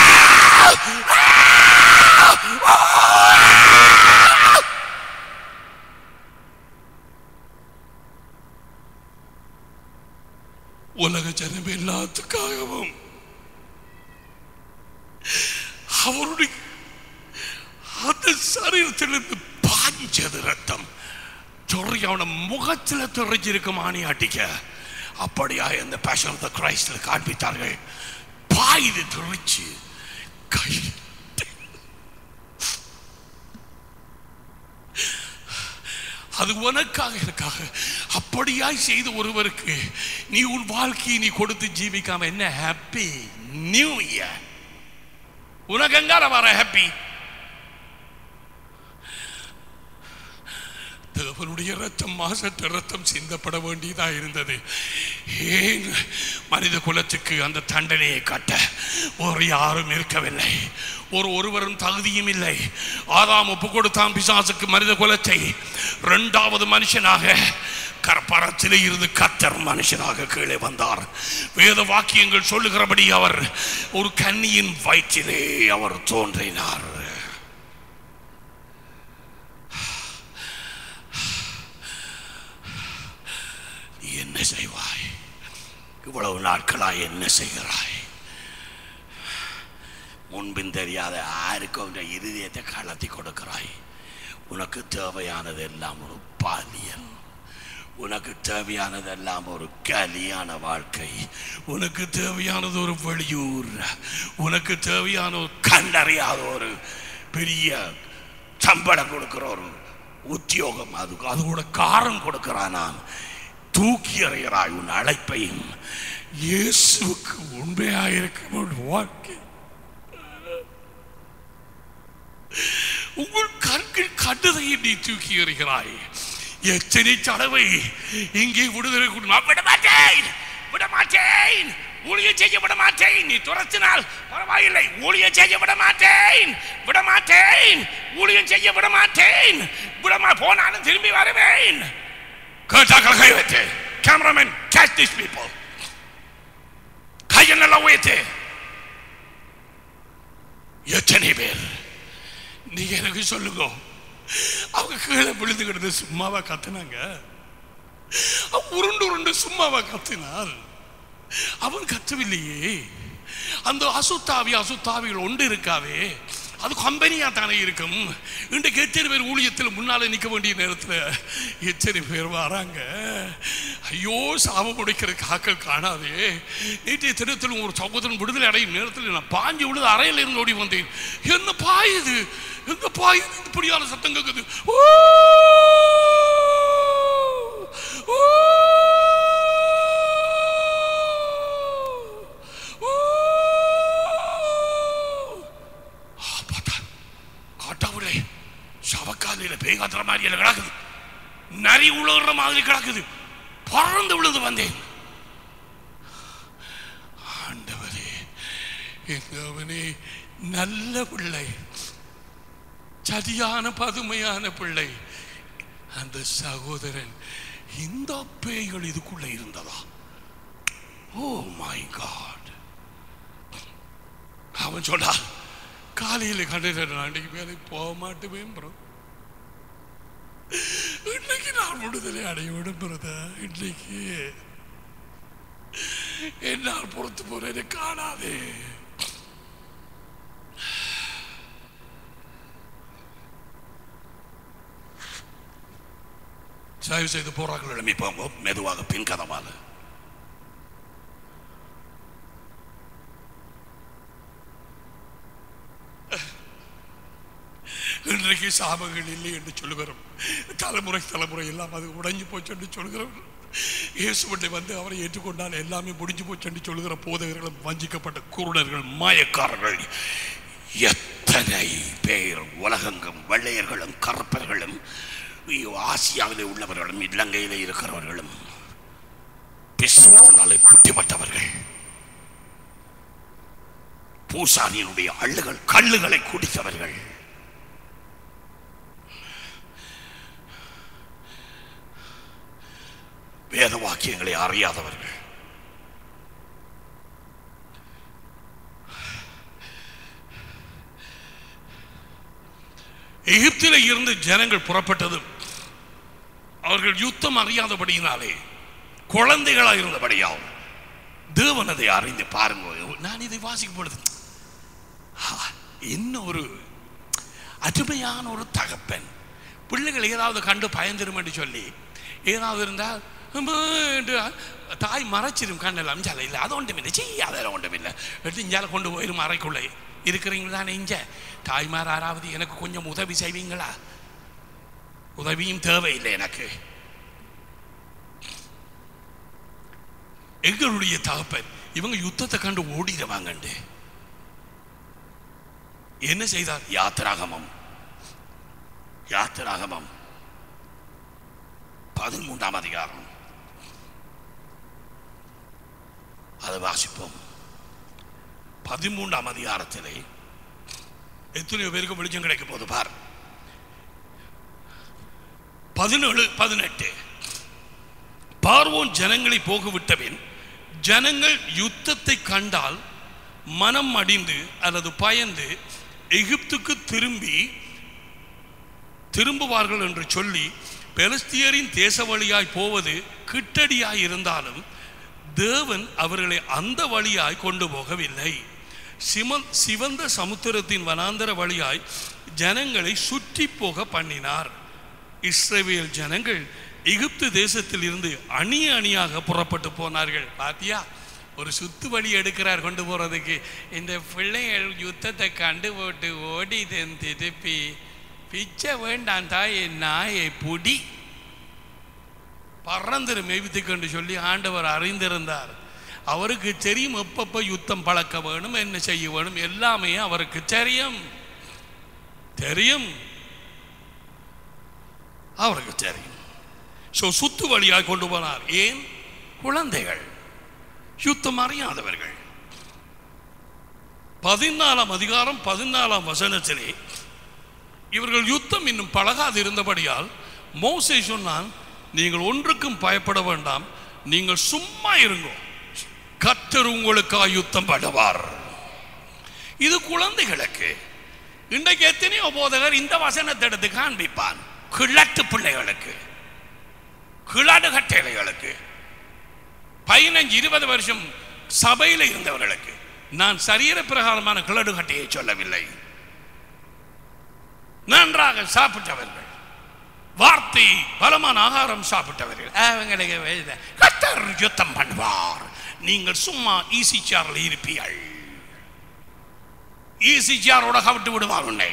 உலக ஜனம் எல்லாத்துக்காகவும் அவருடைய அந்த சரீரத்திலிருந்து பாஞ்சது ரத்தம் சொறி அவன முகத்தில் துறைஞ்சிருக்கும் ஆணி அடிக்க அப்படியா இந்த பேஷன் ஆஃப் த கிரைஸ்ட்ல காண்பித்தார்கள் பாயுது துறைச்சு கை அது உனக்காக எனக்காக அப்படியாய் செய்த ஒருவருக்கு நீ உன் வாழ்க்கையை நீ கொடுத்து ஜீவிக்காம என்ன ஹாப்பி நியூ இயர் உனக்கு எங்கால வர ஹாப்பி தேவனுடைய ரத்தம் மாசற்ற ரத்தம் சிந்தப்பட வேண்டியதா இருந்தது ஏன் மனித குலத்துக்கு அந்த தண்டனையை கட்ட ஒரு யாரும் இருக்கவில்லை ஒரு ஒருவரும் தகுதியும் இல்லை ஆதாம் ஒப்பு கொடுத்தான் பிசாசுக்கு மனித குலத்தை இரண்டாவது மனுஷனாக கற்பரத்திலே இருந்து கத்தர் மனுஷனாக கீழே வந்தார் வேத வாக்கியங்கள் சொல்லுகிறபடி அவர் ஒரு கன்னியின் வயிற்றிலே அவர் தோன்றினார் நீ என்ன செய்வாய் இவ்வளவு நாட்களாய் என்ன செய்கிறாய் முன்பின் தெரியாத யாருக்கும் உன் இருதயத்தை கலத்தி கொடுக்கிறாய் உனக்கு தேவையானது எல்லாம் ஒரு பாலியல் உனக்கு தேவையானதெல்லாம் ஒரு கலியான வாழ்க்கை உனக்கு தேவையானது ஒரு வெளியூர் உனக்கு தேவையான ஒரு கண்டறியாத ஒரு பெரிய சம்பளம் கொடுக்கிற ஒரு உத்தியோகம் அது அது கூட காரம் கொடுக்கிறான் நான் தூக்கி எறிகிறாய் உன் அழைப்பையும் இயேசுவுக்கு உண்மையாக இருக்கும் ஒரு வாழ்க்கை உங்கள் கண்கள் கண்டதை நீ தூக்கி எறிகிறாய் எத்தனை தடவை இங்கே விடுதலை கொடு- நான் விட மாட்டேன் விட மாட்டேன் ஊழியம் செய்ய விட மாட்டேன் நீ துரத்தினால் பரவாயில்லை ஊழியம் செய்ய விட மாட்டேன் விட மாட்டேன் ஊழியம் செய்ய விட மாட்டேன் விடமா போனாலும் திரும்பி வருவேன் கேட்டாக்கள் கை வைத்து கேமராமேன் கேட்ச் திஸ் பீப்புள் கையை நல்லா உயர்த்து எத்தனை பேர் நீங்க எனக்கு சொல்லுங்க அவங்க கீழே விழுந்து கிடந்து சும்மாவா கத்துனாங்க அவன் உருண்டு உருண்டு சும்மாவா கத்தினார் அவன் கத்தவில்லையே அந்த அசுத்தாவி அசுத்தாவிகள் ஒன்று இருக்காவே அது கம்பெனியா தானே இருக்கும் இன்றைக்கு எத்தனை பேர் ஊழியத்தில் முன்னால நிற்க வேண்டிய நேரத்தில் எத்தனை பேர் வராங்க ஐயோ சாபம் முடிக்கிற காக்கள் காணாதே நேற்றைய தினத்தில் ஒரு சகோதரன் விடுதலை அடையும் நேரத்தில் நான் பாஞ்சு விழுது அறையில் இருந்து ஓடி வந்தேன் என்ன பாயுது எங்க பாயுது இப்படியான சத்தம் கேட்குது ஓ ஓ ஆ, பார்த்தா காட்டாவுடைய சவக்காலில பேய் காத்துற மாதிரி எல்லாம் கிடக்குது நரி உழுகிற மாதிரி கிடக்குது பறந்து விழுது வந்தேன் ஆண்டவரே எங்கவனே நல்ல பிள்ளை சரியான பதுமையான பிள்ளை அந்த சகோதரன் இந்த பேய்கள் இதுக்குள்ள இருந்ததா ஓ மை காட் அவன் சொன்னா காலையில் கண்டிட்டு நான் அன்னைக்கு வேலைக்கு போக மாட்டேன் ப்ரோ இன்னைக்கு நான் விடுதலை அடைய விடுபுறத இன்னைக்கு என்னால் பொறுத்து போறேன்னு காணாதே தயவு செய்து போராக்கள் எழுப்பி போங்க மெதுவாக பின் கதவால இன்றைக்கு சாபங்கள் இல்லை என்று சொல்லுகிறோம் தலைமுறை தலைமுறை எல்லாம் அது உடைஞ்சு போச்சு என்று சொல்கிறோம் இயேசுவண்டை வந்து அவரை ஏற்றுக்கொண்டால் எல்லாமே முடிஞ்சு போச்சு என்று சொல்லுகிற போதகர்களும் வஞ்சிக்கப்பட்ட குருடர்கள் மாயக்காரர்கள் எத்தனை பேர் உலகெங்கும் வெள்ளையர்களும் கருப்பர்களும் ஐயோ, ஆசியாவிலே உள்ளவர்களும் இலங்கையிலே இருக்கிறவர்களும் பிசுனாலே புட்டிப்பட்டவர்கள் பூசாரியினுடைய அள்ளுகள் கல்லுகளை குடித்தவர்கள் வேத வாக்கியங்களை அறியாதவர்கள் எகிப்திலே இருந்து ஜனங்கள் புறப்பட்டது அவர்கள் யுத்தம் அறியாதபடியினாலே குழந்தைகளாக இருந்தபடியால் தேவன் அதை அறிந்து பாருங்க நான் இதை வாசிக்கும் பொழுது ஆ, என்ன ஒரு அருமையான ஒரு தகப்பன் பிள்ளைகள் ஏதாவது கண்டு பயந்துரும் என்று சொல்லி ஏதாவது இருந்தால் அம்மா என்று தாய் மறைச்சிடும் கண்ணெல்லாம் ஜால இல்லை அது ஒன்றும் இல்லை செய்ய அதெல்லாம் ஒன்றும் இல்லை எடுத்து இஞ்சால கொண்டு போயிடும் அறைக்குள்ளே இருக்கிறீங்களா இஞ்ச தாய்மார் யாராவது எனக்கு கொஞ்சம் உதவி செய்வீங்களா உதவியும் தேவையில்லை எனக்கு எங்களுடைய தகப்பன் இவங்க யுத்தத்தை கண்டு ஓடிடுவாங்கண்டு என்ன செய்தார் யாத்திராகமம் யாத்திராகமம் பதிமூன்றாம் அதிகாரம் அதை வாசிப்போம் பதிமூன்றாம் அதிகாரத்திலே எத்தனையோ பேருக்கு வெளிச்சம் கிடைக்க போது பார் பதினேழு பதினெட்டு பார்வோன் ஜனங்களை போகவிட்டபின் ஜனங்கள் யுத்தத்தை கண்டால் மனம் அடிந்து அல்லது பயந்து எகிப்துக்கு திரும்பி திரும்புவார்கள் என்று சொல்லி பெலஸ்தியரின் தேச வழியாய் போவது கிட்டடியாய் இருந்தாலும் தேவன் அவர்களை அந்த வழியாய் கொண்டு போகவில்லை சிம சிவந்த சமுத்திரத்தின் வனாந்தர வழியாய் ஜனங்களை சுற்றி போக பண்ணினார் இஸ்ரவேல் ஜனங்கள் எகிப்து தேசத்தில் இருந்து அணி அணியாக புறப்பட்டு போனார்கள் பாத்தியா ஒரு சுத்து வழி எடுக்கிறார் கொண்டு போறதுக்கு இந்த பிள்ளைகள் யுத்தத்தை கண்டு போட்டு ஓடி திருப்பி பிச்சை வேண்டாம் தாய் நாயை புடி பறந்துரு மேய்வித்துக்கு என்று சொல்லி ஆண்டவர் அறிந்திருந்தார் அவருக்கு தெரியும் எப்பப்ப யுத்தம் பழக்க வேணும் என்ன செய்ய வேணும் எல்லாமே அவருக்கு தெரியும் தெரியும் அவருக்கு தெரியும் ஸோ சுத்து வழியாக கொண்டு போனார் ஏன் குழந்தைகள் யுத்தம் அறியாதவர்கள் பதினாலாம் அதிகாரம் பதினாலாம் வசனத்திலே இவர்கள் யுத்தம் இன்னும் பழகாது இருந்தபடியால் மோசே சொன்னான் நீங்கள் ஒன்றுக்கும் பயப்பட வேண்டாம் நீங்கள் சும்மா இருங்கோ கர்த்தர் உங்களுக்காக யுத்தம் பண்ணுவார் இது குழந்தைகளுக்கு இன்றைக்கு எத்தனையோ போதகர் இந்த வசனத்தை எடுத்து காண்பிப்பான் கிழட்டு பிள்ளைகளுக்கு கிழடு கட்டைகளுக்கு பதினஞ்சு இருபது வருஷம் சபையில் இருந்தவர்களுக்கு நான் சரீர பிரகாரமான கிழடு கட்டையை சொல்லவில்லை நன்றாக சாப்பிட்டவர்கள் வார்த்தை பலமான ஆகாரம் சாப்பிட்டவர்கள் அவங்களுக்கு வேத- கர்த்தர் யுத்தம் பண்ணுவார் நீங்கள் சும்மா ஈசி சாரில் இருப்பீர்கள் ஈசி சாரோட கவிட்டு விடுவார் உன்னை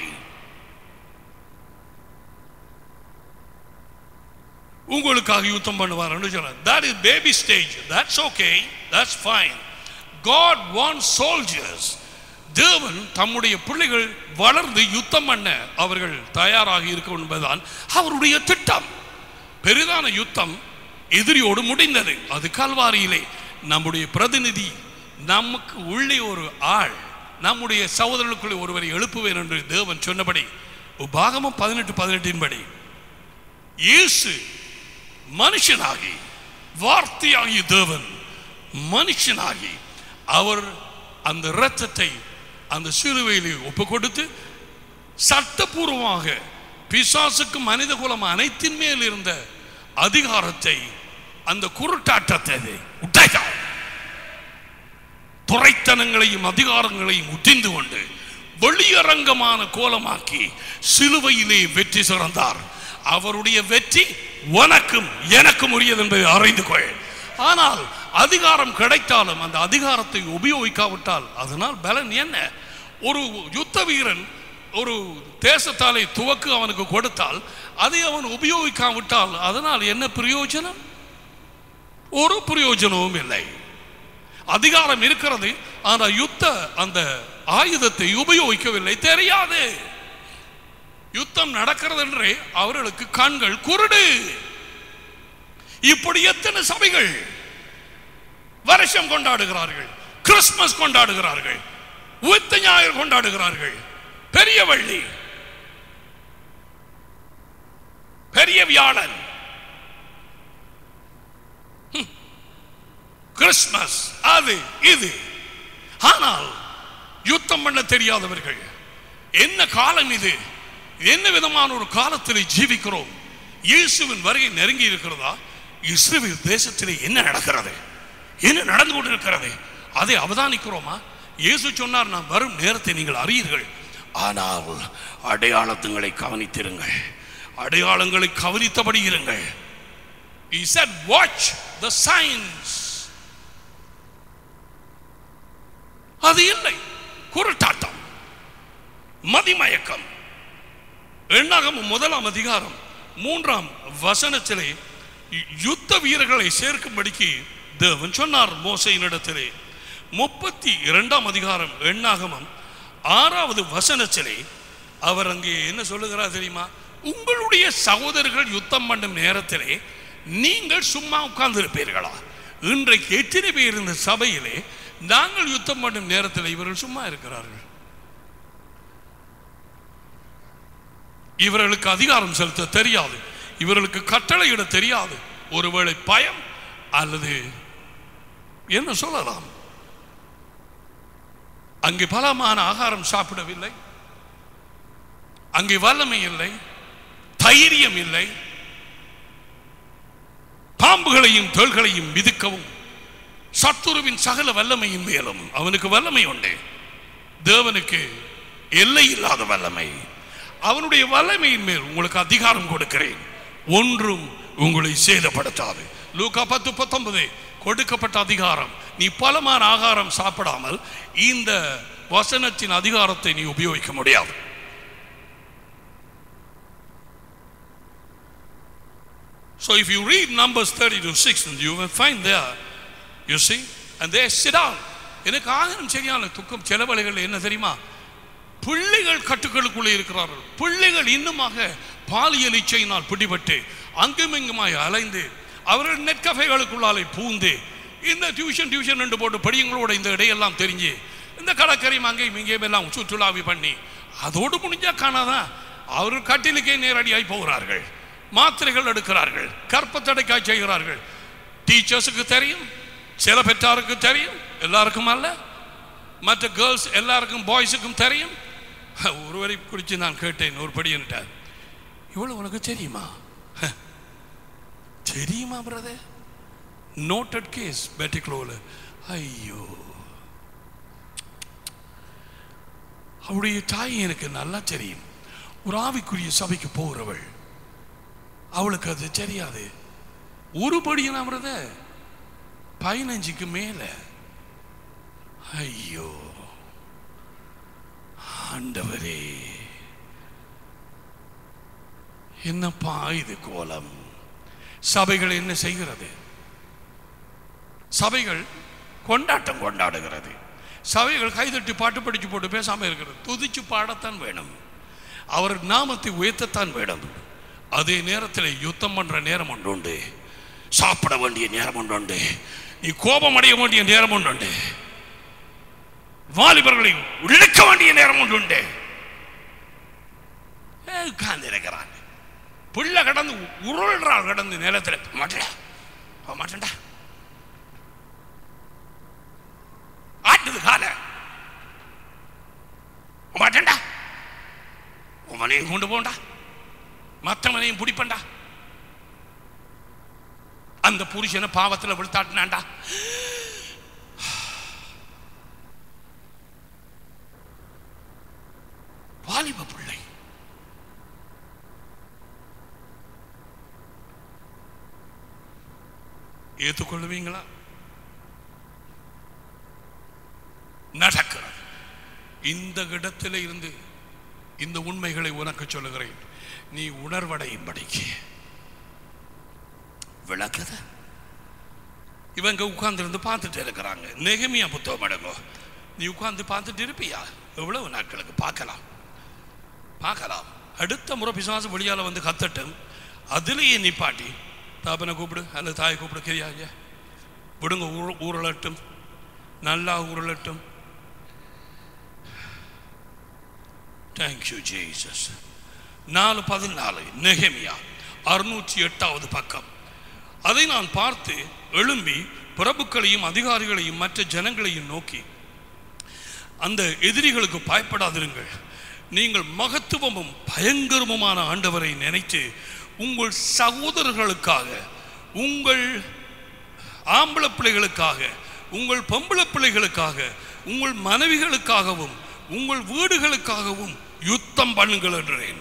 உங்களுக்காக யுத்தம் பண்ணுவார் சொன்னார் that is baby stage that's okay that's fine god wants soldiers தேவன் தம்முடைய பிள்ளைகள் வளர்ந்து யுத்தம் பண்ண அவர்கள் தயாராக இருக்கும் என்பதுதான் அவருடைய திட்டம் பெரிதான யுத்தம் எதிரியோடு முடிந்தது அது கல்வாரியிலே நம்முடைய பிரதிநிதி நமக்கு உள்ளே ஒரு ஆள் நம்முடைய சகோதரர்களுக்குள்ளே ஒருவரை எழுப்புவேன் என்று தேவன் சொன்னபடி உபாகமம் பதினெட்டு பதினெட்டின் படி இயேசு மனுஷனாகி வார்த்தையாகிய தேவன் மனுஷனாகி அவர் அந்த இரத்தத்தை அந்த சிலுவையிலே ஒப்பு கொடுத்து சட்டபூர்வமாக பிசாசுக்கு மனித குலம் அனைத்தின் மேல் இருந்த அதிகாரத்தை அந்த குருட்டாட்டத்தை உடைத்தார் துறைத்தனங்களையும் அதிகாரங்களையும் உதிர்ந்து கொண்டு வெளியரங்கமான கோலமாக்கி சிலுவையிலே வெற்றி சிறந்தார் அவருடைய வெற்றி உனக்கும் எனக்கும் உரியது என்பதை அறிந்து கொள் ஆனால் அதிகாரம் கிடைத்தாலும் அந்த அதிகாரத்தை உபயோகிக்காவிட்டால் அதனால் பலன் என்ன ஒரு யுத்த வீரன் ஒரு தேசத்தாலே துவக்கு அவனுக்கு கொடுத்தால் அதை அவன் உபயோகிக்காவிட்டால் அதனால் என்ன பிரயோஜனம் ஒரு பிரயோஜனமும் இல்லை அதிகாரம் இருக்கிறது ஆனால் யுத்த அந்த ஆயுதத்தை உபயோகிக்கவில்லை தெரியாது யுத்தம் நடக்கிறது என்றே அவர்களுக்கு கண்கள் குருடு இப்படி எத்தனை சபைகள் வருஷம் கொண்டாடுகிறார்கள் கிறிஸ்துமஸ் கொண்டாடுகிறார்கள் உயிர்த்த ஞாயிறு கொண்டாடுகிறார்கள் பெரிய வள்ளி பெரிய வியாழன் ஹம். கிறிஸ்துமஸ் அது இது ஆனால் யுத்தம் பண்ண தெரியாதவர்கள் என்ன காலம் இது என்ன விதமான ஒரு காலத்தில் ஜீவிக்கிறோம் இயேசுவின் வருகை நெருங்கி இருக்கிறதா இஸ்ரேல் தேசத்திலே என்ன நடக்கிறது என்ன நடந்து கொண்டிருக்கிறது அதை அவதானிக்கிறோமா இயேசு சொன்னார் நான் வரும் நேரத்தை நீங்கள் அறியீர்கள் ஆனால் அடையாளத்துங்களை கவனித்திருங்கள் அடையாளங்களை கவனித்தபடி இருங்கள் He said, watch the signs. அது இல்லை குருட்டாட்டம் மதிமயக்கம் எண்ணாகமம் முதலாம் அதிகாரம் மூன்றாம் வசனத்திலே யுத்த வீரர்களை சேர்க்கும்படிக்கு தேவன் சொன்னார் மோசையினிடத்திலே முப்பத்தி இரண்டாம் அதிகாரம் எண்ணாகமம் ஆறாவது வசனத்திலே அவர் அங்கே என்ன சொல்லுகிறார் தெரியுமா உங்களுடைய சகோதரர்கள் யுத்தம் பண்ணும் நேரத்திலே நீங்கள் சும்மா உட்கார்ந்து இருப்பீர்களா இன்றைக்கு எத்தனை பேர் இந்த சபையிலே நாங்கள் யுத்தம் பண்ணும் நேரத்தில் இவர்கள் சும்மா இருக்கிறார்கள் இவர்களுக்கு அதிகாரம் செலுத்த தெரியாது இவர்களுக்கு கட்டளையிட தெரியாது ஒருவேளை பயம் அல்லது என்ன சொல்லலாம் அங்கே பலமான ஆகாரம் சாப்பிடவில்லை அங்கே வல்லமை இல்லை தைரியம் இல்லை பாம்புகளையும் தேள்களையும் மிதிக்கவும் சத்துருவின் சகல வல்லமையின் மேலும் அவனுக்கு வல்லமை உண்டு தேவனுக்கு எல்லை இல்லாத வல்லமை அவனுடைய வல்லமையின் மேல் உங்களுக்கு அதிகாரம் கொடுக்கிறேன் ஒன்றும் உங்களை சேதப்படுத்தாது லூக்கா பத்து பத்தொன்பது கொடுக்கப்பட்ட அதிகாரம் நீ பலமான ஆகாரம் சாப்பிடாமல் இந்த வசனத்தின் அதிகாரத்தை நீ உபயோகிக்க முடியாது So if you read Numbers 30 to 6, you will find there, you see, and they sit down. எனக்கு ஆயிரம் சரியான துக்கம் செலவழிகள் என்ன தெரியுமா பிள்ளைகள் கட்டுக்களுக்குள்ளே இருக்கிறார்கள் பிள்ளைகள் இன்னுமாக பாலியல் இச்சையினால் பிடிபட்டு அங்கும் இங்குமாய் அலைந்து அவர்கள் நெட் கஃபேகளுக்குள்ளாலே பூந்து இந்த டியூஷன் டியூஷன் ரெண்டு போட்டு படியங்களோட இந்த இடையெல்லாம் தெரிஞ்சு இந்த கடற்கரையும் அங்கேயும் இங்கேயும் எல்லாம் சுற்றுலாவி பண்ணி அதோடு முடிஞ்சா காணாதான் அவர்கள் கட்டிலுக்கே நேரடியாய் போகிறார்கள் மாத்திரைகள் எடுக்கிறார்கள் கற்பத்தடைக்காய் செய்கிறார்கள் டீச்சர்ஸுக்கு தெரியும் சில பெற்றாருக்கு தெரியும் எல்லாருக்கும் அல்ல மற்ற கேர்ள்ஸ் எல்லாருக்கும் பாய்ஸுக்கும் தெரியும் ஒருவரை குறித்து நான் கேட்டேன் ஒரு படி என்றார் இவ்வளவு உனக்கு தெரியுமா தெரியுமா பிரதர் நோட்டட் கேஸ் பெட்டிக்ளோவில் ஐயோ அவருடைய தாய் எனக்கு நல்லா தெரியும் ஒரு ஆவிக்குரிய சபைக்கு போகிறவள் அவளுக்கு அது தெரியாது ஒரு படி நம்புறத பதினஞ்சுக்கு மேல ஐயோ ஆண்டவரே என்னப்பா இது கோலம் சபைகள் என்ன செய்கிறது சபைகள் கொண்டாட்டம் கொண்டாடுகிறது சபைகள் கைதட்டி பாட்டு படிச்சு போட்டு பேசாம இருக்கிறது துதிச்சு பாடத்தான் வேணும் அவர் நாமத்தை உயர்த்தத்தான் வேணும் அதே நேரத்தில் யுத்தம் பண்ற நேரம் ஒன்று உண்டு சாப்பிட வேண்டிய நேரம் ஒன்று உண்டு நீ கோபம் அடைய வேண்டிய நேரம் ஒன்று உண்டு வாலிபர்களை இழுக்க வேண்டிய நேரம் ஒன்று உண்டு உட்கார்ந்து இருக்கிறான் பிள்ளை கடந்து உருள்றாள் கடந்து நிலத்துல மாட்டா மாட்டேன்டா ஆட்டுது கால மாட்டேன்டா உமனையும் கொண்டு போண்டா மற்றவனையும் பிடிப்பண்டா அந்த புருஷனை பாவத்தில் விழுத்தாட்டினாண்டா வாலிப பிள்ளை ஏற்றுக்கொள்ளுவீங்களா நடக்கிறது இந்த இடத்துல இருந்து இந்த உண்மைகளை உனக்கு சொல்லுகிறேன் நீ உணர்வடையும்படிக்கு விளக்குது இவங்க உட்கார்ந்து இருந்து பார்த்துட்டு இருக்கிறாங்க நெகமியா புத்தகம் எடுங்கோ நீ உட்கார்ந்து பார்த்துட்டு இருப்பியா எவ்வளவு நாட்களுக்கு பார்க்கலாம் பார்க்கலாம் அடுத்த முறை பிசாசு வெளியால வந்து கத்தட்டும் அதுலேயே நிப்பாட்டி தாப்பனை கூப்பிடு அல்லது தாயை கூப்பிடு கிரியாங்க விடுங்க ஊர் ஊரலட்டும் நல்லா ஊரலட்டும் தேங்க்யூ ஜேசஸ் நாலு பதினாலு நெகமியா அறுநூற்றி எட்டாவது பக்கம் அதை நான் பார்த்து எழும்பி பிரபுக்களையும் அதிகாரிகளையும் மற்ற ஜனங்களையும் நோக்கி அந்த எதிரிகளுக்கு பயப்படாதிருங்கள் நீங்கள் மகத்துவமும் பயங்கரமுமான ஆண்டவரை நினைத்து உங்கள் சகோதரர்களுக்காக உங்கள் ஆம்பளை பிள்ளைகளுக்காக உங்கள் பொம்பளை பிள்ளைகளுக்காக உங்கள் மனைவிகளுக்காகவும் உங்கள் வீடுகளுக்காகவும் யுத்தம் பண்ணுங்கள் என்றேன்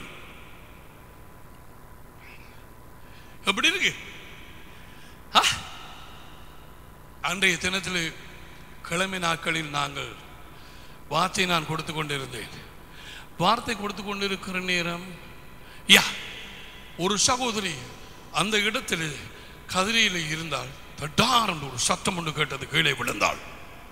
எப்படி இருக்கு ஆ? அன்றைய தினத்தில் கிழமை நாட்களில் நாங்கள் வார்த்தை நான் கொடுத்து கொண்டிருந்தேன் வார்த்தை கொடுத்து கொண்டிருக்கிற நேரம் யா ஒரு சகோதரி அந்த இடத்தில் கதிரையில் இருந்தால் தட்டார் என்று ஒரு சத்தம் ஒன்று கேட்டது கீழே விழுந்தாள்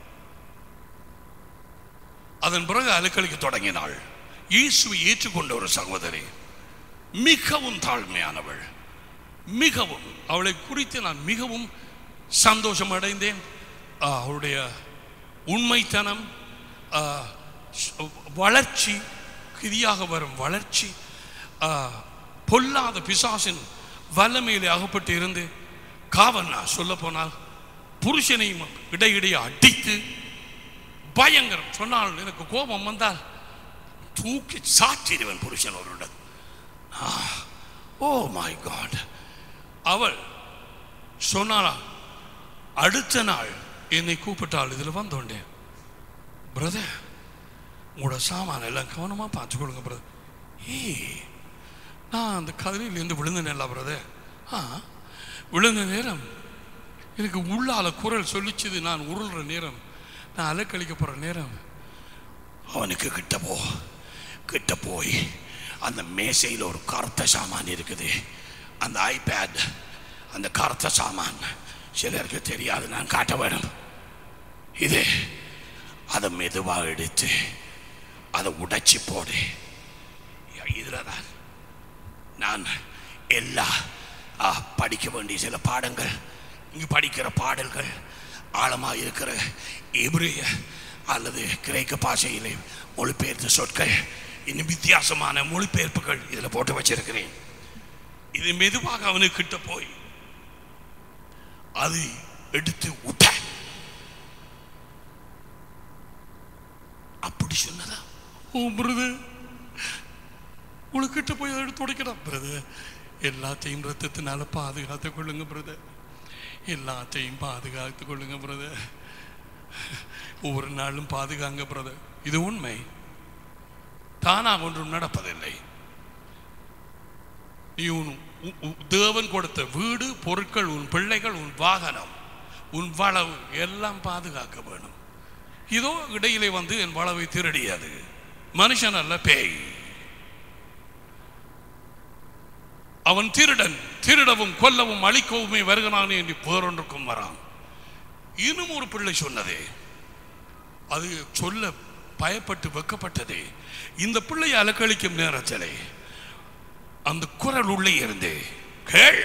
அதன் பிறகு அலக்களிக்க தொடங்கினாள் இயேசுவை ஏற்றுக்கொண்ட ஒரு சகோதரி மிகவும் தாழ்மையானவள் மிகவும் அவளை குறித்து நான் மிகவும் சந்தோஷம் அடைந்தேன் ஆ, அவளுடைய உண்மைத்தனம் ஆ, ஸ்- வளர்ச்சி கிரியாக வரும் வளர்ச்சி ஆ, பொல்லாத பிசாசின் வல்லமையிலே அகப்பட்டு இருந்து காவன்னா சொல்ல போனால் புருஷனையும் இடையிடையே அடித்து பயங்கரம் சொன்னால் எனக்கு கோபம் வந்தால் தூக்கி சாற்றிடுவன் புருஷன் அவருடன் ஓ மை காட் அவள் சொன்னாளா அடுத்த நாள் என்னை கூப்பிட்டாள் இதில் வந்தோண்டேன் பிரதர் உங்களோட சாமான எல்லாம் கவனமாக பார்த்துக்கொள்ளுங்க பிரதர் ஏய் நான் அந்த கதிரையிலேருந்து விழுந்தேன்ல பிரதர் ஆ விழுந்த நேரம் எனக்கு உள்ளால குரல் சொல்லிச்சுது நான் உருள்ற நேரம் நான் அலைக்கழிக்க போகிற நேரம் அவனுக்கு கிட்ட போ கிட்ட போய் அந்த மேசையில் ஒரு கருத்த சாமான் இருக்குது அந்த ஐபேட் அந்த கருத்த சாமான் சிலருக்கு தெரியாது நான் காட்ட வேணும் இது அதை மெதுவாக எடுத்து அதை உடைச்சி போடு இதில் தான் நான் எல்லா ஆ, படிக்க வேண்டிய சில பாடங்கள் இங்கு படிக்கிற பாடல்கள் ஆழமாக இருக்கிற எபிரேய அல்லது கிரேக்க பாஷையிலே மொழிபெயர்த்த சொற்கள் இன்னும் வித்தியாசமான மொழிபெயர்ப்புகள் இதில் போட்டு வச்சிருக்கிறேன் இது மெதுவாக அவனுக்கு கிட்ட போய் அது எடுத்து விட்ட அப்படி சொன்னதா ஓ பிரதர் உனக்கிட்ட போய் அதை எடுத்து உடைக்கணும் பிரதர் எல்லாத்தையும் ரத்தத்தினால பாதுகாத்து கொள்ளுங்க பிரதர் எல்லாத்தையும் பாதுகாத்து கொள்ளுங்க பிரதர் ஒவ்வொரு நாளும் பாதுகாங்க பிரதர் இது உண்மை தானாக ஒன்றும் நடப்பதில்லை நீ உன் உ- உ- தேவன் கொடுத்த வீடு பொருட்கள் உன் பிள்ளைகள் உன் வாகனம் உன் வளவு எல்லாம் பாதுகாக்க வேணும் இதோ இடையிலே வந்து என் வளவை திருடியது மனுஷன் அல்ல பேய் அவன் திருடன் திருடவும் கொல்லவும் அழிக்கவுமே வருகிறானே என்று பேரொன்றுக்கும் வரான் இன்னும் ஒரு பிள்ளை சொன்னதே அது சொல்ல பயப்பட்டு வெக்கப்பட்டதே இந்த பிள்ளை அலக்களிக்கும் நேரத்திலே அந்த குரல் உள்ளே இருந்து கேள்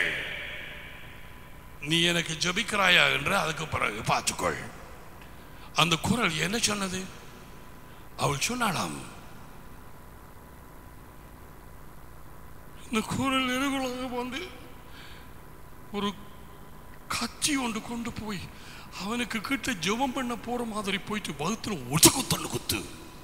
நீ எனக்கு ஜெபிக்கிறாயா என்று அதுக்கு பிறகு பார்த்துக்கொள் அந்த குரல் என்ன சொன்னது அவள் சொன்னாளாம் இந்த குரல் நெருகுலாக வந்து ஒரு கச்சி ஒன்று கொண்டு போய் அவனுக்கு கிட்ட ஜெபம் பண்ண போற மாதிரி போயிட்டு வகுத்துல ஒட்டு குத்தன்னு குத்து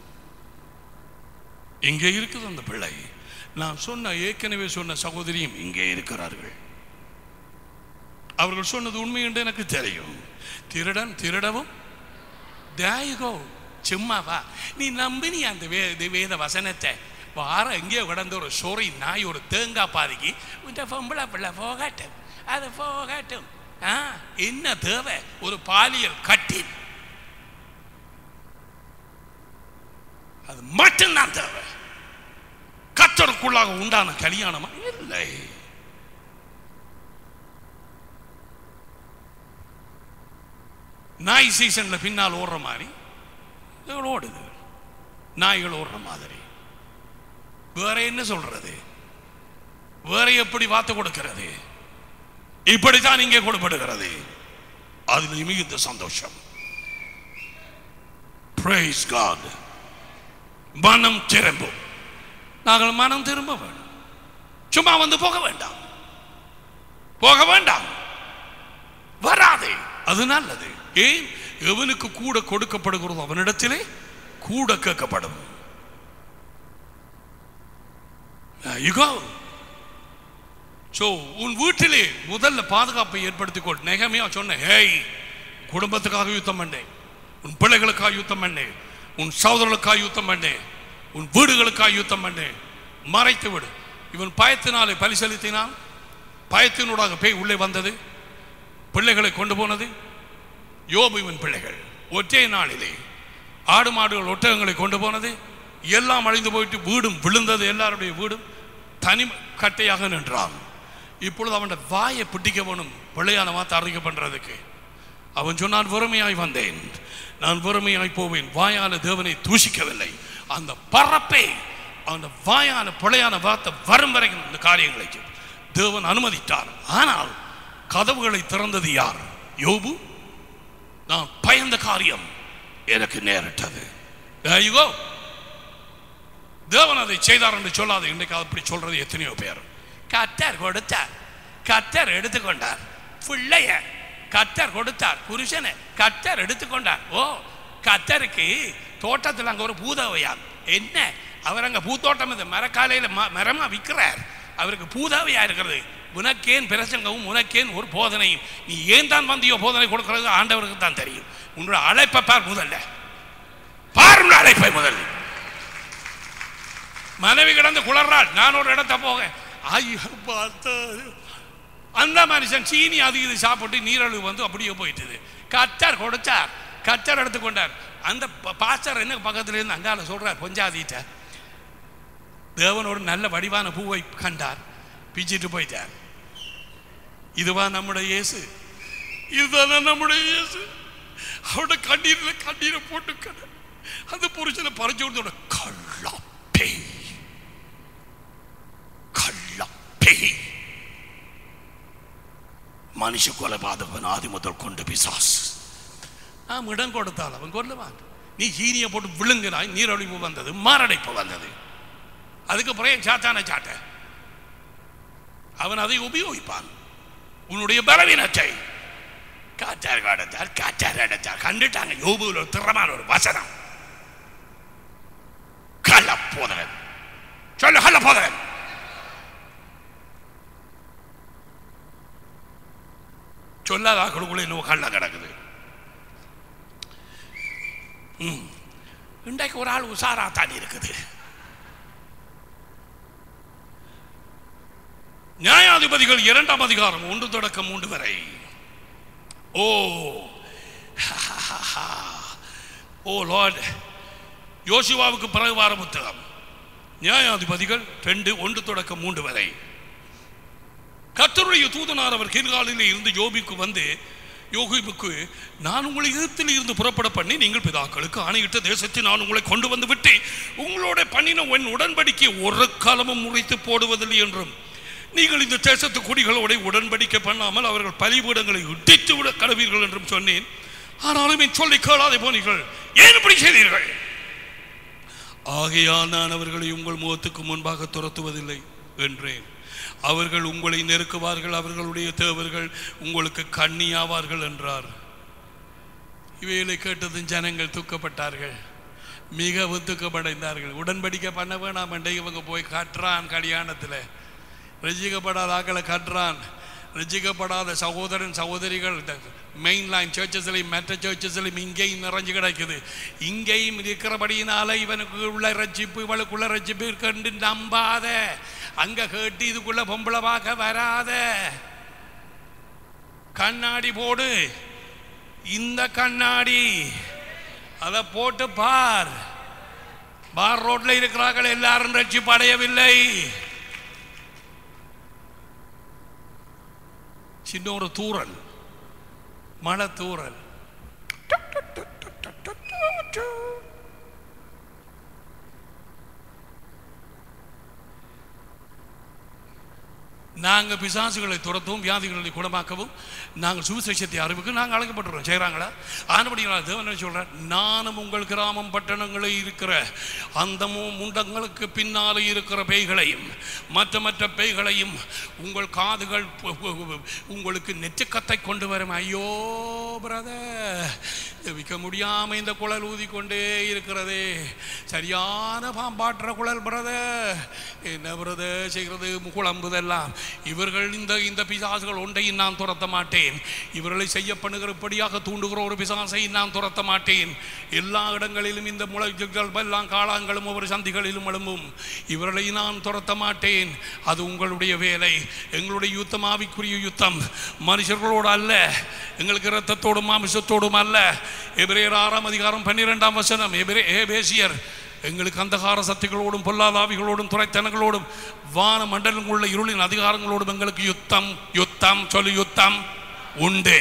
இங்கே இருக்குது அந்த பிள்ளை நான் சொன்ன ஏற்கனவே சொன்ன சகோதரியும் இங்கே இருக்கிறார்கள் அவர்கள் சொன்னது உண்மை என்று எனக்கு தெரியும் திருடன் திருடவும் தேயகோ சும்மாவா நீ நம்பினி அந்த வே இது வேத வசனத்தை வார எங்கேயோ கிடந்த ஒரு சொறி நாய் ஒரு தேங்காய் பாதிக்கு இந்த பொம்பளை பிள்ளை போகட்டும் அது போகட்டும் ஆ என்ன தேவை ஒரு பாலியல் கட்டில் அது மட்டும்தான் தேவை கத்தருக்குள்ளாக உண்டான கல்யாணமா இல்லை நாய் சீசன்ல பின்னால் ஓடுற மாதிரி இதுகள் ஓடுது நாய்கள் ஓடுற மாதிரி வேற என்ன சொல்றது வேற எப்படி வாத்து கொடுக்கிறது இப்படித்தான் இங்கே கொடுப்படுகிறது அதில் மிகுந்த சந்தோஷம் Praise God. மனம் திரும்பும் நாங்கள் மனம் திரும்ப வேண்டும் சும்மா வந்து போக வேண்டாம் போக வேண்டாம் வராதே அது நல்லது ஏன் எவனுக்கு கூட கொடுக்கப்படுகிறதோ அவனிடத்திலே கூட கேட்கப்படும் There you go. So, உன் வீட்டிலே முதல்ல பாதுகாப்பை ஏற்படுத்திக் கொள் நெகமையா சொன்ன ஹேய் குடும்பத்துக்காக யுத்தம் பண்ணேன் உன் பிள்ளைகளுக்காக யுத்தம் பண்ணேன் உன் சகோதரர்களுக்காக யுத்தம் பண்ணேன் உன் வீடுகளுக்காக யுத்தம் பண்ணேன் மறைத்து விடு இவன் பயத்தினாலே பலி செலுத்தினான் பயத்தினூடாக பேய் உள்ளே வந்தது பிள்ளைகளை கொண்டு போனது யோபு இவன் பிள்ளைகள் ஒற்றை நாளிலே ஆடு மாடுகள் ஒட்டகங்களை கொண்டு போனது எல்லாம் அழிந்து போயிட்டு வீடும் விழுந்தது எல்லாருடைய வீடும் தனி கட்டையாக நின்றான் இப்பொழுது அவன் வாயை பிடிக்க வேணும் பிள்ளையான வார்த்தை அறிக்கை பண்றதுக்கு அவன் சொன்னான் வறுமையாய் வந்தேன் நான் வறுமையாய் போவேன் வாயால தேவனை தூஷிக்கவில்லை அந்த பறப்பே அந்த வாயான பிழையான வார்த்தை வரும் வரைக்கும் இந்த காரியங்களை செய்யும். தேவன் அனுமதித்தார் ஆனால் கதவுகளை திறந்தது யார் யோபு நான் பயந்த காரியம் எனக்கு நேரிட்டது There you go. தேவன் அதை செய்தார் என்று சொல்லாது இன்றைக்கு அப்படி சொல்றது எத்தனையோ பேர் கத்தர் கொடுத்தார் கத்தர் எடுத்துக்கொண்டார் பிள்ளைய கத்தர் கொடுத்தார் புருஷனை கத்தர் எடுத்துக்கொண்டார் ஓ கத்தருக்கு தோட்டத்தில் அங்க ஒரு பூதவையாம் என்ன அவர் அங்க பூத்தோட்டம் இந்த மரக்காலையில ம- மரமா விற்கிறார் அவருக்கு பூதாவையா இருக்கிறது உனக்கேன் பிரசங்கவும் உனக்கேன் ஒரு போதனையும் நீ ஏன் தான் வந்தியோ போதனை கொடுக்கிறது ஆண்டவருக்கு தான் தெரியும் உன்னோட அழைப்பை பார் முதல்ல பார் உன்னோட அழைப்பை முதல்ல மனைவி கிடந்து குளர்றாள் நான் ஒரு இடத்த போக ஐயோ பார்த்த அந்த மனுஷன் சீனி அது இது சாப்பிட்டு நீரழிவு வந்து அப்படியே போயிட்டுது கத்தர் கொடுத்தார் கத்தர் எடுத்துக்கொண்டார் அந்த ப- பாஸ்டர் என்ன பக்கத்துல இருந்து அங்கால சொல்றார் பொஞ்சாதிட்ட தேவன் ஒரு நல்ல வடிவான பூவை கண்டார் பிச்சிட்டு போயிட்டார் இதுவா நம்முடைய இயேசு இதுதானே நம்முடைய இயேசு அவரோட கண்ணீர்ல கண்ணீரை போட்டு கடை அந்த புருஷனை பறிச்சு கொடுத்தோட கள்ளா பேய் கள்ளா பேய் மனுஷ கொலைபாதகன் ஆதி முதல் கொண்டு பிசாஸ் நாம் இடம் கொடுத்தால் அவன் கொல்லுவான் நீ சீனியை போட்டு விழுங்கினாய் நீரழிவு வந்தது மாரடைப்பு வந்தது அதுக்கு பிறகு சாத்தான சாட்ட அவன் அதை உபயோகிப்பான் உன்னுடைய பலவீனத்தை காற்றார் காடத்தார் காற்றார் அடைத்தார் கண்டுட்டாங்க யோபுவில் ஒரு திறமான ஒரு வசனம் கள்ள போதகன் சொல்லு கள்ள போதகன் சொல்லாத ஆக்களுக்குள்ள இன்னும் கள்ள கிடக்குது ம். இன்றைக்கு ஒரு ஆள் உஷாரா தான் இருக்குது நியாயாதிபதிகள் இரண்டாம் அதிகாரம் ஒன்று தொடக்கம் மூன்று வரை ஓ ஓ லார்ட் யோசுவாவுக்கு பிறகு வார புத்தகம் நியாயாதிபதிகள் ரெண்டு ஒன்று தொடக்கம் மூன்று வரை கர்த்தருடைய தூதனார் அவர் கீழ்காலிலே இருந்து யோபிக்கு வந்து யோகிப்புக்கு நான் உங்களை எகிப்தில் இருந்து புறப்பட பண்ணி நீங்கள் பிதாக்களுக்கு ஆணையிட்ட தேசத்தை நான் உங்களை கொண்டு வந்து விட்டு உங்களோட பண்ணின உன் உடன்படிக்கை ஒரு காலமும் முறைத்து போடுவதில்லை என்றும் நீங்கள் இந்த தேசத்து குடிகளோட உடன்படிக்கை பண்ணாமல் அவர்கள் பலிபீடங்களை இட்டித்து விட கடவீர்கள் என்றும் சொன்னேன் ஆனாலும் என் சொல்லி கேளாதே போனீர்கள் ஏன் இப்படி செய்தீர்கள் ஆகையால் நான் அவர்களை உங்கள் முகத்துக்கு முன்பாக துரத்துவதில்லை என்றேன் அவர்கள் உங்களை நெருக்குவார்கள் அவர்களுடைய தேவர்கள் உங்களுக்கு கண்ணியாவார்கள் என்றார் இவைகளை கேட்டதும் ஜனங்கள் துக்கப்பட்டார்கள் மிகவும் துக்கப்படைந்தார்கள் உடன்படிக்கை பண்ண வேணாம் என்று இவங்க போய் கட்டுறான் கல்யாணத்தில் ரசிக்கப்படாத ஆக்களை கட்டுறான் ரசிக்கப்படாத சகோதரன் சகோதரிகள் மெயின் லைன் சர்ச்சஸ்லையும் மற்ற சர்ச்சஸ்லையும் இங்கேயும் நிறைஞ்சு கிடக்குது இங்கேயும் இருக்கிறபடியினால இவனுக்கு உள்ள ரட்சிப்பு இவளுக்குள்ள ரட்சிப்பு கண்டு நம்பாத அங்க கேட்டு இதுக்குள்ள பொம்பளை பார்க்க வராத கண்ணாடி போடு இந்த கண்ணாடி அதை போட்டு பார் பார் ரோட்ல இருக்கிறார்கள் எல்லாரும் ரட்சிப்பு அடையவில்லை சின்ன ஒரு தூரல் மழை தூரல் நாங்கள் பிசாசுகளை துரத்தவும் வியாதிகளை குணமாக்கவும் நாங்கள் சுவிசேஷத்தை அறிவுக்கு நாங்கள் அழைக்கப்பட்டுறோம் செய்கிறாங்களா ஆனபடியால் தேவன் என்ன சொல்கிறார் நானும் உங்கள் கிராமம் பட்டணங்களில் இருக்கிற அந்த மு- முண்டங்களுக்கு பின்னாலே இருக்கிற பேய்களையும் மற்ற மற்ற பேய்களையும் உங்கள் காதுகள் பு- பு- பு- உங்களுக்கு நெற்றுக்கத்தை கொண்டு வரும் ஐயோ பிரதர் விற்க முடியாம இந்த குழல் ஊதிக்கொண்டே இருக்கிறதே சரியான பாம்பாற்ற குழல் பிரதர் என்ன பிரதர் செய்கிறது குழம்புதெல்லாம் இவர்கள் இந்த இந்த பிசாசுகள் ஒன்றையும் நான் துரத்த மாட்டேன் இவர்களை செய்ய பண்ணுகிறபடியாக தூண்டுகிற ஒரு பிசாசை நான் துரத்த மாட்டேன் எல்லா இடங்களிலும் இந்த முளைகள் எல்லாம் காளாங்களும் ஒவ்வொரு சந்திகளிலும் எழும்பும் இவர்களை நான் துரத்த மாட்டேன் அது உங்களுடைய வேலை எங்களுடைய யுத்தம் ஆவிக்குரிய யுத்தம் மனுஷர்களோடு அல்ல எங்களுக்கு இரத்தத்தோடும் மாமிசத்தோடும் அல்ல எபிரேயர் ஆறாம் அதிகாரம் பன்னிரெண்டாம் வசனம் எபிரே ஏபேசியர் எங்களுக்கு அந்தகார சக்திகளோடும் பொல்லாதாவிகளோடும் துறைத்தனங்களோடும் வான மண்டலம் உள்ள இருளின் அதிகாரங்களோடும் எங்களுக்கு யுத்தம் யுத்தம் சொல்லு யுத்தம் உண்டு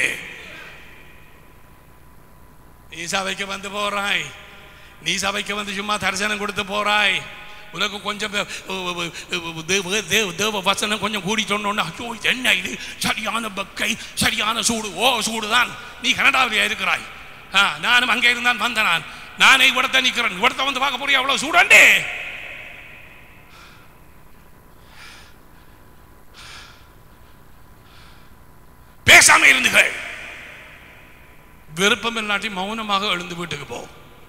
நீ சபைக்கு வந்து போறாய் நீ சபைக்கு வந்து சும்மா தரிசனம் கொடுத்து போறாய் உனக்கு கொஞ்சம் பே- தேவ- தேவ- தேவ வசனம் கொஞ்சம் கூடி சொன்னோன்னு ஐயோ இது என்ன இது சரியான பக்கை சரியான சூடு ஓ சூடுதான் நீ கனடாவிலே இருக்கிறாய் ஆ நானும் அங்கே இருந்தான் வந்த நான் நானே இவிடத்தை நிற்கிறேன் இவிடத்தை வந்து பார்க்க போறியா அவ்வளவு சூடாண்டே பேசாம இருந்துகள் விருப்பம் இல்லாட்டி மௌனமாக எழுந்து வீட்டுக்கு போ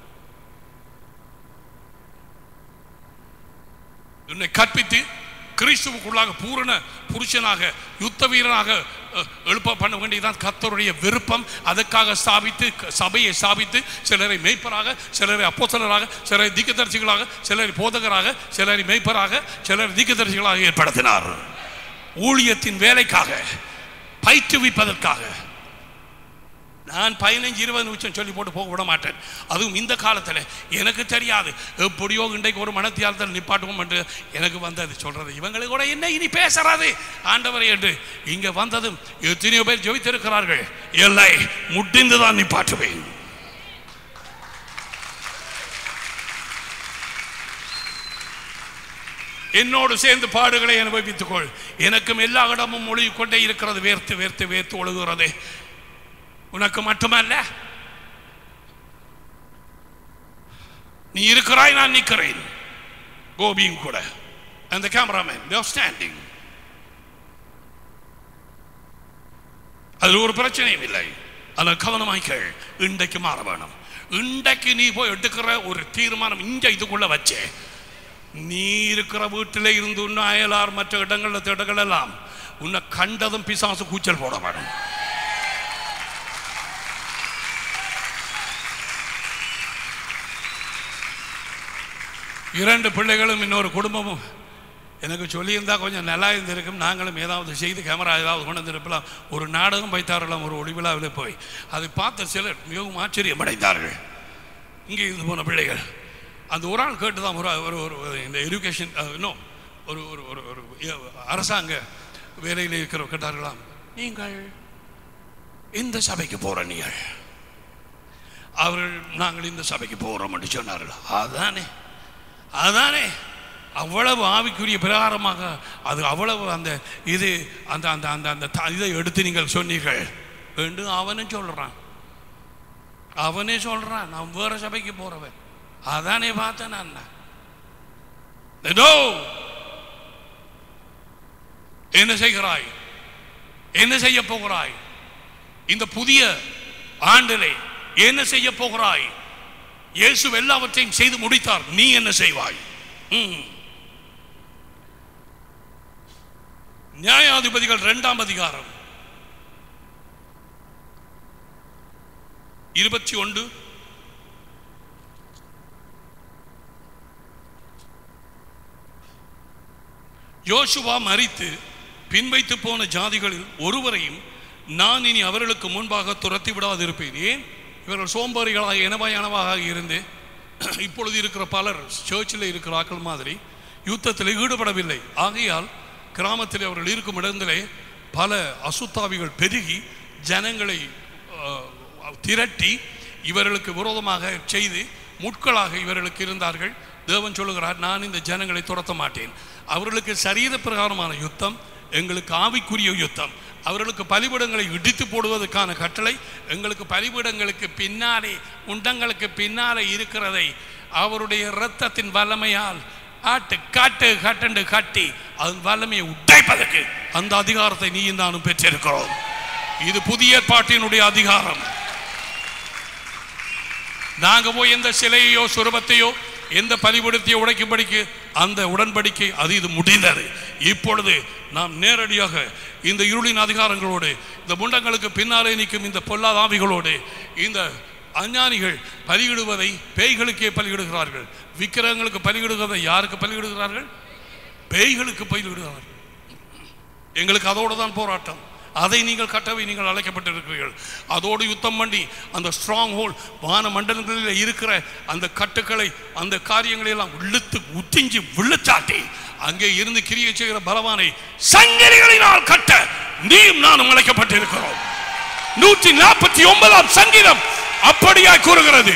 உன்னை கற்பித்து கிறிஸ்துவுக்குள்ளாக பூரண புருஷனாக யுத்த வீரனாக அஹ், எழுப்ப பண்ண வேண்டியதுதான் கர்த்தருடைய விருப்பம் அதுக்காக ஸ்தாபித்து க- சபையை ஸ்தாபித்து சிலரை மேய்ப்பராக சிலரை அப்போஸ்தலராக சிலரை தீக்கதரிசிகளாக சிலரை போதகராக சிலரை மேய்ப்பராக சிலரை தீக்கதரிசிகளாக ஏற்படுத்தினார் ஊழியத்தின் வேலைக்காக பயிற்றுவிப்பதற்காக நான் பதினஞ்சு இருபது நிமிஷம் சொல்லி போட்டு போக விட மாட்டேன் அதுவும் இந்த காலத்தில் எனக்கு தெரியாது எப்படியோ இன்றைக்கு ஒரு மனத்தியாலத்தில் நிப்பாட்டுவோம் என்று எனக்கு வந்தது சொல்றது இவங்களுக்கு கூட என்ன இனி பேசுறாது ஆண்டவர் என்று இங்க வந்ததும் எத்தனையோ பேர் ஜெபித்திருக்கிறார்கள் இல்லை முடிந்துதான் நிப்பாட்டுவேன் என்னோடு சேர்ந்து பாடுகளை அனுபவித்துக்கொள் எனக்கும் எல்லா இடமும் ஒழுகிக் கொண்டே இருக்கிறது வேர்த்து வேர்த்து வேர்த்து ஒழுகுகிறது உனக்கு மட்டுமல்ல நீ இருக்கிறாய் நான் நிற்கிறேன் கோபியும் கூட அந்த கேமராமேன் தேர் ஸ்டாண்டிங் அதில் ஒரு பிரச்சனையும் இல்லை அதில் கவனமாய்கள் இன்றைக்கு மாற வேணும் இன்றைக்கு நீ போய் எடுக்கிற ஒரு தீர்மானம் இங்க இதுக்குள்ள வச்சே நீ இருக்கிற வீட்டில் இருந்து உன்ன அயலார் மற்ற இடங்களில் திடங்கள் எல்லாம் உன்னை கண்டதும் பிசாசு கூச்சல் போட வேணும் இரண்டு பிள்ளைகளும் இன்னொரு குடும்பமும் எனக்கு சொல்லியிருந்தா கொஞ்சம் நல்லா இருந்திருக்கும் நாங்களும் ஏதாவது செய்து கேமரா ஏதாவது கொண்டு வந்திருக்கலாம் ஒரு நாடகம் வைத்தாரலாம் ஒரு ஒளிவிழாவில் போய் அதை பார்த்த சிலர் மிகவும் ஆச்சரியமடைந்தார்கள் இங்கே இருந்து போன பிள்ளைகள் அந்த ஒரு ஆள் கேட்டு தான் ஒரு ஒரு ஒரு ஒரு இந்த எஜுகேஷன் இன்னும் ஒரு ஒரு ஒரு ஒரு எ- அரசாங்க வேலையில் இருக்கிற கேட்டார்களாம் நீங்கள் இந்த சபைக்கு போகிற நீங்கள் அவர்கள் நாங்கள் இந்த சபைக்கு போகிறோம் என்று சொன்னார்கள் அதானே அதானே அவ்வளவு ஆவிக்குரிய பிரகாரமாக அது அவ்வளவு அந்த இது அந்த அந்த அந்த அந்த த- இதை எடுத்து நீங்கள் சொன்னீர்கள் என்று அவனும் சொல்றான் அவனே சொல்றான் நான் வேற சபைக்கு போறவன் அதானே பார்த்தேன் நான் ஏதோ என்ன செய்கிறாய் என்ன செய்ய போகிறாய் இந்த புதிய ஆண்டிலே என்ன செய்ய போகிறாய் இயேசு எல்லாவற்றையும் செய்து முடித்தார் நீ என்ன செய்வாய் ம். நியாயாதிபதிகள் இரண்டாம் அதிகாரம் இருபத்தி ஒன்று யோசுவா மரித்து பின்வைத்து போன ஜாதிகளில் ஒருவரையும் நான் இனி அவர்களுக்கு முன்பாக துரத்தி விடாதிருப்பேன் ஏன் இவர்கள் சோம்பேறிகளாக எனவாயனவாக இருந்து இப்பொழுது இருக்கிற பலர் சர்ச்சில் இருக்கிற ஆக்கள் மாதிரி யுத்தத்தில் ஈடுபடவில்லை ஆகையால் கிராமத்தில் அவர்கள் இருக்கும் இடத்திலே பல அசுத்தாவிகள் பெருகி ஜனங்களை அஹ், திரட்டி இவர்களுக்கு விரோதமாக செய்து முட்களாக இவர்களுக்கு இருந்தார்கள் தேவன் சொல்லுகிறார் நான் இந்த ஜனங்களை துரத்த மாட்டேன் அவர்களுக்கு சரீர பிரகாரமான யுத்தம் எங்களுக்கு ஆவிக்குரிய யுத்தம் அவர்களுக்கு பலிபீடங்களை இடித்து போடுவதற்கான கட்டளை எங்களுக்கு பலிபீடங்களுக்கு பின்னாலே உண்டங்களுக்கு பின்னாலே இருக்கிறதை அவருடைய இரத்தத்தின் வல்லமையால் ஆட்டு காட்டு கட்டண்டு கட்டி அதன் வல்லமையை உடைப்பதற்கு அந்த அதிகாரத்தை நீயும் நானும் பெற்றிருக்கிறோம் இது புதிய ஏற்பாட்டினுடைய அதிகாரம் நாங்க போய் எந்த சிலையையோ சுரபத்தையோ எந்த பலிபடுத்தியோ உடைக்கும்படிக்கு அந்த உடன்படிக்கை அது இது முடிந்தது இப்பொழுது நாம் நேரடியாக இந்த இருளின் அதிகாரங்களோடு இந்த முண்டங்களுக்கு பின்னாலே நிற்கும் இந்த பொல்லாத ஆவிகளோடு இந்த அஞ்ஞானிகள் பலியிடுவதை பேய்களுக்கே பலியிடுகிறார்கள் விக்கிரகங்களுக்கு பலியிடுவதை யாருக்கு பலியிடுகிறார்கள் பேய்களுக்கு பலியிடுகிறார்கள் எங்களுக்கு அதோடு தான் போராட்டம் அதை நீங்கள் கட்டவை நீங்கள் அழைக்கப்பட்டிருக்கிறீர்கள் அதோடு யுத்தம் பண்ணி அந்த ஸ்ட்ராங் ஹோல் வான மண்டலங்களில் இருக்கிற அந்த கட்டுக்களை அந்த காரியங்களை எல்லாம் இழுத்து உத்திஞ்சு விழுச்சாட்டி அங்கே இருந்து கிரியை செய்கிற பலவானை சங்கரிகளினால் கட்ட நீயும் நானும் அழைக்கப்பட்டிருக்கிறோம் நூற்றி நாற்பத்தி ஒன்பதாம் சங்கீதம் அப்படியாய் கூறுகிறது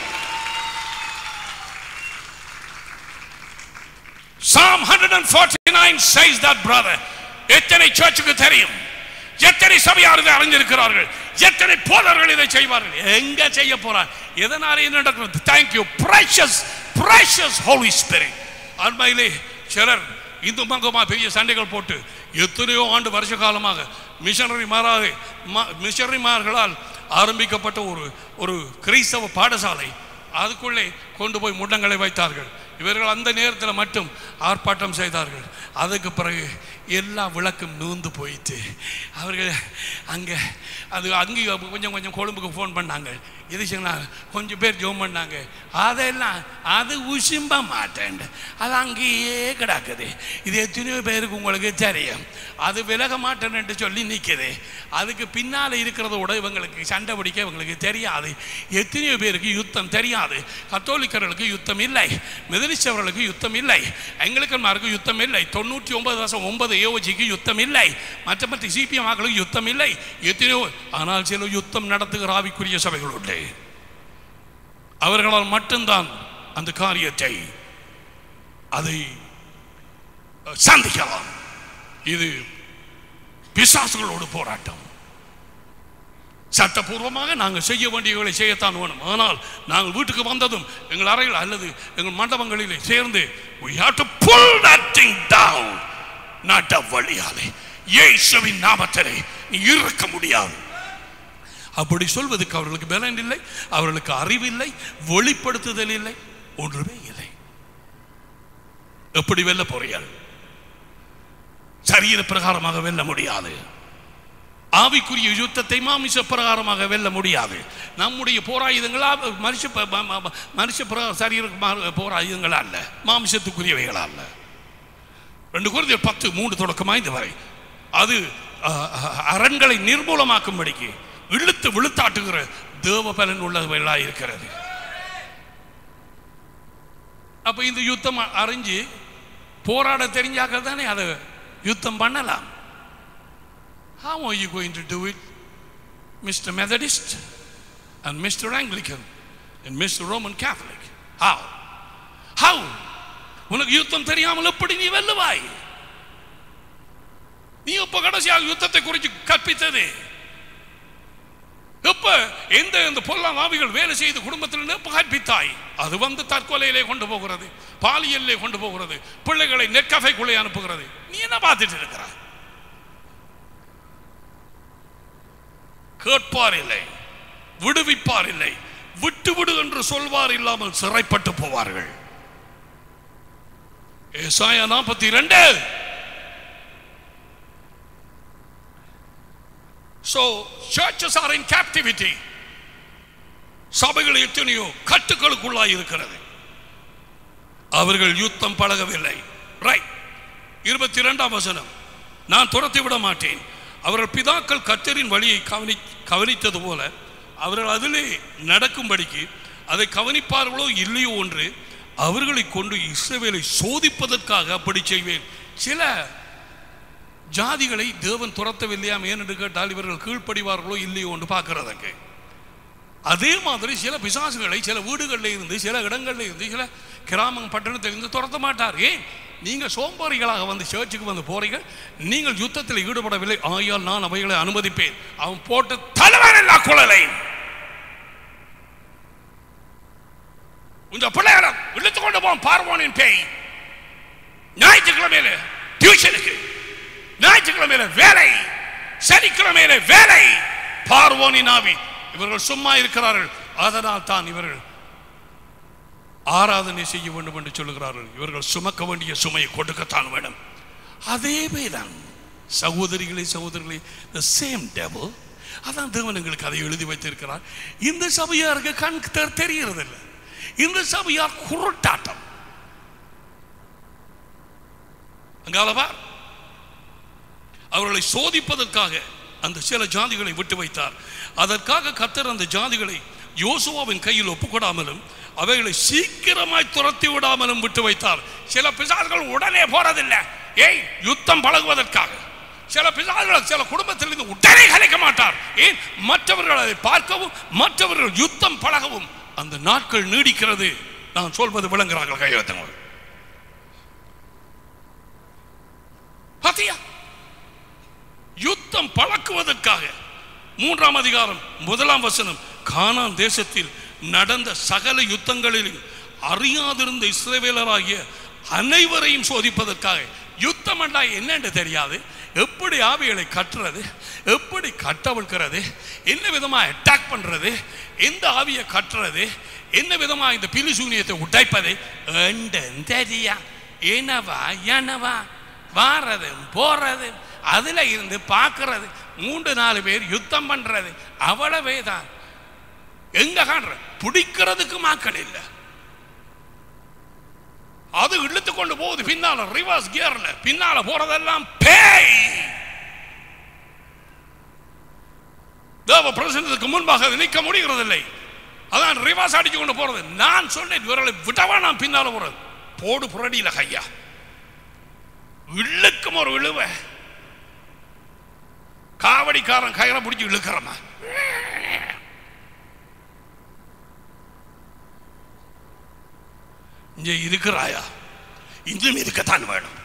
Psalm 149 says that brother எத்தனை சர்ச்சுக்கு தெரியும் எத்தனை சபையார் இதை அறிஞ்சிருக்கிறார்கள் எத்தனை போதர்கள் இதை செய்வார்கள் எங்க செய்ய போறார் எதனால என்ன நடக்கிறது thank you precious precious holy spirit அண்மையிலே சிலர் இந்து மங்கமா பெரிய சண்டைகள் போட்டு எத்தனையோ ஆண்டு வருஷ காலமாக மிஷனரி மாறாக மிஷனரிமார்களால் ஆரம்பிக்கப்பட்ட ஒரு ஒரு கிறிஸ்தவ பாடசாலை அதுக்குள்ளே கொண்டு போய் முண்டங்களை வைத்தார்கள் இவர்கள் அந்த நேரத்தில் மட்டும் ஆர்ப்பாட்டம் செய்தார்கள் அதுக்கு பிறகு எல்லா விளக்கும் நூந்து போயிட்டு அவர்கள் அங்கே அது அங்கே கொஞ்சம் கொஞ்சம் கொழும்புக்கு ஃபோன் பண்ணாங்க இது சொன்னாங்க கொஞ்சம் பேர் ஜோம் பண்ணாங்க அதெல்லாம் அது உசிம்ப மாட்டேன் அது அங்கேயே கிடக்குது இது எத்தனையோ பேருக்கு உங்களுக்கு தெரியும் அது விலக மாட்டேன்னு சொல்லி நிற்குது அதுக்கு பின்னால் இருக்கிறத விட இவங்களுக்கு சண்டை பிடிக்க இவங்களுக்கு தெரியாது எத்தனையோ பேருக்கு யுத்தம் தெரியாது கத்தோலிக்கர்களுக்கு யுத்தம் இல்லை மெதலிச்சவர்களுக்கு யுத்தம் இல்லை எங்களுக்கன்மாருக்கு யுத்தம் இல்லை தொண்ணூற்றி ஒன்பது வருஷம் ஒன்பது ஏஓஜிக்கு யுத்தம் இல்லை மற்ற மற்ற சிபிஎம் ஆக்களுக்கு யுத்தம் இல்லை எத்தனையோ ஆனால் சில யுத்தம் நடத்துகிற ஆவிக்குரிய சபைகள் உண்டு அவர்களால் மட்டும்தான் அந்த காரியத்தை அதை சந்திக்கலாம் இது பிசாசுகளோடு போராட்டம் சட்டபூர்வமாக நாங்கள் செய்ய வேண்டியவர்களை செய்யத்தான் வேணும் ஆனால் நாங்கள் வீட்டுக்கு வந்ததும் எங்கள் அறையில் அல்லது எங்கள் மண்டபங்களிலே சேர்ந்து we have to pull that thing down நட்ட வழியாலே இயேசுவின் நாமத்திலே நீ இருக்க முடியாது அப்படி சொல்வதற்கு அவர்களுக்கு பலன் இல்லை அவர்களுக்கு அறிவில்லை வெளிப்படுத்துதல் இல்லை ஒன்றுமே இல்லை எப்படி வெல்ல போறீர்கள் சரீர பிரகாரமாக வெல்ல முடியாது ஆவிக்குரிய யுத்தத்தை மாமிச பிரகாரமாக வெல்ல முடியாது நம்முடைய போராயுதங்களா மனுஷ ப- ம- ம- மனுஷ பிரகார சரீர மா- போராயுதங்கள் அல்ல மாமிசத்துக்குரியவைகள் அல்ல ரெண்டு குருதியர் பத்து மூன்று தொடக்கமாக இது வரை அது அஹ், அஹ், அரண்களை நிர்மூலமாக்கும்படிக்கு இழுத்து விழுத்தாட்டுகிற தேவ பலன் உள்ளவைகளாக இருக்கிறது அப்ப இந்த யுத்தம் அறிஞ்சு போராட தெரிஞ்சாக்க தானே அதை யுத்தம் பண்ணலாம் How are you going to do it, Mr. Methodist and Mr. Anglican and Mr. Roman Catholic? How? How? உனக்கு யுத்தம் தெரியாமல் எப்படி நீ வெல்லுவாய் நீ இப்ப கடைசியாக யுத்தத்தை குறித்து கற்பித்தது எப்ப எந்த இந்த பொல்லாம் ஆவிகள் வேலை செய்து குடும்பத்தில் எப்ப கற்பித்தாய் அது வந்து தற்கொலையிலே கொண்டு போகிறது பாலியலிலே கொண்டு போகிறது பிள்ளைகளை நெற்கஃபைக்குள்ளே அனுப்புகிறது நீ என்ன பார்த்துட்டு இருக்கிறாய் கேட்பார் இல்லை விடுவிப்பார் இல்லை விட்டு விடு என்று சொல்வார் இல்லாமல் சிறைப்பட்டு போவார்கள் ஏசாயா நாற்பத்தி ரெண்டு So churches are in captivity. சபைகள் எத்தனையோ கட்டுக்களுக்குள்ளாய் இருக்கிறது அவர்கள் யுத்தம் பழகவில்லை ரைட் இருபத்தி இரண்டாம் வசனம் நான் துரத்தி விட மாட்டேன் அவர்கள் பிதாக்கள் கத்தரின் வழியை கவனி கவனித்தது போல அவர்கள் அதிலே நடக்கும்படிக்கு அதை கவனிப்பார்களோ இல்லையோ என்று அவர்களை கொண்டு இஸ்ரவேலை சோதிப்பதற்காக அப்படி செய்வேன் சில ஜாதிகளை தேவன் துரத்தவில்லையாம் ஏன் என்று கேட்டால் இவர்கள் கீழ்ப்படிவார்களோ இல்லையோ என்று பார்க்கிறதுக்கு அதே மாதிரி சில பிசாசுகளை சில வீடுகளில் இருந்து சில இடங்களில் இருந்து சில கிராமம் பட்டணத்தில் இருந்து துரத்த மாட்டார் ஏன் நீங்கள் சோம்பேறிகளாக வந்து சர்ச்சுக்கு வந்து போறீங்க நீங்கள் யுத்தத்தில் ஈடுபடவில்லை ஆயால் நான் அவைகளை அனுமதிப்பேன் அவன் போட்ட தலைவர் எல்லா குழலை இந்த பிள்ளைகளை இழுத்து கொண்டு போவோம் பார்வோனின் பேய் ஞாயிற்றுக்கிழமையில டியூஷனுக்கு ஞாயிற்றுக்கிழமையில வேலை சனிக்கிழமையில வேலை பார்வோனின் ஆவி இவர்கள் சும்மா இருக்கிறார்கள் அதனால் தான் இவர்கள் ஆராதனை செய்ய வேண்டும் என்று சொல்லுகிறார்கள் இவர்கள் சுமக்க வேண்டிய சுமையை கொடுக்கத்தான் வேண்டும் அதே தான் சகோதரிகளே சகோதரிகளே the same devil அதான் தேவன் எங்களுக்கு அதை எழுதி வைத்திருக்கிறார் இந்த சபையாருக்கு கண் தெ- தெரியறதில்லை இந்த சபையார் குருட்டாட்டம் அங்காலவா அவர்களை சோதிப்பதற்காக அந்த சில ஜாதிகளை விட்டு வைத்தார் அதற்காக கத்தர் அந்த ஜாதிகளை யோசுவாவின் கையில் ஒப்புக்கொடாமலும் அவைகளை சீக்கிரமாய் துரத்தி விடாமலும் விட்டு வைத்தார் சில பிசாசுகள் உடனே போறதில்லை ஏய் யுத்தம் பழகுவதற்காக சில பிசாசுகள் சில குடும்பத்திலிருந்து உடனே கலைக்க மாட்டார் ஏன் மற்றவர்கள் அதை பார்க்கவும் மற்றவர்கள் யுத்தம் பழகவும் அந்த நாட்கள் நீடிக்கிறது நான் சொல்வது விளங்குறார்கள் கையெழுத்தங்கள் பாத்தியா யுத்தம் பழக்குவதற்காக மூன்றாம் அதிகாரம் முதலாம் வசனம் கானான் தேசத்தில் நடந்த சகல யுத்தங்களிலும் அறியாதிருந்த இஸ்ரவேலராகிய அனைவரையும் சோதிப்பதற்காக யுத்தம் என்றா என்னன்னு தெரியாது எப்படி ஆவிகளை கட்டுறது எப்படி கட்டவிழ்க்கிறது என்ன விதமா அட்டாக் பண்றது எந்த ஆவியை கட்டுறது என்ன விதமா இந்த பிலி சூனியத்தை உடைப்பது என்றும் தெரியா என்னவா என்னவா வாரது போறது அதுல இருந்து பார்க்கறது மூன்று நாலு பேர் யுத்தம் பண்றது அவ்வளவே தான் எங்க காண்ற பிடிக்கிறதுக்கு மாக்கள் இல்லை அது இழுத்து கொண்டு போகுது பின்னால ரிவர்ஸ் கியர்ல பின்னால போறதெல்லாம் பேய் தேவ பிரசனத்துக்கு முன்பாக அது நிற்க முடிகிறதில்லை அதான் ரிவர்ஸ் அடிச்சு கொண்டு போறது நான் சொன்னேன் இவர்களை விடவா நான் பின்னால போறது போடு புரடியில கையா இழுக்கும் ஒரு இழுவ காவடிக்காரன் கயிறை பிடிச்சி இழுக்கிறமா இங்க இருக்கிறாயா இன்னும் இருக்கத்தான் வேணும்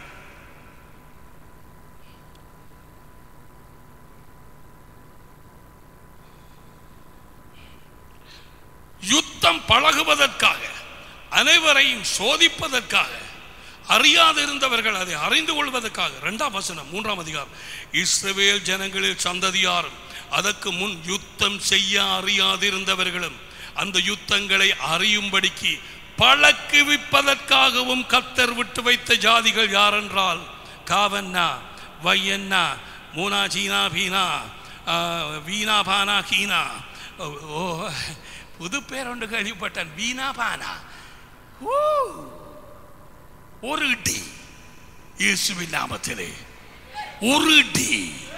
யுத்தம் பழகுவதற்காக அனைவரையும் சோதிப்பதற்காக அறியாதிருந்தவர்கள் அதை அறிந்து கொள்வதற்காக இரண்டாம் வசனம் மூன்றாம் அதிகாரம் இஸ்ரவேல் ஜனங்களில் சந்ததியாரும் அதற்கு முன் யுத்தம் செய்ய அறியாதிருந்தவர்களும் அந்த யுத்தங்களை அறியும்படிக்கு பழக்குவிப்பதற்காகவும் கத்தர் விட்டு வைத்த ஜாதிகள் யாரென்றால் காவன்னா வையன்னா மூனா சீனா பீனா ஆ, வீணா பானா கீனா ஓ, ஓ புது பேர் ஒன்று கேள்விப்பட்டேன் வீணா பானா ஊ ஒரு இடி இயேசுவின் நாமத்திலே ஒரு இடி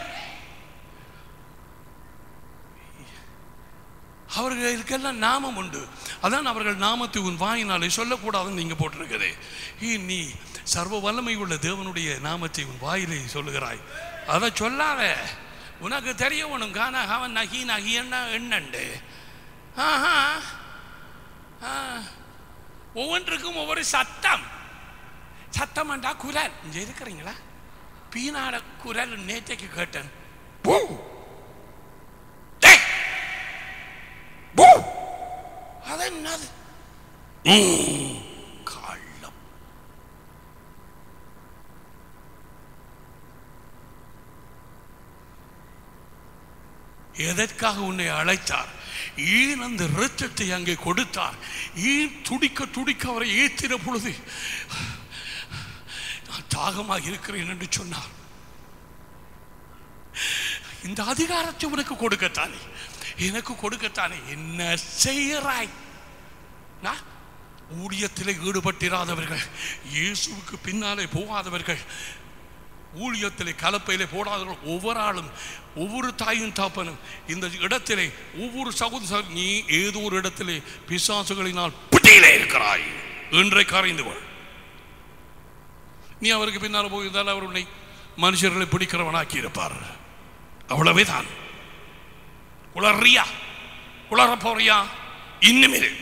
அவர்களுக்கெல்லாம் நாமம் உண்டு அதான் அவர்கள் நாமத்தை உன் வாயினாலே சொல்லக்கூடாதுன்னு நீங்க போட்டிருக்குது ஈ, நீ சர்வ வல்லமை உள்ள தேவனுடைய நாமத்தை உன் வாயிலே சொல்லுகிறாய் அதை சொல்லாத உனக்கு தெரிய உனக்கு காண அவன் நகி நகி என்ன என்னண்டு ஆஹா ஆ. ஒவ்வொன்றுக்கும் ஒவ்வொரு சத்தம் சத்தம்ண்டா குரல் இங்க இருக்கிறீங்களா பீனாட குரல் நேற்றைக்கு கேட்டேன் பூ டேய்! பூ அது என்னது ம், கள்ளம் எதற்காக உன்னை அழைத்தார் ஏன் அந்த இரத்தத்தை அங்கே கொடுத்தார் ஏன் துடிக்க துடிக்க அவரை ஏத்தின பொழுது நான் தாகமாக இருக்கிறேன் என்று சொன்னார் இந்த அதிகாரத்தை உனக்கு கொடுக்கத்தானே எனக்கு கொடுக்கத்தானே என்ன செய்கிறாய் நான் ஊழியத்தில் ஈடுபட்டிராதவர்கள் இயேசுவுக்கு பின்னாலே போகாதவர்கள் ஊழியத்திலே கலப்பையிலே போடாதவர்கள் ஒவ்வொரு ஆளும் ஒவ்வொரு தாயும் தாப்பனும் இந்த இடத்திலே ஒவ்வொரு சகோதர நீ ஏதோ ஒரு இடத்திலே பிசாசுகளினால் பிடியிலே இருக்கிறாய் இன்றைக்கு அறிந்து கொள் நீ அவருக்கு பின்னால் போயிருந்தால் அவர் உன்னை மனுஷர்களை பிடிக்கிறவனாக்கி இருப்பார் அவ்வளவே தான் உளறியா உளர போறியா இன்னும் இரு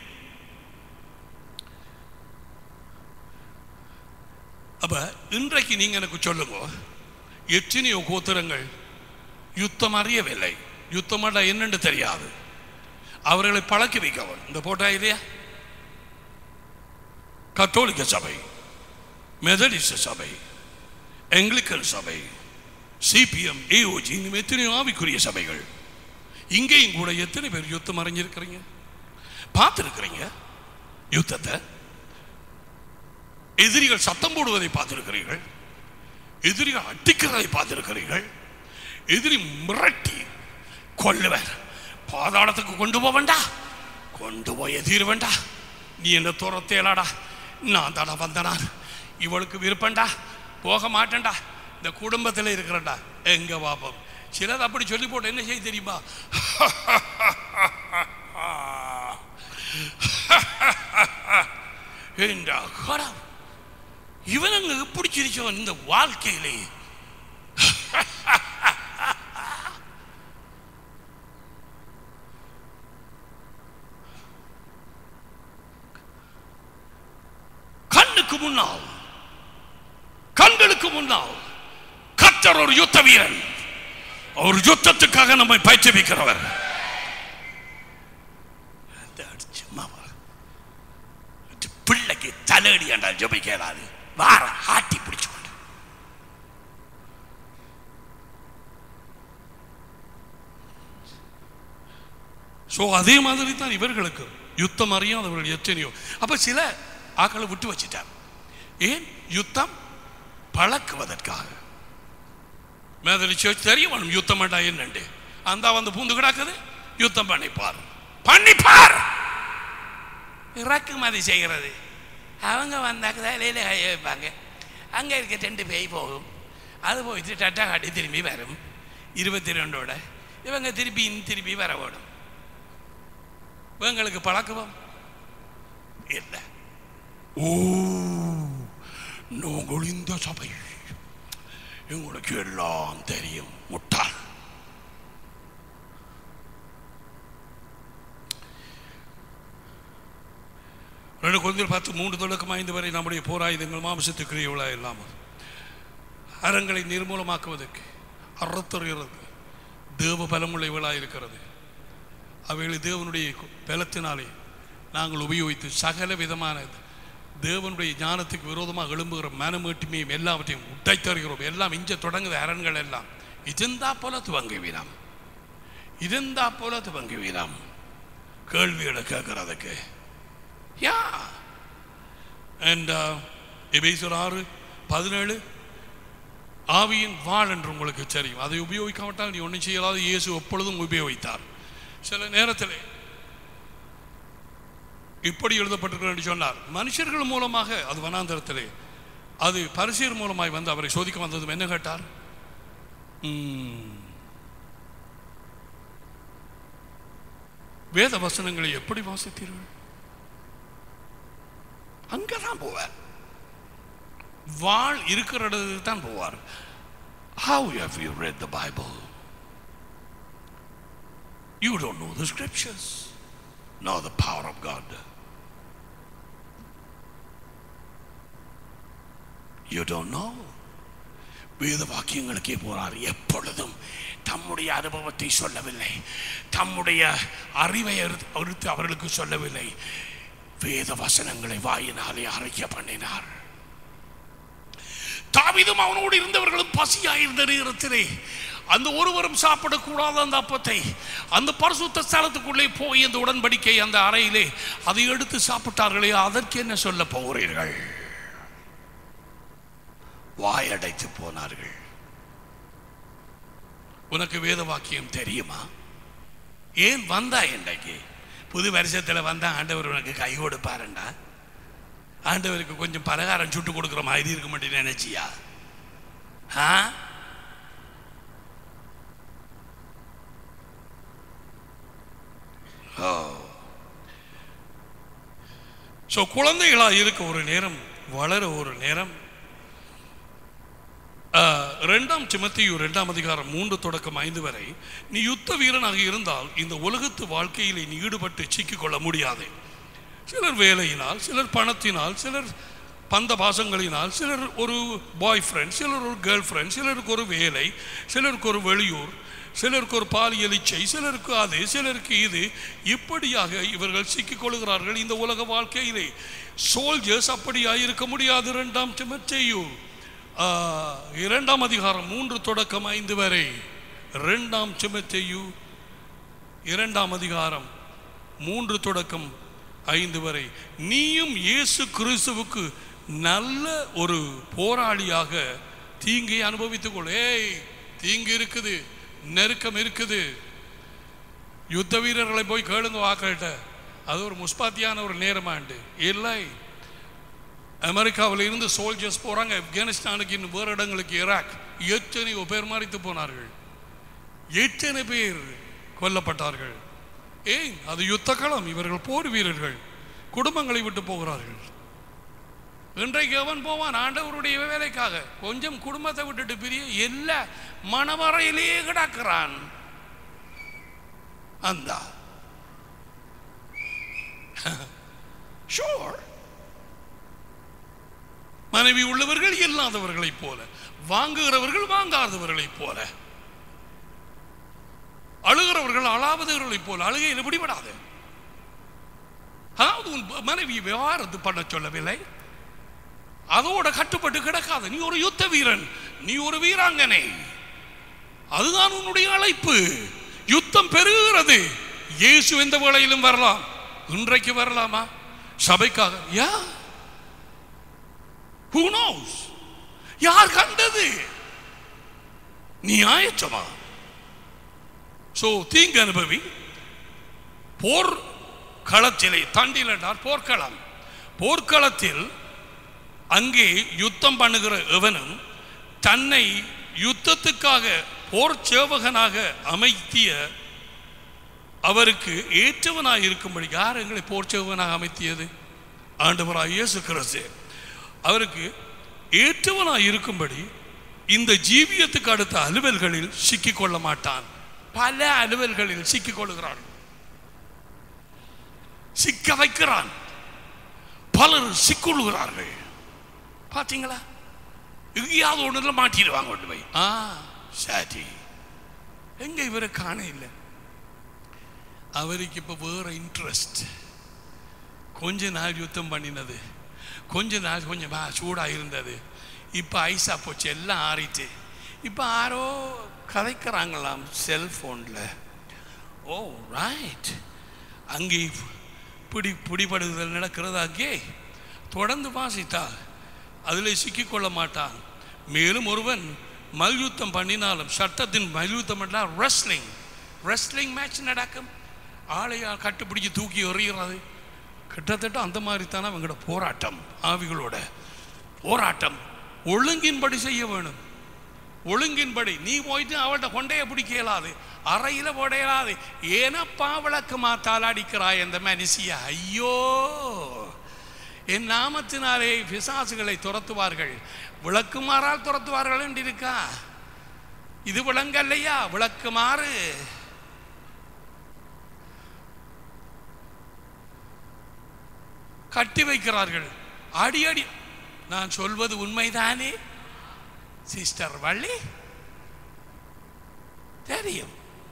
அப்ப இன்றைக்கு நீங்க எனக்கு சொல்லுங்க எத்தனையோ கோத்திரங்கள் யுத்தம் அறியவில்லை யுத்தம் என்னன்னு தெரியாது அவர்களை பழக்கி வைக்கவும் இந்த போட்டா இல்லையா கத்தோலிக்க சபை மெதடிஸ்ட் சபை எங்கிலிக்கன் சபை சிபிஎம் ஏஓஜி இன்னும் எத்தனையோ ஆவிக்குரிய சபைகள் இங்கேயும் கூட எத்தனை பேர் யுத்தம் அறிஞ்சிருக்கிறீங்க பார்த்துருக்கிறீங்க யுத்தத்தை எதிரிகள் சத்தம் போடுவதை பார்த்திருக்கிறீர்கள் எதிரிகள் அடிக்கிறதை பார்த்திருக்கிறீர்கள் எதிரி மிரட்டி கொல்லுவர் பாதாளத்துக்கு கொண்டு போவண்டா கொண்டு போய் எதிர் வேண்டா நீ என்ன துரத்தேலாடா நான் தாடா வந்தனான் இவளுக்கு விருப்பண்டா போக மாட்டேன்டா இந்த குடும்பத்தில் இருக்கிறடா எங்க பாப்போம் சிலர் அப்படி சொல்லி போட்டு என்ன செய்ய தெரியுமா என்ற கரம் இவனுங்க எப்படி சிரிச்சோம் இந்த வாழ்க்கையிலே கண்ணுக்கு முன்னால் கண்களுக்கு முன்னால் கத்தர் ஒரு யுத்த வீரன் ஒரு யுத்தத்துக்காக நம்மை பயிற்றுவிக்கிறவர் சும்மா பிள்ளைக்கு தலையடி என்றால் ஜபிக்கலாது வார ஆட்டி பிடிச்சு கொண்டு ஸோ அதே மாதிரி தான் இவர்களுக்கு யுத்தம் அறியாதவர்கள் எத்தனையோ அப்ப சில ஆக்களை விட்டு வச்சிட்டார் ஏன் யுத்தம் பழக்குவதற்காக மேதலி சர்ச் தெரியும் வேணும் யுத்தம் வேண்டா என்னண்டு அந்த வந்து பூந்து கிடக்குது யுத்தம் பண்ணிப்பார் பண்ணிப்பார் இறக்குமதி செய்கிறது அவங்க வந்தாக்க தலையில் கை வைப்பாங்க அங்கே இருக்க ரெண்டு பேய் போகும் அது போயிட்டு டட்டா காட்டி திரும்பி வரும் இருபத்தி ரெண்டோட இவங்க திருப்பி இன் திருப்பி வர ஓடும் இவங்களுக்கு பழக்குவோம் இல்லை ஓ நாங்கள் இந்த சபை எங்களுக்கு எல்லாம் தெரியும் முட்டாள் ரெண்டு கொஞ்சம் பார்த்து மூன்று தொடக்கம் ஐந்து வரை நம்முடைய போராயுதங்கள் மாம்சத்துக்குரியவளாக இல்லாமல் அறங்களை நிர்மூலமாக்குவதற்கு அறத்துறைகிறது தேவ பலமுள்ளவளாக இருக்கிறது அவைகளை தேவனுடைய பலத்தினாலே நாங்கள் உபயோகித்து சகல விதமான தேவனுடைய ஞானத்துக்கு விரோதமாக எழும்புகிற மனமேட்டுமையும் எல்லாவற்றையும் உடைத்தருகிறோம் எல்லாம் இஞ்ச தொடங்குது அரண்கள் எல்லாம் இருந்தா போல துவங்குவீராம் இருந்தா போல துவங்குவீராம் கேள்விகளை கேட்கறதுக்கு யா அண்ட் எபேசர் ஆறு பதினேழு ஆவியின் வாழ் என்று உங்களுக்கு தெரியும் அதை உபயோகிக்காவிட்டால் நீ ஒன்றும் செய்யலாது இயேசு எப்பொழுதும் உபயோகித்தார் சில நேரத்தில் இப்படி எழுதப்பட்டிருக்கிறது என்று சொன்னார் மனுஷர்கள் மூலமாக அது வனாந்தரத்திலே அது பரிசீர் மூலமாய் வந்து அவரை சோதிக்க வந்ததும் என்ன கேட்டார் ம். வேத வசனங்களை எப்படி வாசித்தீர்கள் அங்கதான் போவார் வாழ் இருக்கிற இடத்துக்கு தான் போவார் How have you read the Bible? You don't know the scriptures, nor the power of God. You don't know. வேத வாக்கியங்களுக்கே போறார் எப்பொழுதும் தம்முடைய அனுபவத்தை சொல்லவில்லை தம்முடைய அறிவை அறுத்து அறுத்து அவர்களுக்கு சொல்லவில்லை வேத வசனங்களை வாயினாலே அரைக்க பண்ணினார் தாவிதும் அவனோடு இருந்தவர்களும் பசியாயிருந்த நேரத்திலே அந்த ஒருவரும் சாப்பிடக்கூடாத அந்த அப்பத்தை அந்த பரிசுத்த ஸ்தலத்துக்குள்ளே போய் அந்த உடன்படிக்கை அந்த அறையிலே அதை எடுத்து சாப்பிட்டார்களே அதற்கு என்ன சொல்ல போகிறீர்கள் வாயடைத்து போனார்கள் உனக்கு வேத வாக்கியம் தெரியுமா ஏன் வந்தா இன்றைக்கு புது வருஷத்தில் வந்தா ஆண்டவர் உனக்கு கை கொடுப்பாருண்டா ஆண்டவருக்கு கொஞ்சம் பலகாரம் சுட்டு கொடுக்குற மாதிரி இருக்க மாட்டேன்னு நினைச்சியா ஆ ஸோ குழந்தைகளாக இருக்க ஒரு நேரம் வளர ஒரு நேரம் ஆஹ், ரெண்டாம் சிமத்தியு ரெண்டாம் அதிகாரம் மூன்று தொடக்கம் ஐந்து வரை நீ யுத்த வீரனாக இருந்தால் இந்த உலகத்து வாழ்க்கையிலே நீ ஈடுபட்டு சிக்கிக்கொள்ள முடியாது சிலர் வேலையினால் சிலர் பணத்தினால் சிலர் பந்த பாசங்களினால் சிலர் ஒரு பாய் ஃப்ரெண்ட் சிலர் ஒரு கேர்ள் ஃப்ரெண்ட் சிலருக்கு ஒரு வேலை சிலருக்கு ஒரு வெளியூர் சிலருக்கு ஒரு பாலியல் இச்சை சிலருக்கு அது சிலருக்கு இது இப்படியாக இவர்கள் சிக்கிக் கொள்கிறார்கள் இந்த உலக வாழ்க்கையிலே சோல்ஜர்ஸ் அப்படியாக இருக்க முடியாது இரண்டாம் திமத்தேயு ஆஹ், இரண்டாம் அதிகாரம் மூன்று தொடக்கம் ஐந்து வரை இரண்டாம் திமத்தேயு இரண்டாம் அதிகாரம் மூன்று தொடக்கம் ஐந்து வரை நீயும் இயேசு கிறிஸ்துவுக்கு நல்ல ஒரு போராளியாக தீங்கை அனுபவித்துக் கொள் ஏய் தீங்கு இருக்குது நெருக்கம் இருக்குது யுத்த வீரர்களை போய் கேளுங்க வாக்கிட்ட அது ஒரு முஸ்பாத்தியான ஒரு நேரமாண்டு இல்லை அமெரிக்காவில் இருந்து சோல்ஜர்ஸ் போறாங்க ஆப்கானிஸ்தானுக்கு இன்னும் வேறு இடங்களுக்கு ஈராக் எத்தனையோ பேர் மறித்து போனார்கள் எத்தனை பேர் கொல்லப்பட்டார்கள் ஏன் அது யுத்த களம் இவர்கள் போர் வீரர்கள் குடும்பங்களை விட்டு போகிறார்கள் இன்றைக்கு அவன் போவான் ஆண்டவருடைய வேலைக்காக கொஞ்சம் குடும்பத்தை விட்டுட்டு பிரிய எல்லா மணவரையிலேயே கிடக்கிறான் அந்த ஷோர் மனைவி உள்ளவர்கள் இல்லாதவர்களைப் போல வாங்குகிறவர்கள் வாங்காதவர்களைப் போல அழுகிறவர்கள் அழாதவர்களைப் போல அழுகையில் விடுபடாது அதாவது உன் மனைவி விவகாரத்து பண்ண சொல்லவில்லை அதோட கட்டுப்பட்டு கிடக்காது நீ ஒரு யுத்த வீரன் நீ ஒரு வீராங்கனை அதுதான் உன்னுடைய அழைப்பு யுத்தம் பெருகிறது இயேசு எந்த வேளையிலும் வரலாம் இன்றைக்கு வரலாமா சபைக்காக யா Who knows? யார் கண்டது நீ ஆயச்சமா சோ தீங்கு அனுபவி போர் களத்திலே தண்டில் என்றால் போர்க்களம் போர்க்களத்தில் அங்கே யுத்தம் பண்ணுகிற எவனும் தன்னை யுத்தத்துக்காக போர் சேவகனாக அமைத்திய அவருக்கு ஏற்றவனாக இருக்கும்படி யார் எங்களை போர் சேவகனாக அமைத்தியது ஆண்டவராக இயேசு கிறிஸ்து அவருக்கு ஏற்றவனாக இருக்கும்படி இந்த ஜீவியத்துக்கு அடுத்த அலுவல்களில் சிக்கிக் கொள்ள மாட்டான் பல அலுவல்களில் சிக்கிக் கொள்கிறான் சிக்க வைக்கிறான் பலர் சிக்குள்கிறார்கள் பாத்தீங்களா எங்கேயாவது ஒண்ணுல மாட்டிடுவாங்க கொண்டு போய் ஆ சரி எங்க இவரை காண இல்லை அவருக்கு இப்ப வேற இன்ட்ரெஸ்ட் கொஞ்ச நாள் யுத்தம் பண்ணினது கொஞ்ச நாள் கொஞ்சம் சூடாக இருந்தது இப்போ ஐஸா போச்சு எல்லாம் ஆறிட்டு இப்போ யாரோ கதைக்கிறாங்களாம் செல்ஃபோனில் ஓ ரைட் அங்கே பிடி பிடிபடுதல் நடக்கிறது அங்கே தொடர்ந்து வாசித்தால் அதில் சிக்கிக்கொள்ள மாட்டான் மேலும் ஒருவன் மல்யுத்தம் பண்ணினாலும் சட்டத்தின் மல்யுத்தம் என்றால் ரெஸ்லிங் ரெஸ்லிங் மேட்ச் நடக்கும் ஆளையா கட்டுப்பிடிச்சு தூக்கி எறிகிறது கிட்டத்தட்ட அந்த மாதிரி தானே அவங்களோட போராட்டம் ஆவிகளோட போராட்டம் ஒழுங்கின்படி செய்ய வேணும் ஒழுங்கின்படி நீ போயிட்டு அவள்கிட்ட கொண்டைய பிடிக்க இயலாது அறையில் போட இயலாது ஏனப்பா விளக்கு மாத்தால் அடிக்கிறாய் அந்த மனுஷிய ஐயோ என் நாமத்தினாலே பிசாசுகளை துரத்துவார்கள் விளக்கு மாறால் துரத்துவார்கள் என்று இருக்கா இது விளங்கல்லையா விளக்கு மாறு கட்டி வைக்கிறார்கள் அடி அடி நான் சொல்வது உண்மைதானே சிஸ்டர் வள்ளி தெரியும்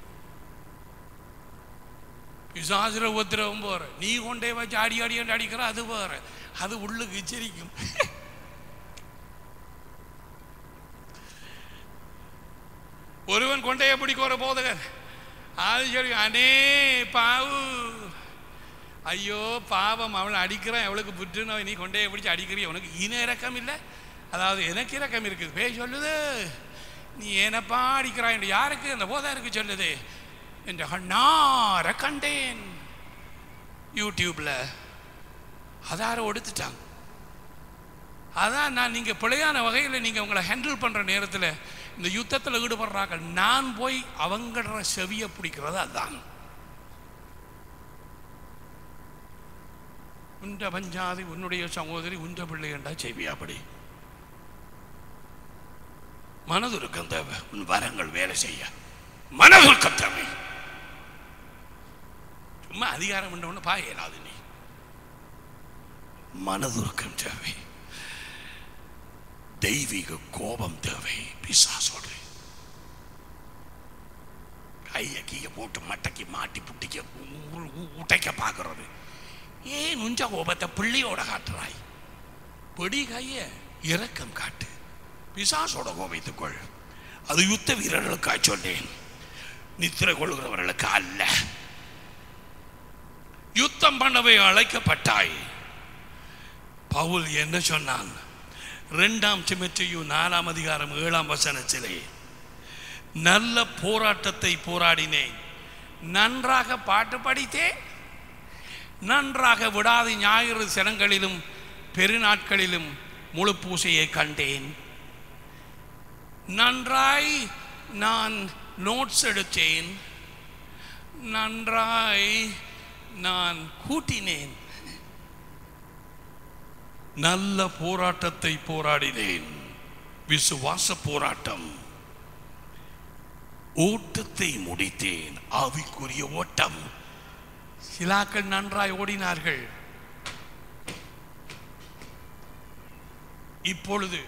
பிசாசுர உத்திரவும் போற நீ கொண்டே வச்சு அடி அடி அடி அடிக்கிற அது போற அது உள்ளுக்கு எச்சரிக்கும் ஒருவன் கொண்டைய பிடிக்க ஒரு போதகர் அது சொல்லி அனே பாவு ஐயோ பாவம் அவளை அடிக்கிறான் எவளுக்கு புற்றுன்னு நீ கொண்டைய பிடிச்சி அடிக்கிறீ உனக்கு இன இறக்கம் இல்லை அதாவது எனக்கு இறக்கம் இருக்குது பேய் சொல்லுது நீ ஏனப்பா அடிக்கிறாய் என்று யாருக்கு அந்த போதகருக்கு சொல்லுது என்று கண்ணார கண்டேன் யூடியூப்ல அதார ஒடுத்துட்டாங்க அதான் நான் நீங்கள் பிழையான வகையில் நீங்கள் உங்களை ஹேண்டில் பண்ணுற நேரத்தில் இந்த யுத்தத்தில் ஈடுபடுறாங்க நான் போய் அவங்கள செவியை பிடிக்கிறது அதுதான் உண்ட பஞ்சாதி உன்னுடைய சகோதரி உண்ட பிள்ளை என்றா செய்வியாபடி மனதுருக்கம் தேவை உன் வரங்கள் வேலை செய்ய மனதுருக்கம் தேவை சும்மா அதிகாரம் பண்ண பாய இயலாது நீ மனதுருக்கம் தேவை தெய்வீக கோபம் தேவை பிசாசோடு கைய கீய போட்டு மட்டைக்கு மாட்டி புட்டிக்க உ- உ- உடைக்க பார்க்கறது ஏன் உஞ்ச கோபத்தை பிள்ளையோட காட்டுறாய் பிடி கைய இரக்கம் காட்டு பிசாசோட கோபித்துக்கொள் அது யுத்த வீரர்களுக்காக சொன்னேன் நித்திரை கொள்கிறவர்களுக்கு அல்ல யுத்தம் பண்ணவே அழைக்கப்பட்டாய் பவுல் என்ன சொன்னான் ரெண்டாம் திமுத்தையு நாலாம் அதிகாரம் ஏழாம் வசனத்திலே நல்ல போராட்டத்தை போராடினேன் நன்றாக பாட்டு படித்தேன் நன்றாக விடாது ஞாயிறு சினங்களிலும் பெருநாட்களிலும் முழு பூசையை கண்டேன் நன்றாய் நான் நோட்ஸ் எடுத்தேன் நன்றாய் நான் கூட்டினேன் நல்ல போராட்டத்தை போராடினேன் விசுவாச போராட்டம் ஓட்டத்தை முடித்தேன் ஆவிக்குரிய ஓட்டம் சிலாக்கள் நன்றாய் ஓடினார்கள் இப்பொழுது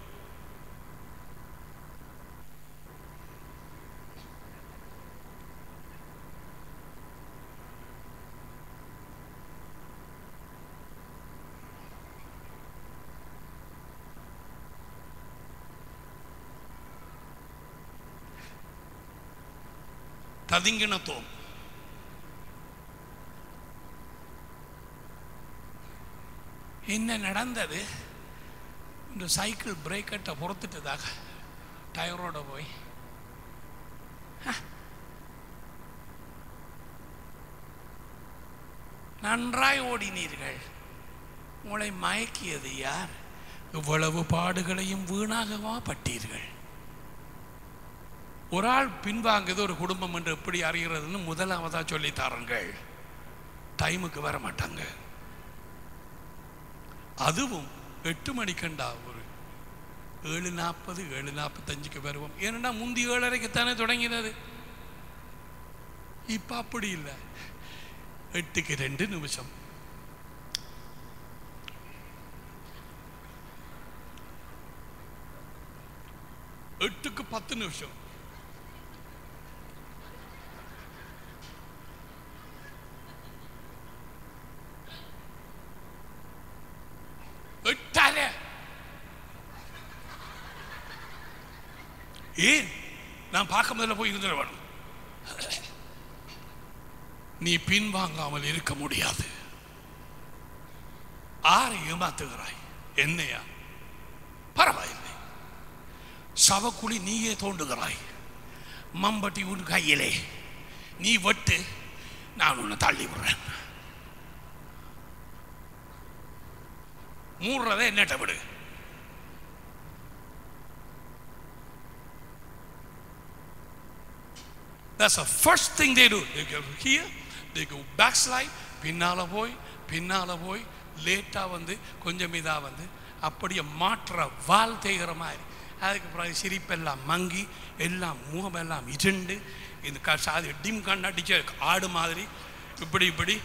ததிங்கினத்தோம் என்ன நடந்தது இந்த சைக்கிள் பிரேக்கட்டை பொறுத்துட்டதாக டயரோட போய் ஹ. நன்றாய் ஓடினீர்கள் உங்களை மயக்கியது யார் இவ்வளவு பாடுகளையும் வீணாகவா பட்டீர்கள் ஒரு ஆள் பின்வாங்குது ஒரு குடும்பம் என்று எப்படி அறிகிறதுன்னு முதலாவதா சொல்லி தாருங்கள் டைமுக்கு வர மாட்டாங்க அதுவும் எட்டு மணிக்கண்டா ஒரு ஏழு நாற்பது ஏழு நாற்பத்தஞ்சுக்கு வருவோம் ஏன்னா முந்தி ஏழரைக்கு தானே தொடங்கினது இப்ப அப்படி இல்லை எட்டுக்கு ரெண்டு நிமிஷம் எட்டுக்கு பத்து நிமிஷம் எட்டரை ஏன் நான் பார்க்க முதல்ல போய் இருந்துட வேணும் நீ பின்வாங்காமல் இருக்க முடியாது ஆரை ஏமாத்துகிறாய் என்னையா பரவாயில்லை சவக்குழி நீயே தோண்டுகிறாய் மம்பட்டி உன் கையிலே நீ வெட்டு நான் உன்னை தள்ளி விடுறேன் மூடுறதை என்னட்ட விடு That's the first thing they do. They go here, they go backslide, பின்னால போய் பின்னால போய் லேட்டாக வந்து கொஞ்சம் இதாக வந்து அப்படியே மாற்ற வால் தேய்கிற மாதிரி அதுக்கு பிறகு சிரிப்பெல்லாம் மங்கி எல்லாம் முகமெல்லாம் இருண்டு இந்த க சாதி டிம் கண் அடிச்ச ஆடு மாதிரி இப்படி இப்படி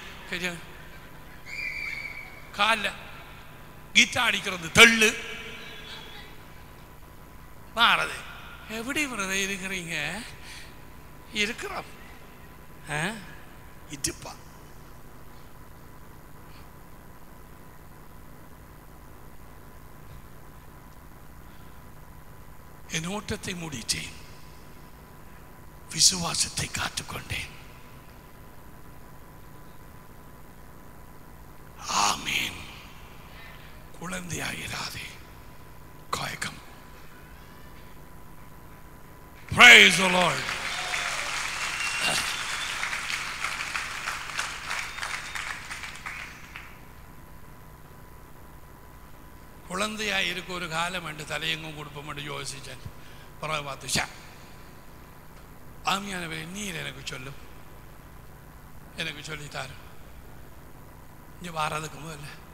காலில் கீட்டா அடிக்கிறது தள்ளு மாறது எப்படி விரத இருக்கிறீங்க இருக்கிறோம் ஆ? இடுப்பா என் ஓட்டத்தை முடித்தேன் விசுவாசத்தை காத்துக்கொண்டேன் ஆமீன் குழந்தையாயிராதே காயகம் Praise the Lord. குழந்தையா இருக்க ஒரு காலம் என்று தலையெங்கும் கொடுப்போம் யோசிச்சேன் பிறகு பார்த்து ஷா ஆமியானவரே நீர் எனக்கு சொல்லும் எனக்கு சொல்லித்தாரு இங்கே வாரதுக்கு முதல்ல